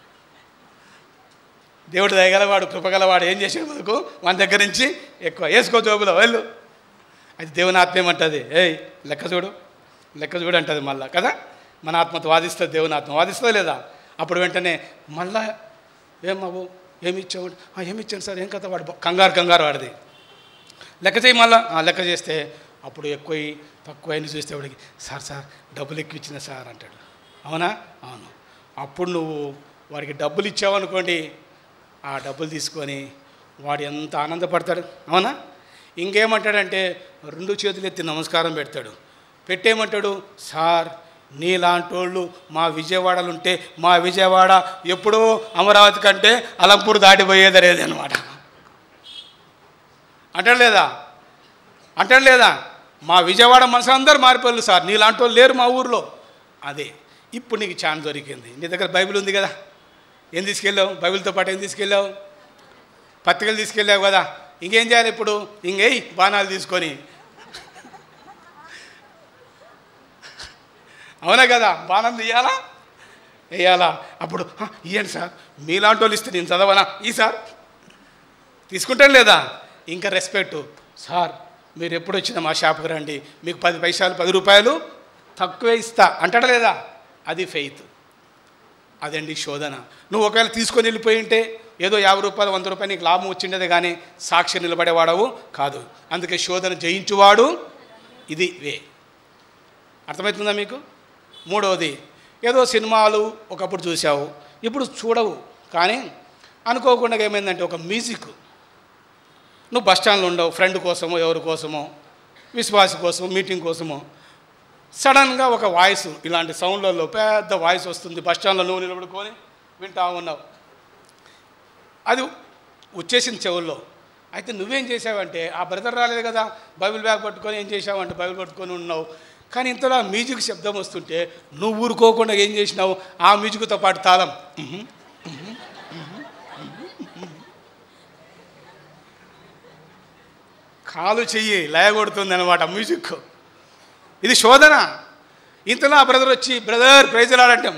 దేవుడు దయగలవాడు కృపగలవాడు ఏం చేసాడు మనకు మన దగ్గర నుంచి ఎక్కువ వేసుకో జోబులో వెళ్ళు అది దేవుని ఆత్మ ఏమంటుంది ఏయ్ లెక్క చూడు లెక్క చూడు అంటుంది మళ్ళా కదా మన ఆత్మతో వాదిస్తుంది దేవుని ఆత్మ వాదిస్తుందా లేదా అప్పుడు వెంటనే మళ్ళా ఏమవు ఏమి ఇచ్చావు "ఆ, ఏమి ఇచ్చాను సార్ ఏం కథ వాడు బ- కంగారు కంగారు వాడిది లెక్క చేయి మళ్ళా "ఆ, లెక్క చేస్తే అప్పుడు ఎక్కువ తక్కువ అయిన చూస్తే వాడికి సార్ సార్ డబ్బులు ఎక్కువ ఇచ్చిన సార్ అంటాడు అవునా అవును అప్పుడు నువ్వు వాడికి డబ్బులు ఇచ్చావనుకోండి ఆ డబ్బులు తీసుకొని వాడు ఎంత ఆనందపడతాడు అవునా ఇంకేమంటాడంటే రెండు చేతులు ఎత్తి నమస్కారం పెడతాడు పెట్టేమంటాడు సార్ నీలాంటోళ్ళు మా విజయవాడలు ఉంటే మా విజయవాడ ఎప్పుడో అమరావతి కంటే అలంపూర్ దాటిపోయేదనేది అనమాట అంటాడు లేదా అంటాడు లేదా మా విజయవాడ మనసు అందరూ మారిపోయారు సార్ నీలాంటి వాళ్ళు లేరు మా ఊర్లో అదే ఇప్పుడు నీకు ఛాన్స్ దొరికింది నీ దగ్గర బైబిల్ ఉంది కదా ఏం తీసుకెళ్ళావు బైబిల్తో పాటు ఏం తీసుకెళ్ళావు పత్రికలు తీసుకెళ్ళావు కదా ఇంకేం చేయాలి ఇప్పుడు ఇంకేయి బాణాలు తీసుకొని అవునా కదా బాణం తీయాలా వేయాలా అప్పుడు "హ, ఇయ్యండి సార్ మీలాంటి వాళ్ళు ఇస్తే నేను చదవనా ఈ సార్ తీసుకుంటాను లేదా ఇంకా రెస్పెక్ట్ సార్ మీరు ఎప్పుడు వచ్చినా మా షాప్కి రండి మీకు పది పైసలు పది రూపాయలు తక్కువే ఇస్తా అంటాడా లేదా అది ఫెయిత్ అదండి శోధన నువ్వు ఒకవేళ తీసుకొని వెళ్ళిపోయి ఉంటే ఏదో యాభై రూపాయలు వంద రూపాయలు నీకు లాభం వచ్చిండేది కానీ సాక్షి నిలబడేవాడవు కాదు అందుకే శోధన జయించువాడు ఇది వే అర్థమవుతుందా మీకు మూడవది ఏదో సినిమాలు ఒకప్పుడు చూసావు ఇప్పుడు చూడవు కానీ అనుకోకుండా ఏమైందంటే ఒక మ్యూజిక్ నువ్వు బస్ స్టాండ్లో ఉండవు ఫ్రెండ్ కోసమో ఎవరి కోసమో విశ్వాస కోసమో మీటింగ్ కోసమో సడన్గా ఒక వాయిస్ ఇలాంటి సౌండ్లలో పెద్ద వాయిస్ వస్తుంది బస్ స్టాండ్లో నువ్వు నిలబడుకొని వింటా ఉన్నావు అది వచ్చేసింది చెవుల్లో అయితే నువ్వేం చేసావంటే ఆ బ్రదర్ రాలేదు కదా బైబిల్ బ్యాగ్ పట్టుకొని ఏం చేసావంటే బైబిల్ పట్టుకొని ఉన్నావు కానీ ఇంతలో ఆ మ్యూజిక్ శబ్దం వస్తుంటే నువ్వు ఊరుకోకుండా ఏం చేసినావు ఆ మ్యూజిక్తో పాటు తాళం ఉహు, ఉహు, ఉహు, ఉహు. కాలు చెయ్యి లయగొడుతుంది అనమాట మ్యూజిక్ ఇది శోధన ఇంతలో ఆ బ్రదర్ వచ్చి బ్రదర్ ప్రైజ్ లాడంటే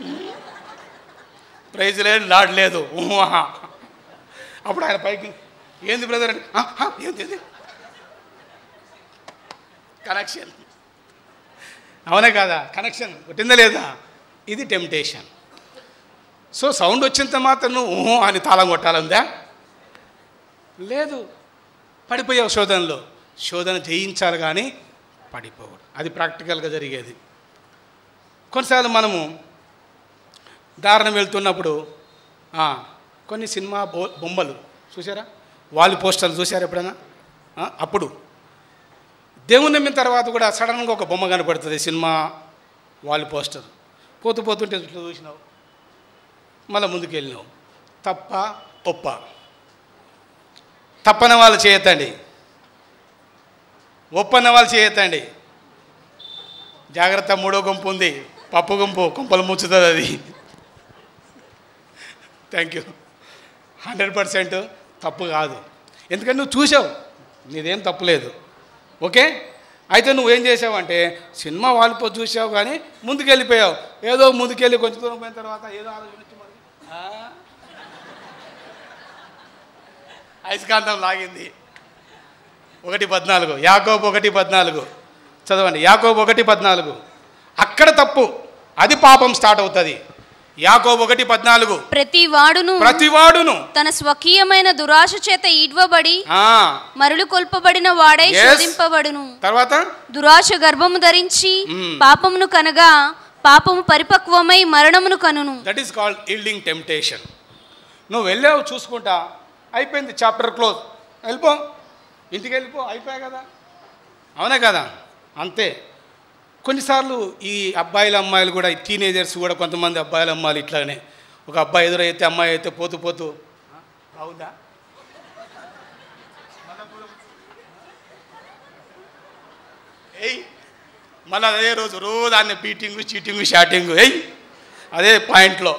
ప్రైజ్ లేదు లాడలేదు ఊహా అప్పుడు ఆయన పైకి ఏంది బ్రదర్ అంటే "ఆ, ఆ, ఏంది ఏంది కనెక్షన్ అవునే కాదా కనెక్షన్ కొట్టిందా లేదా ఇది టెంప్టేషన్ సో సౌండ్ వచ్చినంత మాత్రం నువ్వు ఊహు అని తాళం కొట్టాలందా లేదు పడిపోయావు శోధనలో శోధన జయించాలి కానీ పడిపోవడం అది ప్రాక్టికల్గా జరిగేది కొన్నిసార్లు మనము దారుణం వెళ్తున్నప్పుడు ఆ, కొన్ని సినిమా బొ బొమ్మలు చూసారా వాళ్ళు పోస్టర్లు చూసారా ఎప్పుడైనా ఆ, అప్పుడు దేవుని నమ్మిన తర్వాత కూడా సడన్గా ఒక బొమ్మ కనపడుతుంది సినిమా వాళ్ళు పోస్టర్ పోతూ పోతుంటే ఇట్లా చూసినావు మళ్ళీ ముందుకు వెళ్ళినావు తప్ప ఒప్ప తప్పన వాళ్ళు చేయొద్దండి ఒప్పన్న వాళ్ళు చేయొద్దండి జాగ్రత్త మూడో గుంపు ఉంది పప్పు గుంపు కుంపలు ముచ్చుతుంది అది థ్యాంక్ యూ హండ్రెడ్ పర్సెంట్ తప్పు కాదు ఎందుకంటే నువ్వు చూసావు నీదేం తప్పు లేదు ఓకే అయితే నువ్వేం చేసావంటే సినిమా వాళ్ళపో చూసావు కానీ ముందుకెళ్ళిపోయావు ఏదో ముందుకెళ్ళి కొంచెం దూరం పోయిన తర్వాత ఏదో ఆలోచించి మరి ఆ? అయస్కాంతం లాగింది ఒకటి పద్నాలుగు యాకోబు ఒకటి పద్నాలుగు చదవండి యాకోబు ఒకటి పద్నాలుగు అక్కడ తప్పు అది పాపం స్టార్ట్ అవుతుంది యాకోబు ఒకటి పద్నాలుగు ప్రతి వాడును ప్రతివాడును తన స్వకీయమైన దురాశ చేత ఈడ్వబడి ఆ, మరులు కొల్పబడిన వాడై Yes. శోధింపబడును తర్వాత దురాశ గర్భము ధరించి మ్మ్. పాపమును కనగా పాపము పరిపక్వమై మరణమును కనును that is called yielding temptation నువ్వు వెళ్ళావు చూసుకుంటా అయిపోయింది చాప్టర్ క్లోజ్ వెళ్ళిపో ఇంటికి వెళ్ళిపో అయిపోయా కదా అవునా కదా అంతే కొన్నిసార్లు ఈ అబ్బాయిల అమ్మాయిలు కూడా ఈ టీనేజర్స్ కూడా కొంతమంది అబ్బాయిల అమ్మాయిలు ఇట్లానే ఒక అబ్బాయి ఎదురైతే అమ్మాయి అయితే పోతూ పోతూ "ఆ, బాగుందా ఏయ్ మళ్ళీ అదే రోజు రోజు అన్ని బీటింగు చీటింగు షాటింగు ఏయ్ అదే పాయింట్లో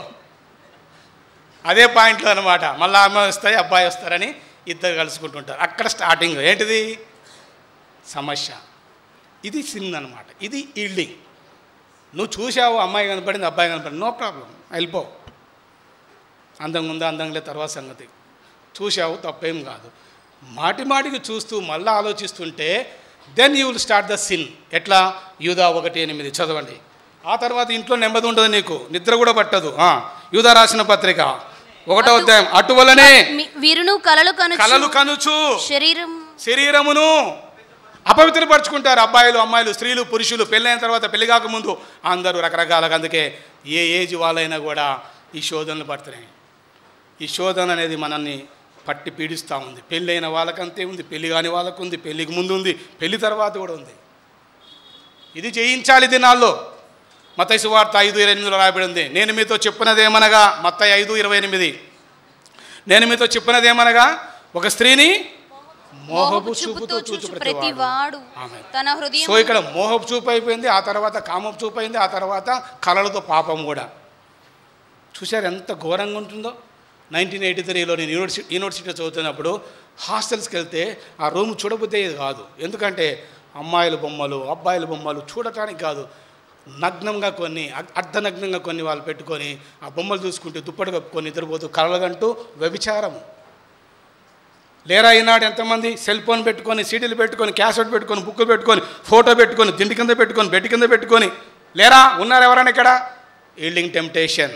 అదే పాయింట్లో అనమాట మళ్ళీ అమ్మాయి వస్తాయి అబ్బాయి వస్తారని ఇద్దరు కలుసుకుంటుంటారు అక్కడ స్టార్టింగ్ ఏంటిది సమస్య ఇది సిన్ అనమాట ఇది ఈల్డింగ్ నువ్వు చూసావు అమ్మాయి కనపడింది అబ్బాయి కనపడింది నో ప్రాబ్లం వెళ్ళిపో అందంగా ఉందా అందంగా లేదు తర్వాత సంగతి చూసావు తప్పేం కాదు మాటి మాటికి చూస్తూ మళ్ళీ ఆలోచిస్తుంటే then you will start the sin ఎట్లా యూదా ఒకటి ఎనిమిది చదవండి ఆ తర్వాత ఇంట్లో నెమ్మది ఉండదు నీకు నిద్ర కూడా పట్టదు ఆ, యూదా రాసిన పత్రిక ఒకటో అధ్యాయం అటువలనే మీ- వీరును కలలు కలలు కనుచు కనుచు శరీరం శరీరమును అపవిత్రపరుచుకుంటారు అబ్బాయిలు అమ్మాయిలు స్త్రీలు పురుషులు పెళ్ళైన తర్వాత పెళ్లి కాకముందు అందరూ రకరకాలుగా అందుకే ఏ ఏజ్ వాళ్ళైనా కూడా ఈ శోధనలు పడుతున్నాయి ఈ శోధన అనేది మనల్ని పట్టి పీడిస్తూ ఉంది పెళ్ళైన వాళ్ళకంతే ఉంది పెళ్లి కాని వాళ్ళకు ఉంది పెళ్ళికి ముందు ఉంది పెళ్లి తర్వాత కూడా ఉంది ఇది జయించాలి దినాల్లో మతైసు వార్త ఐదు ఇరవై ఎనిమిదిలో రాయబడి ఉంది నేను మీతో చెప్పినదేమనగా మత్తయి ఐదు ఇరవై ఎనిమిది నేను మీతో చెప్పినదేమనగా ఒక స్త్రీని మోహపు చూపుతో చూచు ప్రతి వాడు ఆమె తన హృదయం సో ఇక్కడ మోహపు చూపు అయిపోయింది ఆ తర్వాత కామపు చూపు అయింది ఆ తర్వాత కళలతో పాపం కూడా చూశారు ఎంత ఘోరంగా ఉంటుందో నైన్టీన్ ఎయిటీ త్రీలో నేను యూనివర్సిటీ యూనివర్సిటీలో చదువుతున్నప్పుడు హాస్టల్స్కి వెళ్తే ఆ రూమ్ చూడబుద్దేది కాదు ఎందుకంటే అమ్మాయిల బొమ్మలు అబ్బాయిల బొమ్మలు చూడటానికి కాదు నగ్నంగా కొన్ని అ- అర్ధనగ్నంగా కొన్ని వాళ్ళు పెట్టుకొని ఆ బొమ్మలు చూసుకుంటూ దుప్పటి కప్పుకొని నిద్రపోతూ కలలుగంటూ వ్యభిచారము లేరా ఈనాడు ఎంతమంది సెల్ ఫోన్ పెట్టుకొని సీడీలు పెట్టుకొని క్యాసెట్ పెట్టుకొని బుక్ పెట్టుకొని ఫోటో పెట్టుకొని దిండి కింద పెట్టుకొని బెడ్ కింద పెట్టుకొని లేరా ఉన్నారు ఎవరైనా ఇక్కడ ఈల్డింగ్ టెంప్టేషన్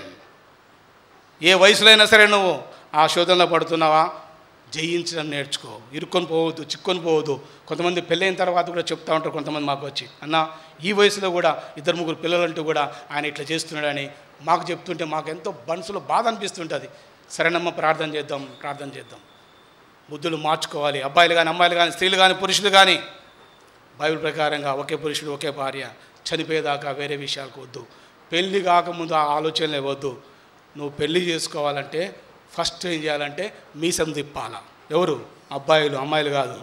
ఏ వయసులో అయినా సరే నువ్వు ఆ శోధనలో పడుతున్నావా జయించడం నేర్చుకో ఇరుక్కొని పోవద్దు చిక్కొని పోవద్దు కొంతమంది పెళ్ళైన తర్వాత కూడా చెప్తా ఉంటారు కొంతమంది మాకు వచ్చి అన్న ఈ వయసులో కూడా ఇద్దరు ముగ్గురు పిల్లలంటూ కూడా ఆయన ఇట్లా చేస్తున్నాడని మాకు చెప్తుంటే మాకు ఎంతో మనసులో బాధ అనిపిస్తుంటుంది సరేనమ్మ ప్రార్థన చేద్దాం ప్రార్థన చేద్దాం బుద్ధులు మార్చుకోవాలి అబ్బాయిలు కానీ అమ్మాయిలు కానీ స్త్రీలు కానీ పురుషులు కానీ బైబిల్ ప్రకారంగా ఒకే పురుషుడు ఒకే భార్య చనిపోయేదాకా వేరే విషయాలకు వద్దు పెళ్ళి కాకముందు ఆ ఆలోచనలే వద్దు నువ్వు పెళ్ళి చేసుకోవాలంటే ఫస్ట్ ఏం చేయాలంటే మీసం తిప్పాల ఎవరు అబ్బాయిలు అమ్మాయిలు కాదు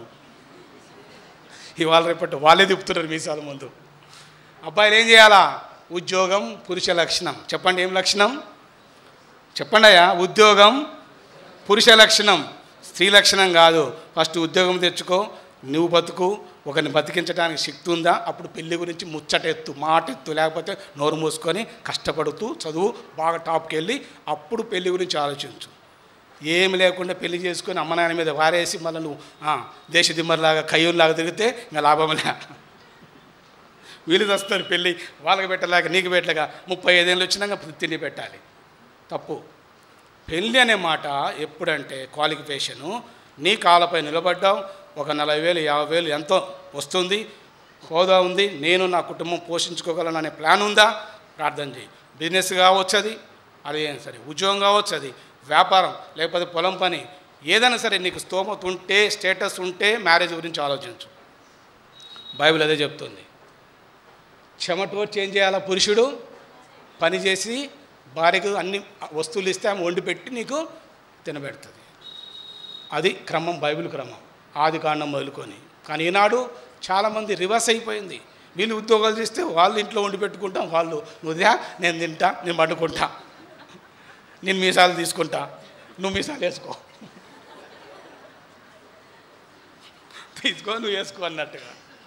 ఇవాళ రేపటి వాళ్ళే తిప్పుతున్నారు మీసాల ముందు అబ్బాయిలు ఏం చేయాలా ఉద్యోగం పురుష లక్షణం చెప్పండి ఏం లక్షణం చెప్పండి అయ్యా ఉద్యోగం పురుష లక్షణం స్త్రీ లక్షణం కాదు ఫస్ట్ ఉద్యోగం తెచ్చుకో నువ్వు బతుకు ఒకరిని బతికించడానికి శక్తి ఉందా అప్పుడు పెళ్లి గురించి ముచ్చటెత్తు మాట ఎత్తు లేకపోతే నోరు మూసుకొని కష్టపడుతూ చదువు బాగా టాప్కి వెళ్ళి అప్పుడు పెళ్లి గురించి ఆలోచించు ఏమి లేకుండా పెళ్లి చేసుకొని అమ్మ నాయన మీద వారేసి మళ్ళీ నువ్వు ఆ, దేశదిమ్మర్లాగా కయ్యూరులాగా తిరిగితే ఇంకా లాభంలే వీళ్ళు వస్తారు పెళ్ళి వాళ్ళకి పెట్టలేక నీకు పెట్టలేక ముప్పై ఐదేళ్ళు వచ్చినాక తిండి పెట్టాలి తప్పు పెళ్ళి అనే మాట ఎప్పుడంటే క్వాలిఫికేషను నీ కాళ్ళపై నిలబడ్డావు ఒక నలభై వేలు యాభై వేలు ఎంతో వస్తుంది హోదా ఉంది నేను నా కుటుంబం పోషించుకోగలను అనే ప్లాన్ ఉందా ప్రార్థన చేయి బిజినెస్ కావచ్చు అది అది ఏం సరే ఉద్యోగం కావచ్చు అది వ్యాపారం లేకపోతే పొలం పని ఏదైనా సరే నీకు స్తోమత ఉంటే స్టేటస్ ఉంటే మ్యారేజ్ గురించి ఆలోచించు బైబిల్ అదే చెప్తుంది చెమటోర్చి ఏం చేయాలా పురుషుడు పని చేసి భార్యకు అన్ని వస్తువులు ఇస్తే ఆమె వండి పెట్టి నీకు తినబెడుతుంది అది క్రమం బైబిల్ క్రమం ఆది కాండం మొదలుకొని కానీ ఈనాడు చాలామంది రివర్స్ అయిపోయింది వీళ్ళు ఉద్యోగాలు చేస్తే వాళ్ళు ఇంట్లో వండి పెట్టుకుంటాం వాళ్ళు నువ్వుదా నేను తింటా నేను పండుకుంటా నేను మీసాలు తీసుకుంటా నువ్వు మీసాలు వేసుకో తీసుకో నువ్వు వేసుకో అన్నట్టుగా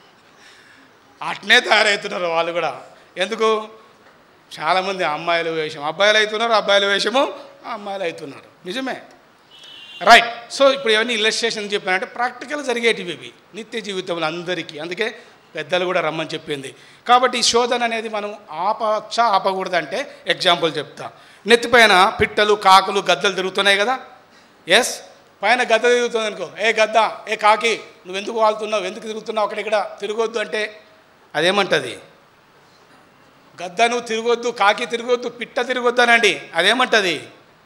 అట్నే తయారవుతున్నారు వాళ్ళు కూడా ఎందుకు చాలామంది అమ్మాయిల వేషం అబ్బాయిలు అవుతున్నారు అబ్బాయిల వేషము అమ్మాయిలు అవుతున్నారు నిజమే రైట్ సో ఇప్పుడు ఇవన్నీ ఇల్లస్ట్రేషన్ చెప్పానంటే ప్రాక్టికల్ జరిగేటివి ఇవి నిత్య జీవితంలో అందరికీ అందుకే పెద్దలు కూడా రమ్మని చెప్పింది కాబట్టి ఈ శోధన అనేది మనం ఆపచ్చా ఆపకూడదంటే ఎగ్జాంపుల్ చెప్తా నెత్తిపైన పిట్టలు కాకులు గద్దలు తిరుగుతున్నాయి కదా ఎస్ పైన గద్ద తిరుగుతుంది అనుకో ఏ గద్ద ఏ కాకి నువ్వు ఎందుకు వాళ్తున్నావు ఎందుకు తిరుగుతున్నావు అక్కడిక్కడ తిరగొద్దు అంటే అదేమంటది గద్ద నువ్వు తిరగొద్దు కాకి తిరగొద్దు పిట్ట తిరగొద్దు అనండి అదేమంటది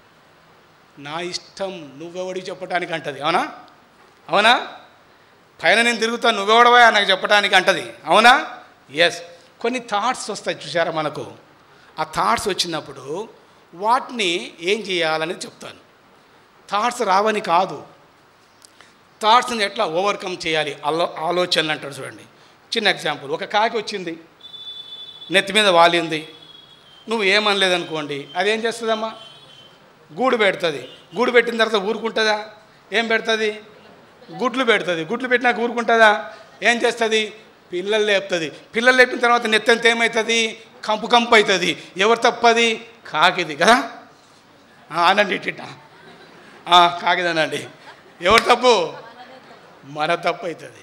నా ఇష్టం నువ్వెవడికి చెప్పడానికి అంటది అవునా అవునా పైన నేను తిరుగుతాను నువ్వెవడవా నాకు చెప్పడానికి అంటది అవునా ఎస్ కొన్ని థాట్స్ వస్తాయి చూసారా మనకు ఆ థాట్స్ వచ్చినప్పుడు వాటిని ఏం చేయాలని చెప్తాను థాట్స్ రావని కాదు థాట్స్ని ఎట్లా ఓవర్కమ్ చేయాలి ఆలో ఆలోచనలు అంటాడు చూడండి చిన్న ఎగ్జాంపుల్ ఒక కాకి వచ్చింది నెత్తి మీద వాలింది నువ్వు ఏమనలేదనుకోండి అదేం చేస్తుందమ్మా గూడు పెడుతుంది గూడు పెట్టిన తర్వాత ఊరుకుంటుందా ఏం పెడుతుంది గుడ్లు పెడుతుంది గుడ్లు పెట్టినాక ఊరుకుంటుందా ఏం చేస్తుంది పిల్లలు లేపుతుంది పిల్లలు లేపిన తర్వాత నెత్తంత ఏమవుతుంది కంపు కంపు అవుతుంది ఎవరు తప్పది కాకిది కదా ఆ, అనండి ఇట్ట కాకిదనండి ఎవరు తప్పు మన తప్పు అవుతుంది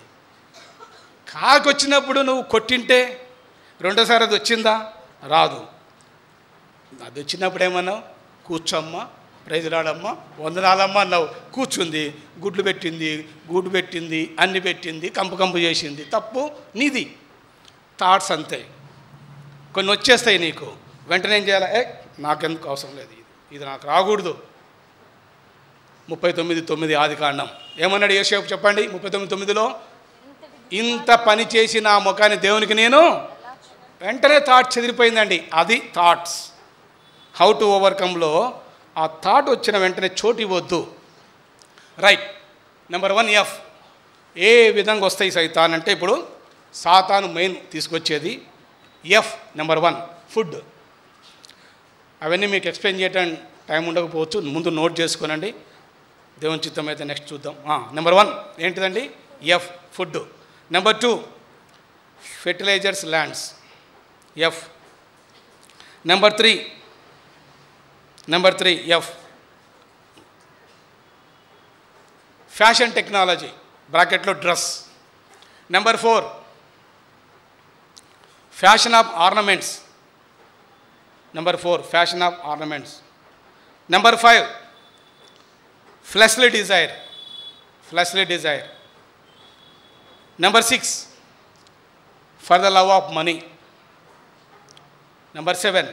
కాకి వచ్చినప్పుడు నువ్వు కొట్టింటే రెండోసారి అది వచ్చిందా రాదు అది వచ్చినప్పుడు ఏమన్నావు కూర్చోమ్మా ప్రైజులాడమ్మా వందనాలమ్మ అన్నావు కూర్చుంది గుడ్లు పెట్టింది గూడు పెట్టింది అన్ని పెట్టింది కంపు కంపు చేసింది తప్పు నీది థాట్స్ అంతే కొన్ని వచ్చేస్తాయి నీకు వెంటనే ఏం చేయాలి ఏ నాకెందుకు అవసరం లేదు ఇది ఇది నాకు రాకూడదు ముప్పై తొమ్మిది తొమ్మిది ఆది కాండం ఏమన్నాడు యేసేపు చెప్పండి ముప్పై తొమ్మిది తొమ్మిదిలో ఇంత పని చేసి నా ముఖాన్ని దేవునికి నేను వెంటనే థాట్ చెదిరిపోయిందండి అది థాట్స్ హౌ టు ఓవర్కమ్లో ఆ థాట్ వచ్చిన వెంటనే చోటు ఇవ్వద్దు రైట్ నెంబర్ వన్ ఎఫ్ ఏ విధంగా వస్తాయి సైతాన్ అంటే ఇప్పుడు సాతాను మెయిన్ తీసుకొచ్చేది ఎఫ్ నెంబర్ వన్ ఫుడ్ అవన్నీ మీకు ఎక్స్ప్లెయిన్ చేయటం టైం ఉండకపోవచ్చు ముందు నోట్ చేసుకోనండి దేవుని చిత్తం అయితే నెక్స్ట్ చూద్దాం నెంబర్ వన్ ఏంటిదండి F food number two fertilizers lands F number three number three F fashion technology బ్రాకెట్లో dress number four fashion of ornaments number four fashion of ornaments number five fleshly desire fleshly desire number six for the love of money number seven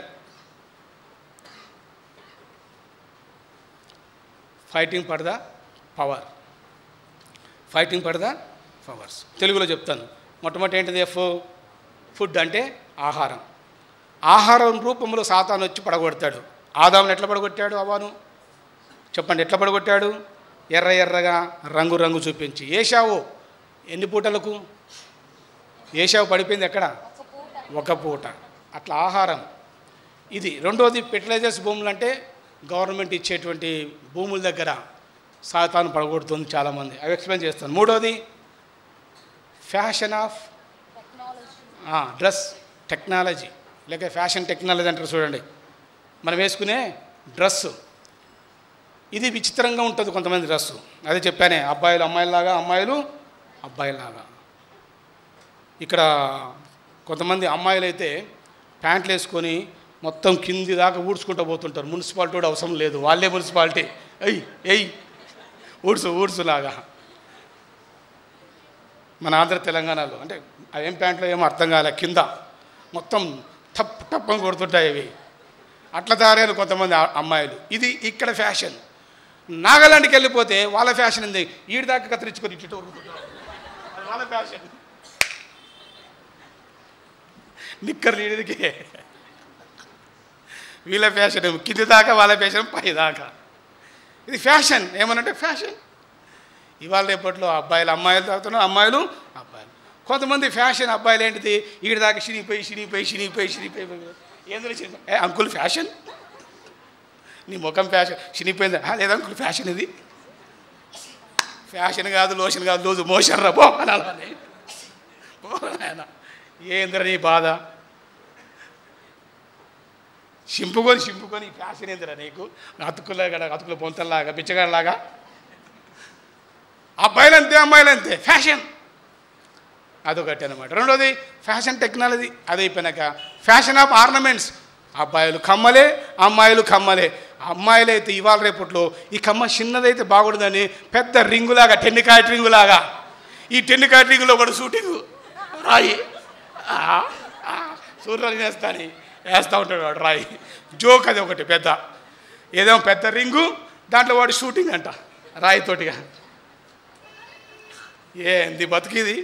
fighting for the power fighting for the powers తెలుగులో చెప్తాను మొట్టమొదటి ఏంటిది F food అంటే ఆహారం ఆహారం రూపంలో సాతాను వచ్చి పడగొడతాడు ఆదామును ఎట్లా పడగొట్టాడు అవాను చెప్పండి ఎట్లా పడగొట్టాడు ఎర్ర ఎర్రగా రంగు రంగు చూపించి ఏషావు ఎన్ని పూటలకు ఏషావు పడిపోయింది ఎక్కడ ఒక పూట అట్లా ఆహారం ఇది రెండోది ఫెర్టిలైజర్స్ భూములు అంటే గవర్నమెంట్ ఇచ్చేటువంటి భూముల దగ్గర సాతాను పడగొడుతుంది చాలామంది అవి ఎక్స్ప్లెయిన్ చేస్తాను మూడోది ఫ్యాషన్ ఆఫ్ డ్రెస్ టెక్నాలజీ లేక ఫ్యాషన్ టెక్నాలజీ అంటారు చూడండి మనం వేసుకునే డ్రెస్సు ఇది విచిత్రంగా ఉంటుంది కొంతమంది డ్రెస్సు అదే చెప్పానే అబ్బాయిలు అమ్మాయిలాగా అమ్మాయిలు అబ్బాయిలాగా ఇక్కడ కొంతమంది అమ్మాయిలు అయితే ప్యాంట్లు వేసుకొని మొత్తం కింది దాకా ఊడ్చుకుంటూ పోతుంటారు మున్సిపాలిటీ కూడా అవసరం లేదు వాళ్ళే మున్సిపాలిటీ ఎయ్ ఎయ్ ఊడ్సు ఊడ్సులాగా మన ఆంధ్ర తెలంగాణలో అంటే ఆ ఏం ప్యాంట్లో ఏమో అర్థం కాలే కింద మొత్తం టప్ టప్పని కొడుతుంటాయి అవి అట్లా తయారైన కొంతమంది ఆ- అమ్మాయిలు ఇది ఇక్కడ ఫ్యాషన్ నాగాలాండ్కి వెళ్ళిపోతే వాళ్ళ ఫ్యాషన్ ఉంది ఈడి దాకా కత్తిరించుకొని ఇటు ఉరుకుతుంటారు అది వాళ్ళ ఫ్యాషన్ నిక్కర్లు ఈడికి వీళ్ళ ఫ్యాషన్ ఏమో కింది దాకా వాళ్ళ ఫ్యాషన్ పై దాకా ఇది ఫ్యాషన్ ఏమనంటే ఫ్యాషన్ ఇవాళ రేపట్లో అబ్బాయిలు అమ్మాయిలు తాగుతున్నారు అమ్మాయిలు అబ్బాయిలు కొంతమంది ఫ్యాషన్ అబ్బాయిలు ఏంటిది ఈడి దాకా చినిగిపోయి చినిగిపోయి చినిగిపోయి చినిగిపోయి ఏందో చినిగి ఏ అంకుల్ ఫ్యాషన్ నీ ముఖం ఫ్యాషన్ చినిగిపోయింది "ఆ, లేదు అంకుల్ ఫ్యాషన్ ఇది ఫ్యాషన్ కాదు లోషన్ కాదు లూజు మోషన్ రా పో అనాలని పో నాయన ఏందిరా నీ బాధ చింపుకొని చింపుకొని ఫ్యాషన్ ఏందిరా నీకు అతుకులాగా అతుకుల పొంతల్లాగా బిచ్చగాడిలాగా అబ్బాయిలు అంతే అమ్మాయిలు అంతే ఫ్యాషన్ అదొకటి అనమాట రెండోది ఫ్యాషన్ టెక్నాలజీ అది అయిపోయినాక ఫ్యాషన్ ఆఫ్ ఆర్నమెంట్స్ అబ్బాయిలు కమ్మలే అమ్మాయిలు కమ్మలే అమ్మాయిలు అయితే ఇవాళ రేపట్లో ఈ కమ్మ చిన్నదైతే బాగుండదని పెద్ద రింగులాగా టెన్నికాయ రింగులాగా ఈ టెన్నికాయ రింగులో కూడా షూటింగ్ రాయి ఆ, ఆ, సూర్యుడు వేస్తాని వేస్తూ ఉంటాడు వాడు రాయి జోక్ అది ఒకటి పెద్ద ఏదేమో పెద్ద రింగు దాంట్లో వాడు షూటింగ్ అంట రాయితోటిగా ఏంది బతికిది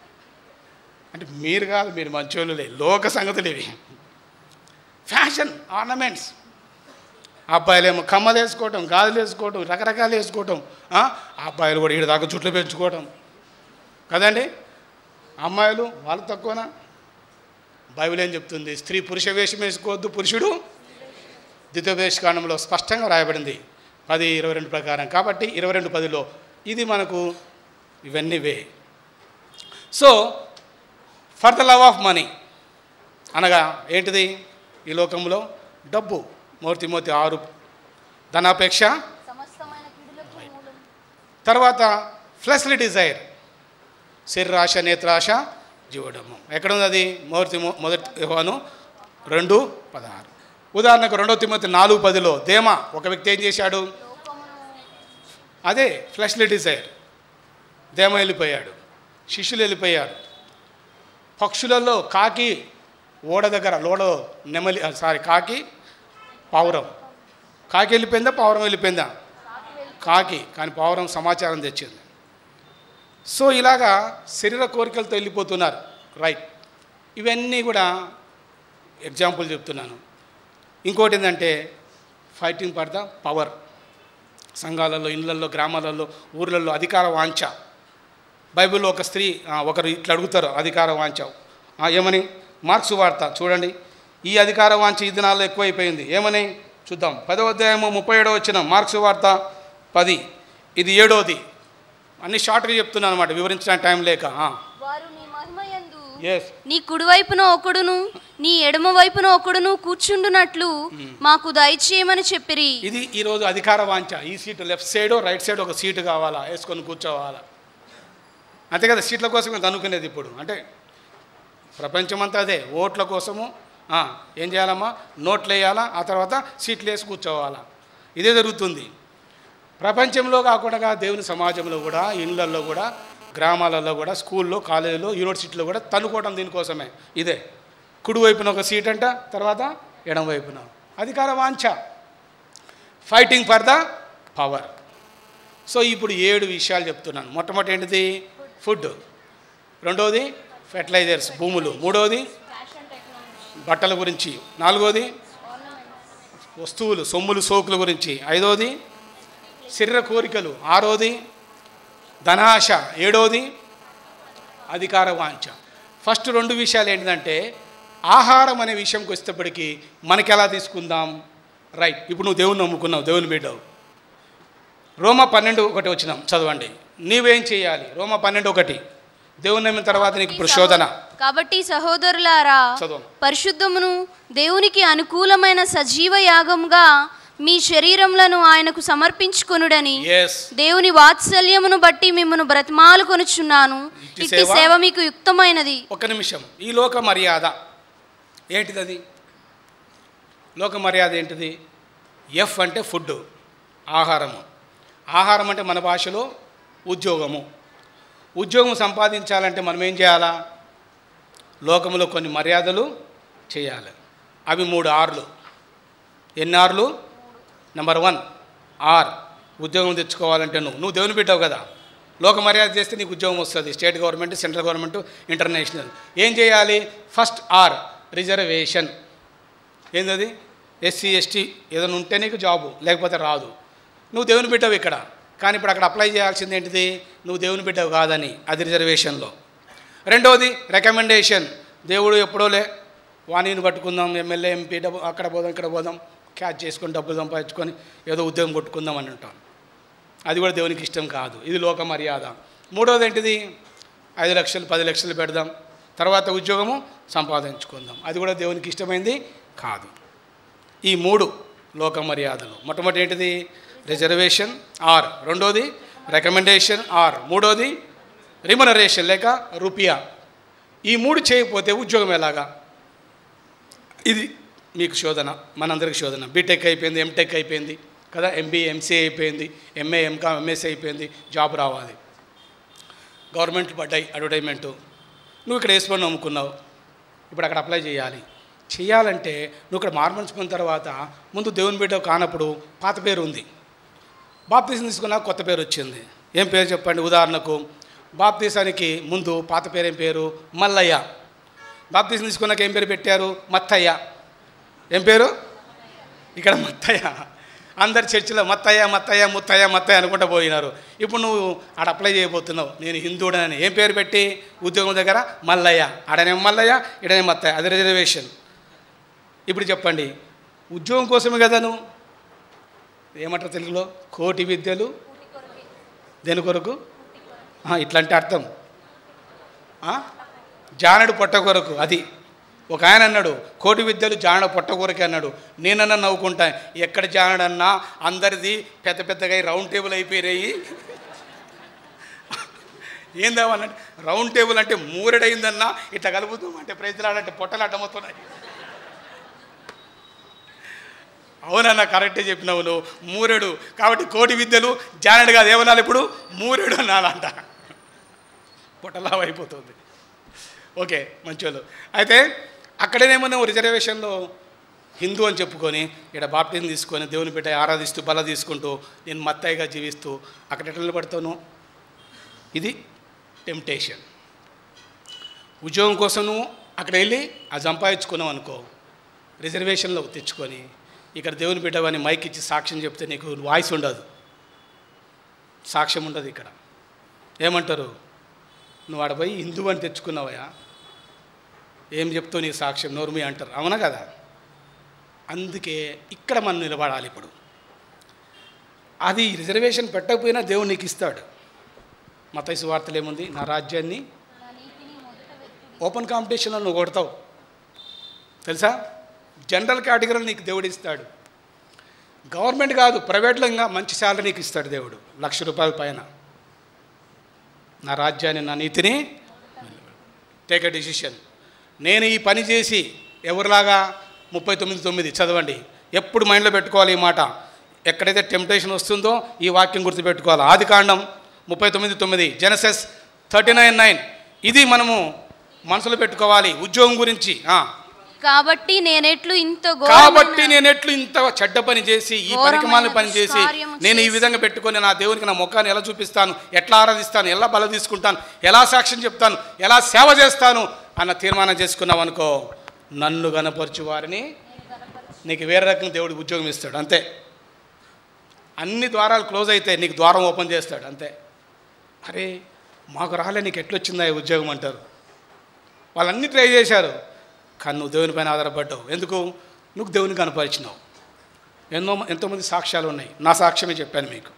అంటే మీరు కాదు మీరు మంచోళ్ళులే లోక సంగతులు ఇవి ఫ్యాషన్ ఆర్నమెంట్స్ అబ్బాయిలేమో కమ్మలు వేసుకోవటం గాజులు వేసుకోవటం రకరకాలు వేసుకోవటం ఆ? అబ్బాయిలు కూడా ఈడ దాకా జుట్లు పెంచుకోవటం కదండి అమ్మాయిలు వాళ్ళు తక్కువనా బైబిల్ ఏం చెప్తుంది స్త్రీ పురుష వేషం వేసుకోవద్దు పురుషుడు ద్వితీయోపదేశకాండంలో స్పష్టంగా రాయబడింది పది ఇరవై రెండు ప్రకారం కాబట్టి ఇరవై రెండు పదిలో ఇది మనకు ఇవన్నీ వే so for the love of money అనగా ఏంటిది ఈ లోకంలో డబ్బు మూర్తి మూర్తి ఆరు ధనాపేక్ష సమస్తమైన కీడులకు మూలం తర్వాత ఫ్లెస్లీ డిజైర్ శరీరాశ నేత్రాశ జీవడము ఎక్కడ ఉంది అది మూర్తి మొ- మొదటి యోహాను రెండు పదహారు ఉదాహరణకు రెండో తిమ్మతి నాలుగు పదిలో దేమ ఒక వ్యక్తి ఏం చేశాడు అదే ఫ్లెష్లీ డిజైర్ దేమ వెళ్ళిపోయాడు శిష్యులు వెళ్ళిపోయారు పక్షులలో కాకి ఓడ దగ్గర లోడో నెమలి సారీ కాకి పావురం కాకి వెళ్ళిపోయిందా పావురం వెళ్ళిపోయిందా కాకి కానీ పావురం సమాచారం తెచ్చింది సో ఇలాగా శరీర కోరికలతో వెళ్ళిపోతున్నారు రైట్ ఇవన్నీ కూడా ఎగ్జాంపుల్ చెప్తున్నాను ఇంకోటి ఏంటంటే ఫైటింగ్ ఫర్ ద పవర్ సంఘాలలో ఇళ్ళల్లో గ్రామాలలో ఊర్లలో అధికార వాంఛ బైబిల్లో ఒక స్త్రీ ఆ, ఒకరు ఇట్లా అడుగుతారు అధికార వాంఛ ఆ, ఏమని మార్క్స్ వార్త చూడండి ఈ అధికార వాంఛ ఈ దినాల్లో ఎక్కువైపోయింది ఏమని చూద్దాం పదవ అధ్యాయము ముప్పై ఏడో వచ్చిన మార్క్స్ వార్త పది ఇది ఏడోది అన్ని షార్ట్గా చెప్తున్నాను అనమాట వివరించడానికి టైం లేక వారు నీ మహిమయందు ఎస్ నీ కుడివైపున ఒకడును నీ ఎడమ వైపున ఒకడును కూర్చుండునట్లు మాకు దయచేయమని చెప్పిరి ఇది ఈరోజు అధికార వాంఛ ఈ seat left side right side ఒక సీటు కావాలా వేసుకొని కూర్చోవాలా అంతే కదా సీట్ల కోసం మేము అనుకునేది ఇప్పుడు అంటే ప్రపంచమంతా అదే ఓట్ల కోసము ఆ, ఏం చేయాలమ్మా నోట్లు వేయాలా ఆ తర్వాత సీట్లు వేసి కూర్చోవాలా ఇదే జరుగుతుంది ప్రపంచంలో కాకుండా దేవుని సమాజంలో కూడా ఇళ్ళల్లో కూడా గ్రామాలలో కూడా స్కూల్లో కాలేజీలో యూనివర్సిటీలో కూడా తన్నుకోవడం దీనికోసమే ఇదే కుడి వైపున ఒక సీట్ అంట తర్వాత ఎడం వైపున అధికార వాంఛ fighting for the power so ఇప్పుడు ఏడు విషయాలు చెప్తున్నాను మొట్టమొదటి ఏంటిది ఫుడ్ రెండవది ఫెర్టిలైజర్స్ భూములు మూడవది బట్టల గురించి నాలుగోది వస్తువులు సొమ్ములు సోకుల గురించి ఐదోది శరీర కోరికలు ఆరోది ధనాశ ఏడోది అధికార వాంఛ ఫస్ట్ రెండు విషయాలు ఏంటంటే ఆహారం అనే విషయంకి వచ్చేటప్పటికి మనకి ఎలా తీసుకుందాం రైట్ ఇప్పుడు నువ్వు దేవుని నమ్ముకున్నావు దేవుని బిడ్డవు రోమ పన్నెండు ఒకటి వచ్చినాం చదవండి నీవేం చేయాలి రోమ పన్నెండు ఒకటి దేవుని నమ్మిన తర్వాత నీకు ఇప్పుడు శోధన కాబట్టి సహోదరులారా చదవను. పరిశుద్ధమును దేవునికి అనుకూలమైన సజీవ యాగముగా మీ శరీరములను ఆయనకు సమర్పించుకొనుడని ఎస్ దేవుని వాత్సల్యమును బట్టి మిమ్మను బ్రతిమాలు కొనుచున్నాను ఇట్టి ఇట్టి సేవ సేవ మీకు యుక్తమైనది ఒక నిమిషం ఈ లోక మర్యాద ఏంటిది అది లోక మర్యాద ఏంటిది ఎఫ్ అంటే ఫుడ్ ఆహారము ఆహారం అంటే మన భాషలో ఉద్యోగము ఉద్యోగం సంపాదించాలంటే మనం ఏం చేయాలా లోకంలో కొన్ని మర్యాదలు చేయాలి అవి మూడు ఆర్లు ఎన్ని ఆర్లు నెంబర్ వన్ ఆర్ ఉద్యోగం తెచ్చుకోవాలంటే నువ్వు నువ్వు దేవుని పెట్టావు కదా లోక మర్యాద చేస్తే నీకు ఉద్యోగం వస్తుంది state government central government international ఏం చేయాలి ఫస్ట్ ఆర్ రిజర్వేషన్ ఏందది ఎస్సీ ఎస్టీ ఏదైనా ఉంటే నీకు జాబు లేకపోతే రాదు నువ్వు దేవుని పెట్టావు ఇక్కడ కానీ ఇప్పుడు అక్కడ అప్లై చేయాల్సింది ఏంటిది నువ్వు దేవుని పెట్టావు కాదని అది రిజర్వేషన్లో రెండవది రికమెండేషన్ దేవుడు ఎప్పుడోలే వాణిని పట్టుకుందాం ఎమ్మెల్యే ఎంపీ డబ్బు అక్కడ పోదాం ఇక్కడ పోదాం క్యాచ్ చేసుకొని డబ్బులు సంపాదించుకొని ఏదో ఉద్యోగం కొట్టుకుందాం అని ఉంటాం అది కూడా దేవునికి ఇష్టం కాదు ఇది లోక మర్యాద మూడవది ఏంటిది ఐదు లక్షలు పది లక్షలు పెడదాం తర్వాత ఉద్యోగము సంపాదించుకుందాం అది కూడా దేవునికి ఇష్టమైంది కాదు ఈ మూడు లోక మర్యాదలు మొట్టమొదటి ఏంటిది రిజర్వేషన్ ఆర్ రెండోది రికమెండేషన్ ఆర్ మూడోది రిమనరేషన్ లేక రూపియా ఈ మూడు చేయకపోతే ఉద్యోగం ఎలాగా ఇది మీకు శోధన మనందరికి శోధన బీటెక్ అయిపోయింది ఎంటెక్ అయిపోయింది కదా ఎంబీ ఎంసీఏ అయిపోయింది ఎంఏ ఎంకామ్ ఎంఎస్సీ అయిపోయింది జాబ్ రావాలి గవర్నమెంట్ పడ్డాయి అడ్వర్టైజ్మెంటు నువ్వు ఇక్కడ వేసుకొని నమ్ముకున్నావు ఇప్పుడు అక్కడ అప్లై చేయాలి చేయాలంటే నువ్వు ఇక్కడ మార్పించుకున్న తర్వాత ముందు దేవుని బిడ్డ కానప్పుడు పాత పేరు ఉంది బాప్తీసం తీసుకున్నాక కొత్త పేరు వచ్చింది ఏం పేరు చెప్పండి ఉదాహరణకు బాప్తీసానికి ముందు పాత పేరు ఏం పేరు మల్లయ్య బాప్తీసం తీసుకున్నాక ఏం పేరు పెట్టారు మత్తయ్య ఏం పేరు ఇక్కడ మత్తయ్య అందరు చర్చిలో మత్తయ్య మత్తయ్య ముత్తయ్య మత్తయ్య అనుకుంటూ పోయినారు ఇప్పుడు నువ్వు ఆడ అప్లై చేయబోతున్నావు నేను హిందువుడనని ఏం పేరు పెట్టి ఉద్యోగం దగ్గర మల్లయ్య ఆడనే మల్లయ్య ఇడనే మత్తయ్య అది రిజర్వేషన్ ఇప్పుడు చెప్పండి ఉద్యోగం కోసమే కదా నువ్వు ఏమంటారు తెలుగులో కోటి విద్యలు దేని కొరకు ఆ, ఇట్లాంటి అర్థం ఆ? జానడు పొట్ట కొరకు అది ఒక ఆయన అన్నాడు కోటి విద్యలు జానడు పొట్ట కొరకే అన్నాడు నేనన్నా నవ్వుకుంటా ఎక్కడ జానడన్నా అందరిది పెద్ద పెద్దగా అయి రౌండ్ టేబుల్ అయిపోయినాయి ఏందామన్నట్టు రౌండ్ టేబుల్ అంటే మూరెడైందన్నా ఇట్లా కలుపుతాం అంటే ప్రజలాడంటే పొట్టలు అడ్డమవుతున్నాయి అవునన్నా కరెక్టే చెప్పినావు నువ్వు మూరెడు కాబట్టి కోటి విద్యలు జానడు కాదు ఏమనాలి ఇప్పుడు మూరెడు అనాలంట పొట్టలావు అయిపోతుంది ఓకే మంచోళ్ళు అయితే అక్కడేనేమో నువ్వు రిజర్వేషన్లో హిందూ అని చెప్పుకొని ఇక్కడ బాప్టిజం తీసుకొని దేవుని పెట్ట ఆరాధిస్తూ బల తీసుకుంటూ నేను మత్తాయిగా జీవిస్తూ అక్కడ ఎట్లా నిలబడతాను ఇది టెంప్టేషన్ ఉద్యోగం కోసం నువ్వు అక్కడ వెళ్ళి అది సంపాదించుకున్నావు అనుకో రిజర్వేషన్లో తెచ్చుకొని ఇక్కడ దేవుని బిడ్డవని మైక్ ఇచ్చి సాక్ష్యం చెప్తే నీకు వాయిస్ ఉండదు సాక్ష్యం ఉండదు ఇక్కడ ఏమంటారు నువ్వు ఆడ పోయి హిందూ అని తెచ్చుకున్నావయా ఏం చెప్తావు నీ సాక్ష్యం నోర్మి అంటారు అవునా కదా అందుకే ఇక్కడ మనం నిలబడాలి ఇప్పుడు అది రిజర్వేషన్ పెట్టకపోయినా దేవుడు నీకు ఇస్తాడు మతైసు వార్తలు ఏముంది నా రాజ్యాన్ని ఓపెన్ కాంపిటీషన్లో నువ్వు కొడతావు తెలుసా జనరల్ కేటగిరీలో నీకు దేవుడు ఇస్తాడు గవర్నమెంట్ కాదు ప్రైవేట్లో ఇంకా మంచి శాలరీ నీకు ఇస్తాడు దేవుడు లక్ష రూపాయల పైన నా రాజ్యాన్ని నా నీతిని టేక్ ఎ డిసిషన్ నేను ఈ పని చేసి ఎవరిలాగా ముప్పై తొమ్మిది తొమ్మిది చదవండి ఎప్పుడు మైండ్లో పెట్టుకోవాలి ఈ మాట ఎక్కడైతే టెంప్టేషన్ వస్తుందో ఈ వాక్యం గుర్తుపెట్టుకోవాలి ఆది కాండం ముప్పై తొమ్మిది తొమ్మిది జెనసెస్ థర్టీ నైన్ నైన్ ఇది మనము మనసులో పెట్టుకోవాలి ఉద్యోగం గురించి ఆ. కాబట్టి నేనెట్లు ఇంత కాబట్టి ఘోరమైన నేను ఎట్లు ఇంత చెడ్డ పని చేసి ఈ ఘోరమైన పరికమాలను పని చేసి దుష్కార్యము నేను ఈ చేసి- విధంగా పెట్టుకొని నా దేవునికి నా ముఖాన్ని ఎలా చూపిస్తాను ఎట్లా ఆరాధిస్తాను ఎలా బల తీసుకుంటాను ఎలా సాక్ష్యం చెప్తాను ఎలా సేవ చేస్తాను అన్న తీర్మానం చేసుకున్నావు అనుకో నన్ను గనపరచు వారిని నీకు వేరే రకం దేవుడికి ఉద్యోగం ఇస్తాడు అంతే అన్ని ద్వారాలు క్లోజ్ అయితే నీకు ద్వారం ఓపెన్ చేస్తాడు అంతే అరే మాకు రాలే నీకు ఎట్లొచ్చిందా ఈ ఉద్యోగం అంటారు వాళ్ళన్నీ ట్రై చేశారు కానీ నువ్వు దేవుని పైన ఆధారపడ్డావు ఎందుకు నువ్వు దేవుని కనపరిచినావు ఎన్నో ఎంతోమంది సాక్ష్యాలు ఉన్నాయి నా సాక్ష్యమే చెప్పాను మీకు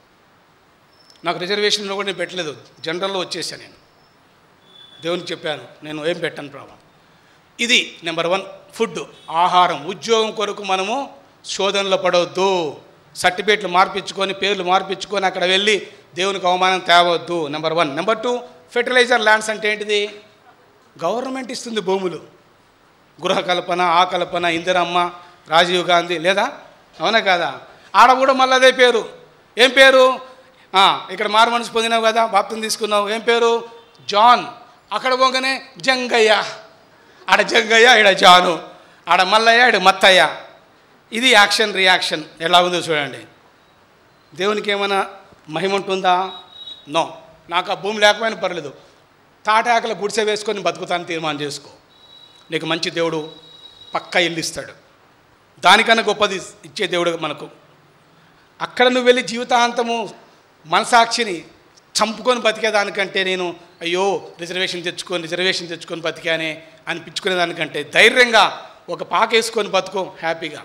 నాకు రిజర్వేషన్లో కూడా నేను పెట్టలేదు జనరల్లో వచ్చేసాను నేను దేవునికి చెప్పాను నేను ఏం పెట్టాను ప్రభావం ఇది నెంబర్ వన్ ఫుడ్ ఆహారం ఉద్యోగం కొరకు మనము శోధనలో పడవద్దు సర్టిఫికేట్లు మార్పించుకొని పేర్లు మార్పించుకొని అక్కడ వెళ్ళి దేవునికి అవమానం తేవద్దు number one number two fertilizer lands అంటే ఏంటిది గవర్నమెంట్ ఇస్తుంది భూములు గృహ కల్పన ఆ కల్పన ఇందిరమ్మ రాజీవ్ గాంధీ లేదా అవునా కదా ఆడ కూడా మళ్ళీ అదే పేరు ఏం పేరు ఆ, ఇక్కడ మారు మనసు పొందినావు కదా బాప్తం తీసుకున్నావు ఏం పేరు జాన్ అక్కడ పోగానే జంగయ్య ఆడ జంగయ్య ఈడ జాను ఆడ మల్లయ్య ఈడ మత్తయ్య ఇది యాక్షన్ రియాక్షన్ ఎలా ఉందో చూడండి దేవునికి ఏమైనా మహిమ ఉంటుందా నో నాకు ఆ భూమి లేకపోయినా పర్లేదు తాటాకల గుడిసె వేసుకొని బతుకుతాను తీర్మానం చేసుకో నీకు మంచి దేవుడు పక్కా ఇల్లు ఇస్తాడు దానికన్నా గొప్పది ఇచ్చే దేవుడు మనకు అక్కడ నువ్వు వెళ్ళి జీవితాంతము మనసాక్షిని చంపుకొని బతికేదానికంటే నేను అయ్యో రిజర్వేషన్ తెచ్చుకొని రిజర్వేషన్ తెచ్చుకొని బతికానే అనిపించుకునే దానికంటే ధైర్యంగా ఒక పాక వేసుకొని బతుకో హ్యాపీగా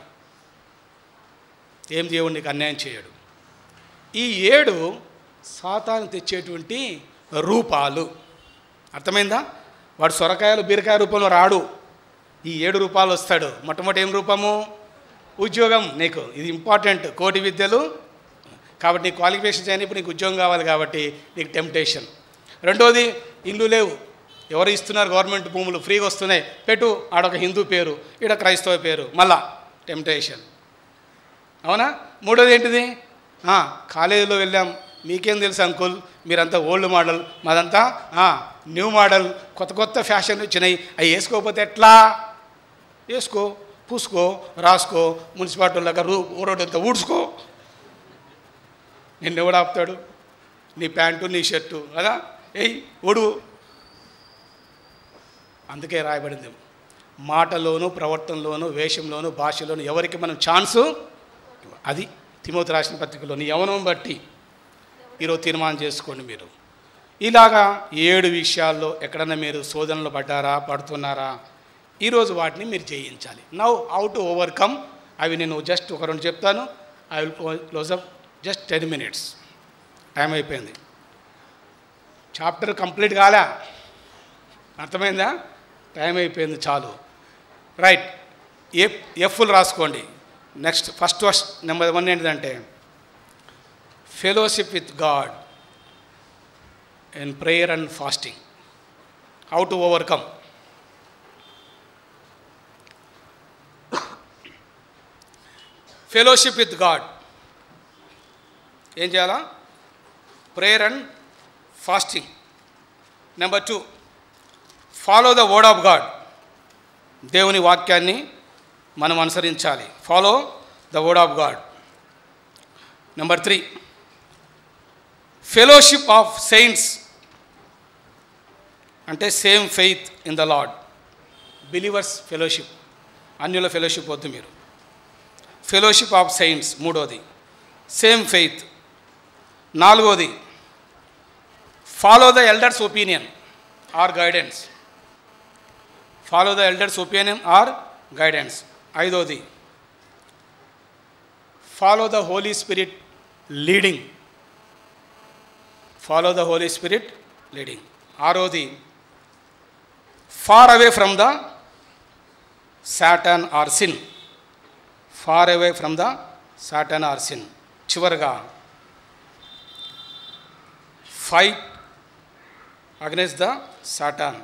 ఏం దేవుడు నీకు అన్యాయం చేయడు ఈ ఏడు సాతాను తెచ్చేటువంటి రూపాలు అర్థమైందా వాడు సొరకాయలు బీరకాయ రూపంలో రాడు ఈ ఏడు రూపాయలు వస్తాడు మొట్టమొదటి ఏం రూపము ఉద్యోగం నీకు ఇది ఇంపార్టెంట్ కోటి విద్యలు కాబట్టి నీ క్వాలిఫికేషన్ చేయని ఇప్పుడు నీకు ఉద్యోగం కావాలి కాబట్టి నీకు టెంప్టేషన్ రెండోది ఇల్లు లేవు ఎవరు ఇస్తున్నారు గవర్నమెంట్ భూములు ఫ్రీగా వస్తున్నాయి పెట్టు ఆడొక హిందూ పేరు ఈడ క్రైస్తవ పేరు మళ్ళా టెంప్టేషన్ అవునా మూడోది ఏంటిది ఆ, కాలేజీలో వెళ్ళాం మీకేం తెలుసు అంకుల్ మీరంతా ఓల్డ్ మోడల్ మాదంతా ఆ, న్యూ మోడల్ కొత్త కొత్త ఫ్యాషన్ వచ్చినాయి అవి వేసుకోకపోతే ఎట్లా వేసుకో పూసుకో రాసుకో మున్సిపాలిటీ లాగా రూ రోడ్డు అంతా ఊడ్చుకో నిన్ను ఎవడు ఆపుతాడు నీ ప్యాంటు నీ షర్టు కదా ఏయ్ ఓడు అందుకే రాయబడింది మాటలోను ప్రవర్తనలోను వేషంలోను భాషలోను ఎవరికి మనం ఛాన్సు అది తిమోతి రాసిన పత్రికలో నీ యవనం బట్టి ఈరోజు తీర్మానం చేసుకోండి మీరు ఇలాగా ఏడు విషయాల్లో ఎక్కడన్నా మీరు శోధనలు పడ్డారా పడుతున్నారా ఈరోజు వాటిని మీరు జయించాలి నౌ హౌ టు ఓవర్కమ్ అవి నేను జస్ట్ ఒక రెండు చెప్తాను I will close up just ten minutes time అయిపోయింది చాప్టర్ కంప్లీట్ కాలే అర్థమైందా టైం అయిపోయింది చాలు రైట్ ఏ ఎఫ్లు రాసుకోండి next first first number one ఏంటిదంటే fellowship with God in prayer and fasting how to overcome fellowship with God ఏం చేయాలా prayer and fasting number two follow the word of God దేవుని వాక్యాన్ని మనం అనుసరించాలి follow the word of God number three fellowship of saints అంటే same faith in the Lord believers fellowship అన్యుల fellowship వద్దు మీరు ఫెలోషిప్ ఆఫ్ సెయింట్స్ మూడోది same faith నాలుగోది follow the elders opinion or guidance follow the elders opinion or guidance ఐదోది follow the Holy Spirit leading follow the Holy Spirit leading ఆరోది far away from the Satan or sin far away from the Satan or sin చివరగా fight against the Satan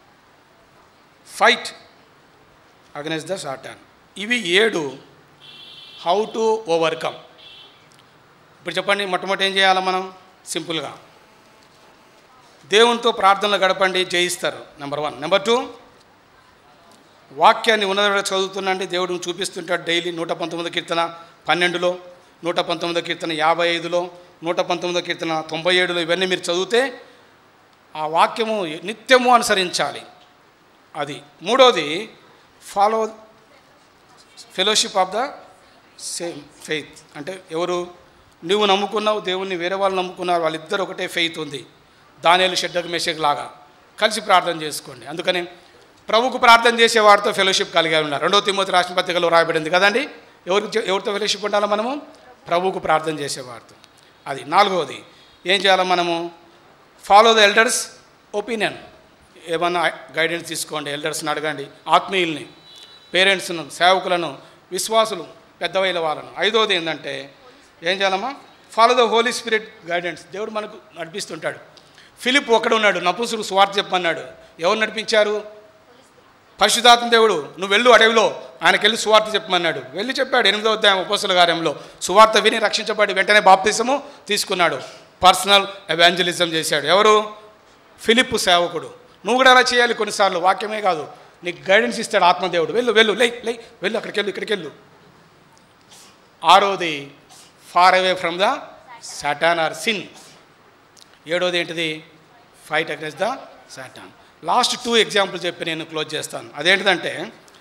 fight against the Satan ఇవి ఏడు how to overcome ఇప్పుడు చెప్పండి మొట్టమొదటి ఏం చేయాలి మనం సింపుల్గా దేవునితో ప్రార్థనలు గడపండి జయిస్తారు నెంబర్ వన్ నెంబర్ టూ వాక్యాన్ని ఉన్నత చదువుతుండండి దేవుడిని చూపిస్తుంటాడు డైలీ నూట పంతొమ్మిది కీర్తన పన్నెండులో నూట పంతొమ్మిదో కీర్తన యాభై ఐదులో నూట పంతొమ్మిదో కీర్తన తొంభై ఏడులో ఇవన్నీ మీరు చదివితే ఆ వాక్యము నిత్యము అనుసరించాలి అది మూడోది follow fellowship of the same faith అంటే ఎవరు నువ్వు నమ్ముకున్నావు దేవుణ్ణి వేరే వాళ్ళు నమ్ముకున్నారు వాళ్ళిద్దరు ఒకటే ఫెయిత్ ఉంది దానిలు షెడ్డకు మెషక్ లాగా కలిసి ప్రార్థన చేసుకోండి అందుకని ప్రభుకు ప్రార్థన చేసేవాడితో ఫెలోషిప్ కలిగి ఉన్నారు రెండో తిమ్మతి రాష్ట్ర పత్రికలో రాయబడింది కదండి ఎవరికి ఎవరితో ఫెలోషిప్ ఉండాలి మనము ప్రభువుకు ప్రార్థన చేసేవాడితో అది నాలుగవది ఏం చేయాలి మనము ఫాలో ద ఎల్డర్స్ ఒపీనియన్ ఏమన్నా గైడెన్స్ తీసుకోండి ఎల్డర్స్ని అడగండి ఆత్మీయుల్ని పేరెంట్స్ను సేవకులను విశ్వాసులు పెద్దవైన వాళ్ళను ఐదోది ఏంటంటే ఏం చేయాలమ్మా follow the Holy Spirit guidance దేవుడు మనకు నడిపిస్తుంటాడు ఫిలిప్ ఒక్కడ ఉన్నాడు నపుసుడు స్వార్థ చెప్పమన్నాడు ఎవరు నడిపించారు పరిశుధాత్మ దేవుడు నువ్వు వెళ్ళు అడవిలో ఆయనకెళ్ళి సువార్త చెప్పమన్నాడు వెళ్ళి చెప్పాడు ఎనిమిదో అధ్యాయం ఉపసుల కార్యంలో సువార్త విని రక్షించబడి వెంటనే బాప్తిసము తీసుకున్నాడు పర్సనల్ ఎవాంజలిజం చేశాడు ఎవరు ఫిలిప్ సేవకుడు నువ్వు కూడా అలా చేయాలి కొన్నిసార్లు వాక్యమే కాదు నీకు గైడెన్స్ ఇస్తాడు ఆత్మదేవుడు వెళ్ళు వెళ్ళు లై లై వెళ్ళు అక్కడికి వెళ్ళు ఇక్కడికి వెళ్ళు ఆరోది far away from the Satan or sin ఏడోది ఏంటిది fight against the Satan last two example చెప్పి నేను క్లోజ్ చేస్తాను అదేంటిదంటే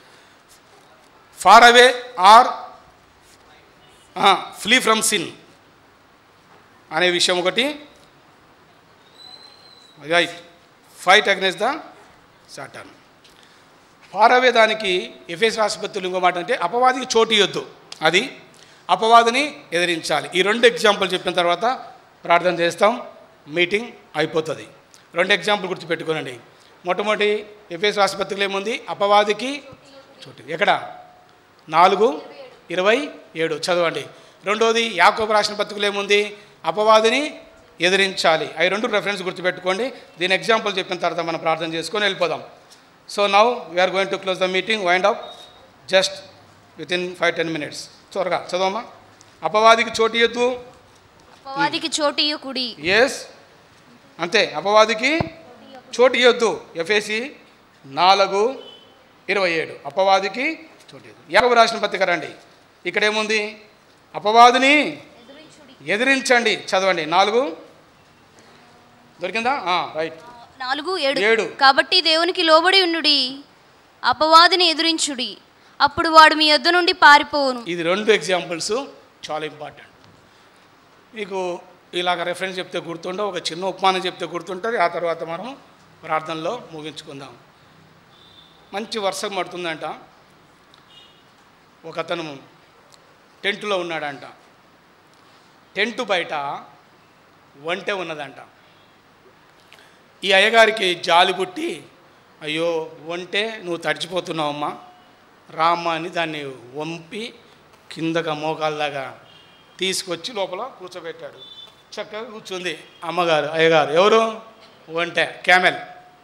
far away or flee from sin అనే విషయం ఒకటి right fight against the Satan far away దానికి ఎఫ్ఎస్ ఆసుపత్రులు ఇంకో మాట అంటే అపవాదికి చోటు ఇవ్వద్దు అది అపవాదిని ఎదిరించాలి ఈ రెండు ఎగ్జాంపుల్ చెప్పిన తర్వాత ప్రార్థన చేస్తాం మీటింగ్ అయిపోతుంది రెండు ఎగ్జాంపుల్ గుర్తుపెట్టుకోనండి మొట్టమొదటి ఎఫ్ఎస్ ఆసుపత్రిలో ఏముంది అపవాదికి చోటు ఎక్కడ నాలుగు ఇరవై ఏడు చదవండి రెండోది యాకోబు రాసిన పత్రికలో ఏముంది అపవాదిని ఎదిరించాలి అవి రెండు రెఫరెన్స్ గుర్తుపెట్టుకోండి దీని ఎగ్జాంపుల్ చెప్పిన తర్వాత మనం ప్రార్థన చేసుకొని వెళ్ళిపోదాం so now we are going to close the meeting wind up just with in five ten minutes త్వరగా చదవమ్మా అపవాదికి చోటు ఇవ్వద్దు అపవాదికి చోటు ఇయ్యకుడి ఎస్ అంతే అపవాదికి చోటు ఇవ్వద్దు ఎఫ్ఏసి నాలుగు ఇరవై ఏడు అపవాదికి చోటు ఇవ్వద్దు యాకబు రాసిన పత్రిక రండి ఇక్కడ ఏముంది అపవాదిని ఎదిరించండి చదవండి నాలుగు దొరికిందా రైట్ నాలుగు ఏడు. ఏడు కాబట్టి దేవునికి లోబడి ఉండుడి అపవాదిని ఎదురించుడి అప్పుడు వాడు మీ యొద్ద నుండి పారిపోవును ఇది రెండు ఎగ్జాంపుల్స్ చాలా ఇంపార్టెంట్ మీకు ఇలాగ రెఫరెన్స్ చెప్తే గుర్తుండవు ఒక చిన్న ఉపమానం చెప్తే గుర్తుంటుంది ఆ తర్వాత మనం ప్రార్థనలో ముగించుకుందాం మంచి వర్షం పడుతుందంట ఒక అతను టెంటులో ఉన్నాడంట టెంటు బయట వంటె ఉన్నదంట ఈ అయ్యగారికి జాలి పుట్టి అయ్యో వంటే నువ్వు తడిచిపోతున్నావమ్మా రామ్మ అని దాన్ని వంపి కిందగా మోకాల్లాగా తీసుకొచ్చి లోపల కూర్చోబెట్టాడు చక్కగా కూర్చుంది అమ్మగారు అయ్యగారు ఎవరు వంటె క్యామెల్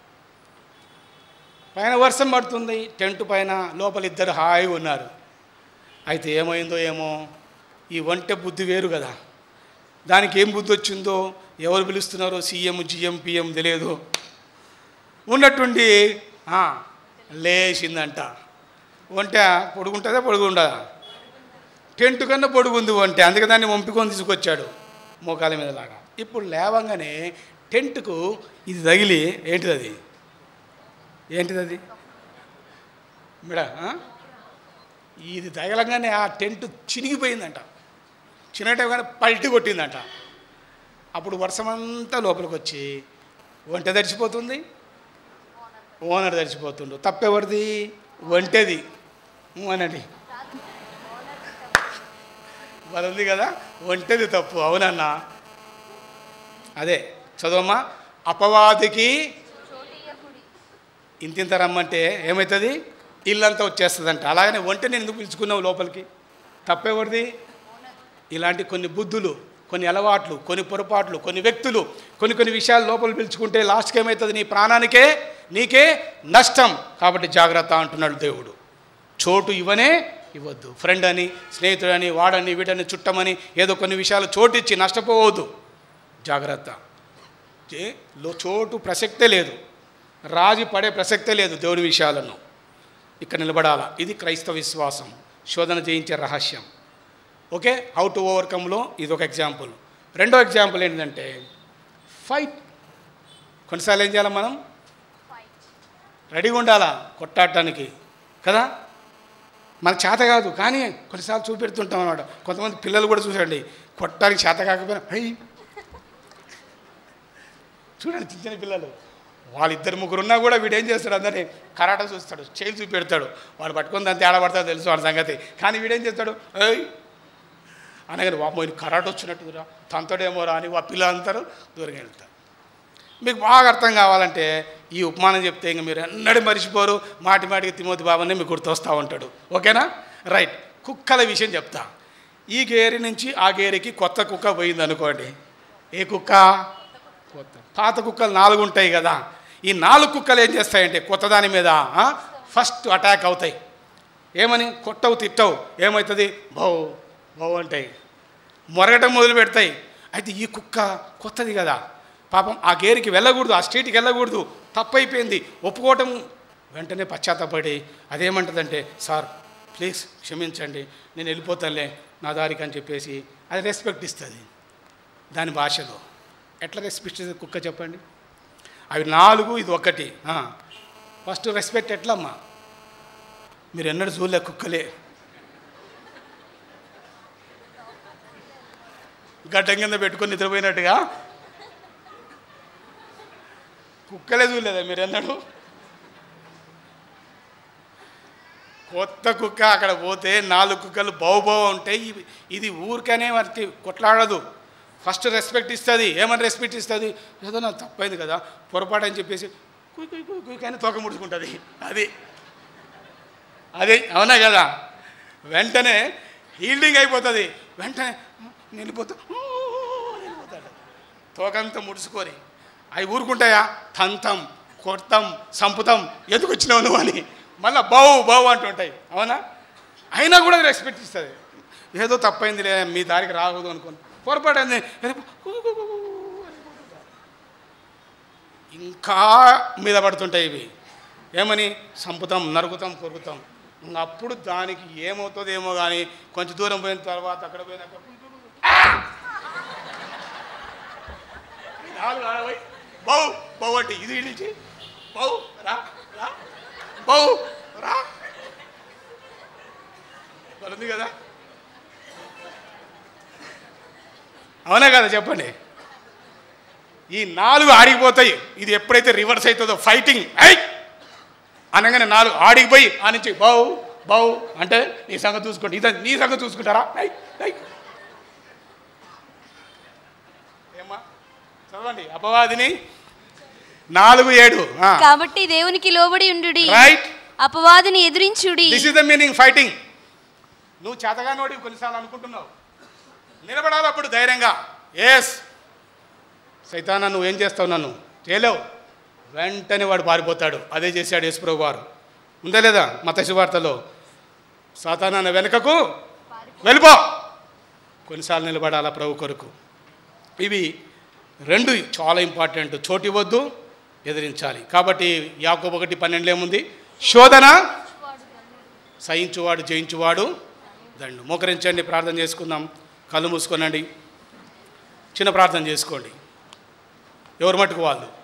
పైన వర్షం పడుతుంది టెంట్ పైన లోపల ఇద్దరు హాయిగా ఉన్నారు అయితే ఏమైందో ఏమో ఈ వంటె బుద్ధి వేరు కదా దానికి ఏం బుద్ధి వచ్చిందో ఎవరు పిలుస్తున్నారో సీఎం జిఎం పిఎం తెలియదు ఉన్నట్టుండి ఆ, లేచిందంట వంట పొడుగుంటుందా పొడుగుండదా టెంట్ కన్నా పొడుగుంది వంట అందుకే దాన్ని వంపుకొని తీసుకొచ్చాడు మోకాల మీద లాగా ఇప్పుడు లేవంగానే టెంట్కు ఇది తగిలి ఏంటిది అది ఏంటిది అది మేడ ఇది తగలంగానే ఆ టెంట్ చినిగిపోయిందంట చిన్నటగానే పల్టి కొట్టిందంట అప్పుడు వర్షమంతా లోపలికి వచ్చి వంట తడిచిపోతుంది ఓనర్ తడిచిపోతుండు తప్పెవరిది వంటది ఊ అనండి మరి ఉంది కదా వంటది తప్పు అవునన్నా అదే చదవమ్మా అపవాదికి ఇంతింత రమ్మంటే ఏమవుతుంది ఇల్లంతా వచ్చేస్తుందంట అలాగనే వంట నేను ఎందుకు పిలుచుకున్నావు లోపలికి తప్పెవరిది ఇలాంటి కొన్ని బుద్ధులు కొన్ని అలవాట్లు కొన్ని పొరపాట్లు కొన్ని వ్యక్తులు కొన్ని కొన్ని విషయాలు లోపల పిలుచుకుంటే లాస్ట్కి ఏమవుతుంది నీ ప్రాణానికే నీకే నష్టం కాబట్టి జాగ్రత్త అంటున్నాడు దేవుడు చోటు ఇవ్వనే ఇవ్వద్దు ఫ్రెండ్ అని స్నేహితుడని వాడని వీడని చుట్టమని ఏదో కొన్ని విషయాలు చోటు ఇచ్చి నష్టపోవద్దు జాగ్రత్త ఏ- లో చోటు ప్రసక్తే లేదు రాజు పడే ప్రసక్తే లేదు దేవుని విషయాలను ఇక్కడ నిలబడాల ఇది క్రైస్తవ విశ్వాసం శోధన జయించే రహస్యం ఓకే హౌ టు ఓవర్కమ్లో ఇది ఒక ఎగ్జాంపుల్ రెండో ఎగ్జాంపుల్ ఏంటంటే ఫైట్ కొన్నిసార్లు ఏం చేయాలి మనం రెడీగా ఉండాలా కొట్టాడటానికి కదా మనకు చేత కాదు కానీ కొన్నిసార్లు చూపెడుతుంటాం అన్నమాట కొంతమంది పిల్లలు కూడా చూసండి కొట్టడానికి చేత కాకపోయినా హై చూడండి చిన్న చిన్న పిల్లలు వాళ్ళిద్దరు ముగ్గురు ఉన్నా కూడా వీడు ఏం చేస్తాడు అందరినీ కరాట చూస్తాడు చేయి చూపెడతాడు వాడు పట్టుకుని దాన్ని తేడా పడతాడు తెలుసు వాడి సంగతి కానీ వీడేం చేస్తాడు ఏయ్ అనగానే వామ్మో ఈయన కరాట వచ్చినట్టురా తంతడేమో రా అని ఆ పిల్లలందరూ దూరంగా వెళ్తారు మీకు బాగా అర్థం కావాలంటే ఈ ఉపమానం చెప్తే ఇంక మీరు ఎన్నడూ మర్చిపోరు మాటి మాటికి తిమోతి బాబానే మీకు గుర్తొస్తూ ఉంటాడు ఓకేనా రైట్ కుక్కల విషయం చెప్తా ఈ గేరి నుంచి ఆ గేరికి కొత్త కుక్క పోయింది అనుకోండి ఏ కుక్క కొత్త పాత కుక్కలు నాలుగు ఉంటాయి కదా ఈ నాలుగు కుక్కలు ఏం చేస్తాయంటే కొత్త దాని మీద ఆ, ఫస్ట్ అటాక్ అవుతాయి ఏమని కొట్టవు తిట్టవు ఏమవుతుంది బౌ బౌ అంటాయి మొరగటం మొదలు పెడతాయి అయితే ఈ కుక్క కొత్తది కదా పాపం ఆ గేరికి వెళ్ళకూడదు ఆ స్ట్రీట్కి వెళ్ళకూడదు తప్పైపోయింది ఒప్పుకోవటం వెంటనే పశ్చాత్తపడి అదేమంటుందంటే సార్ ప్లీజ్ క్షమించండి నేను వెళ్ళిపోతానులే నా దారికి అని చెప్పేసి అది రెస్పెక్ట్ ఇస్తుంది దాని భాషలో ఎట్లా రెస్పెక్ట్ ఇస్తుంది కుక్క చెప్పండి అవి నాలుగు ఇది ఒకటి ఆ. ఫస్ట్ రెస్పెక్ట్ ఎట్లమ్మా మీరు ఎన్నడూ చూడలే కుక్కలే గడ్డం కింద పెట్టుకొని నిద్రపోయినట్టుగా కుక్కలే చూడలేదా మీరు ఎన్నడూ కొత్త కుక్క అక్కడ పోతే నాలుగు కుక్కలు బావు ఉంటాయి ఇవి- ఇది ఊరికనే వారికి కొట్లాడదు ఫస్ట్ రెస్పెక్ట్ ఇస్తుంది ఏమని రెస్పెక్ట్ ఇస్తుంది ఏదో నాకు తప్పైంది కదా పొరపాటు అని చెప్పేసి కుయ్ కుయ్ కుయ్ కుయ్ అని తోక ముడుచుకుంటుంది అది అదే అవునా కదా వెంటనే హీల్డింగ్ అయిపోతుంది వెంటనే నిలిపోతా వెళ్ళిపోతాడు తోకంతా ముడుచుకొని అవి ఊరుకుంటాయా తంతం కొడతాం సంపుతాం ఎందుకు వచ్చినావు నువ్వు అని మళ్ళీ బావు బావు అంటుంటాయి అవునా అయినా కూడా రెస్పెక్ట్ ఇస్తుంది ఏదో తప్పైందిలే మీ దారికి రాకూడదు అనుకోని పొరపాటు అయింది ఇంకా మీద పడుతుంటాయి ఇవి ఏమని సంపుతాం నరుకుతాం కొరుకుతాం ఇంక అప్పుడు దానికి ఏమవుతుందో ఏమో కానీ కొంచెం దూరం పోయిన తర్వాత అక్కడ పోయినాక ఈ నాలుగు ఆడపోయి బౌ బౌ అంటే ఇది ఇడిచి బౌ రా రా బౌ రా మరి ఉంది కదా అవునా కదా చెప్పండి ఈ నాలుగు ఆడిపోతాయి ఇది ఎప్పుడైతే రివర్స్ అవుతుందో ఫైటింగ్ ఐ అనగానే నాలుగు ఆడిపోయి ఆ నుంచి బౌ బౌ అంటే నీ సంగతి చూసుకోండి ఇదే నీ సంగతి చూసుకుంటారా ఐ ఐ ఏమ్మా చదవండి అపవాదిని నాలుగు ఏడు కాబట్టి దేవునికి లోబడి ఉండుడి రైట్ అపవాదిని ఎదిరించుడి this is the meaning fighting నువ్వు చేతగానోడి కొన్నిసార్లు అనుకుంటున్నావు నిలబడాలి అప్పుడు ధైర్యంగా ఎస్ సైతానా నువ్వు ఏం చేస్తావు నన్ను చేయలేవు వెంటనే వాడు పారిపోతాడు అదే చేశాడు యేసుప్రభు వారు ఉందా లేదా మత శువార్తలో సాతానా వెనుకకు వెళ్ళిపో కొన్నిసార్లు నిలబడాలా ప్రభు కొరకు ఇవి రెండు చాలా ఇంపార్టెంట్ చోటు ఇవ్వద్దు ఎదిరించాలి కాబట్టి యాకోబు ఒకటి పన్నెండులో ఏముంది శోధన సహించువాడు జయించువాడు దండు మోకరించండి ప్రార్థన చేసుకుందాం కళ్ళు మూసుకోనండి చిన్న ప్రార్థన చేసుకోండి ఎవరు మట్టుకు వాళ్ళు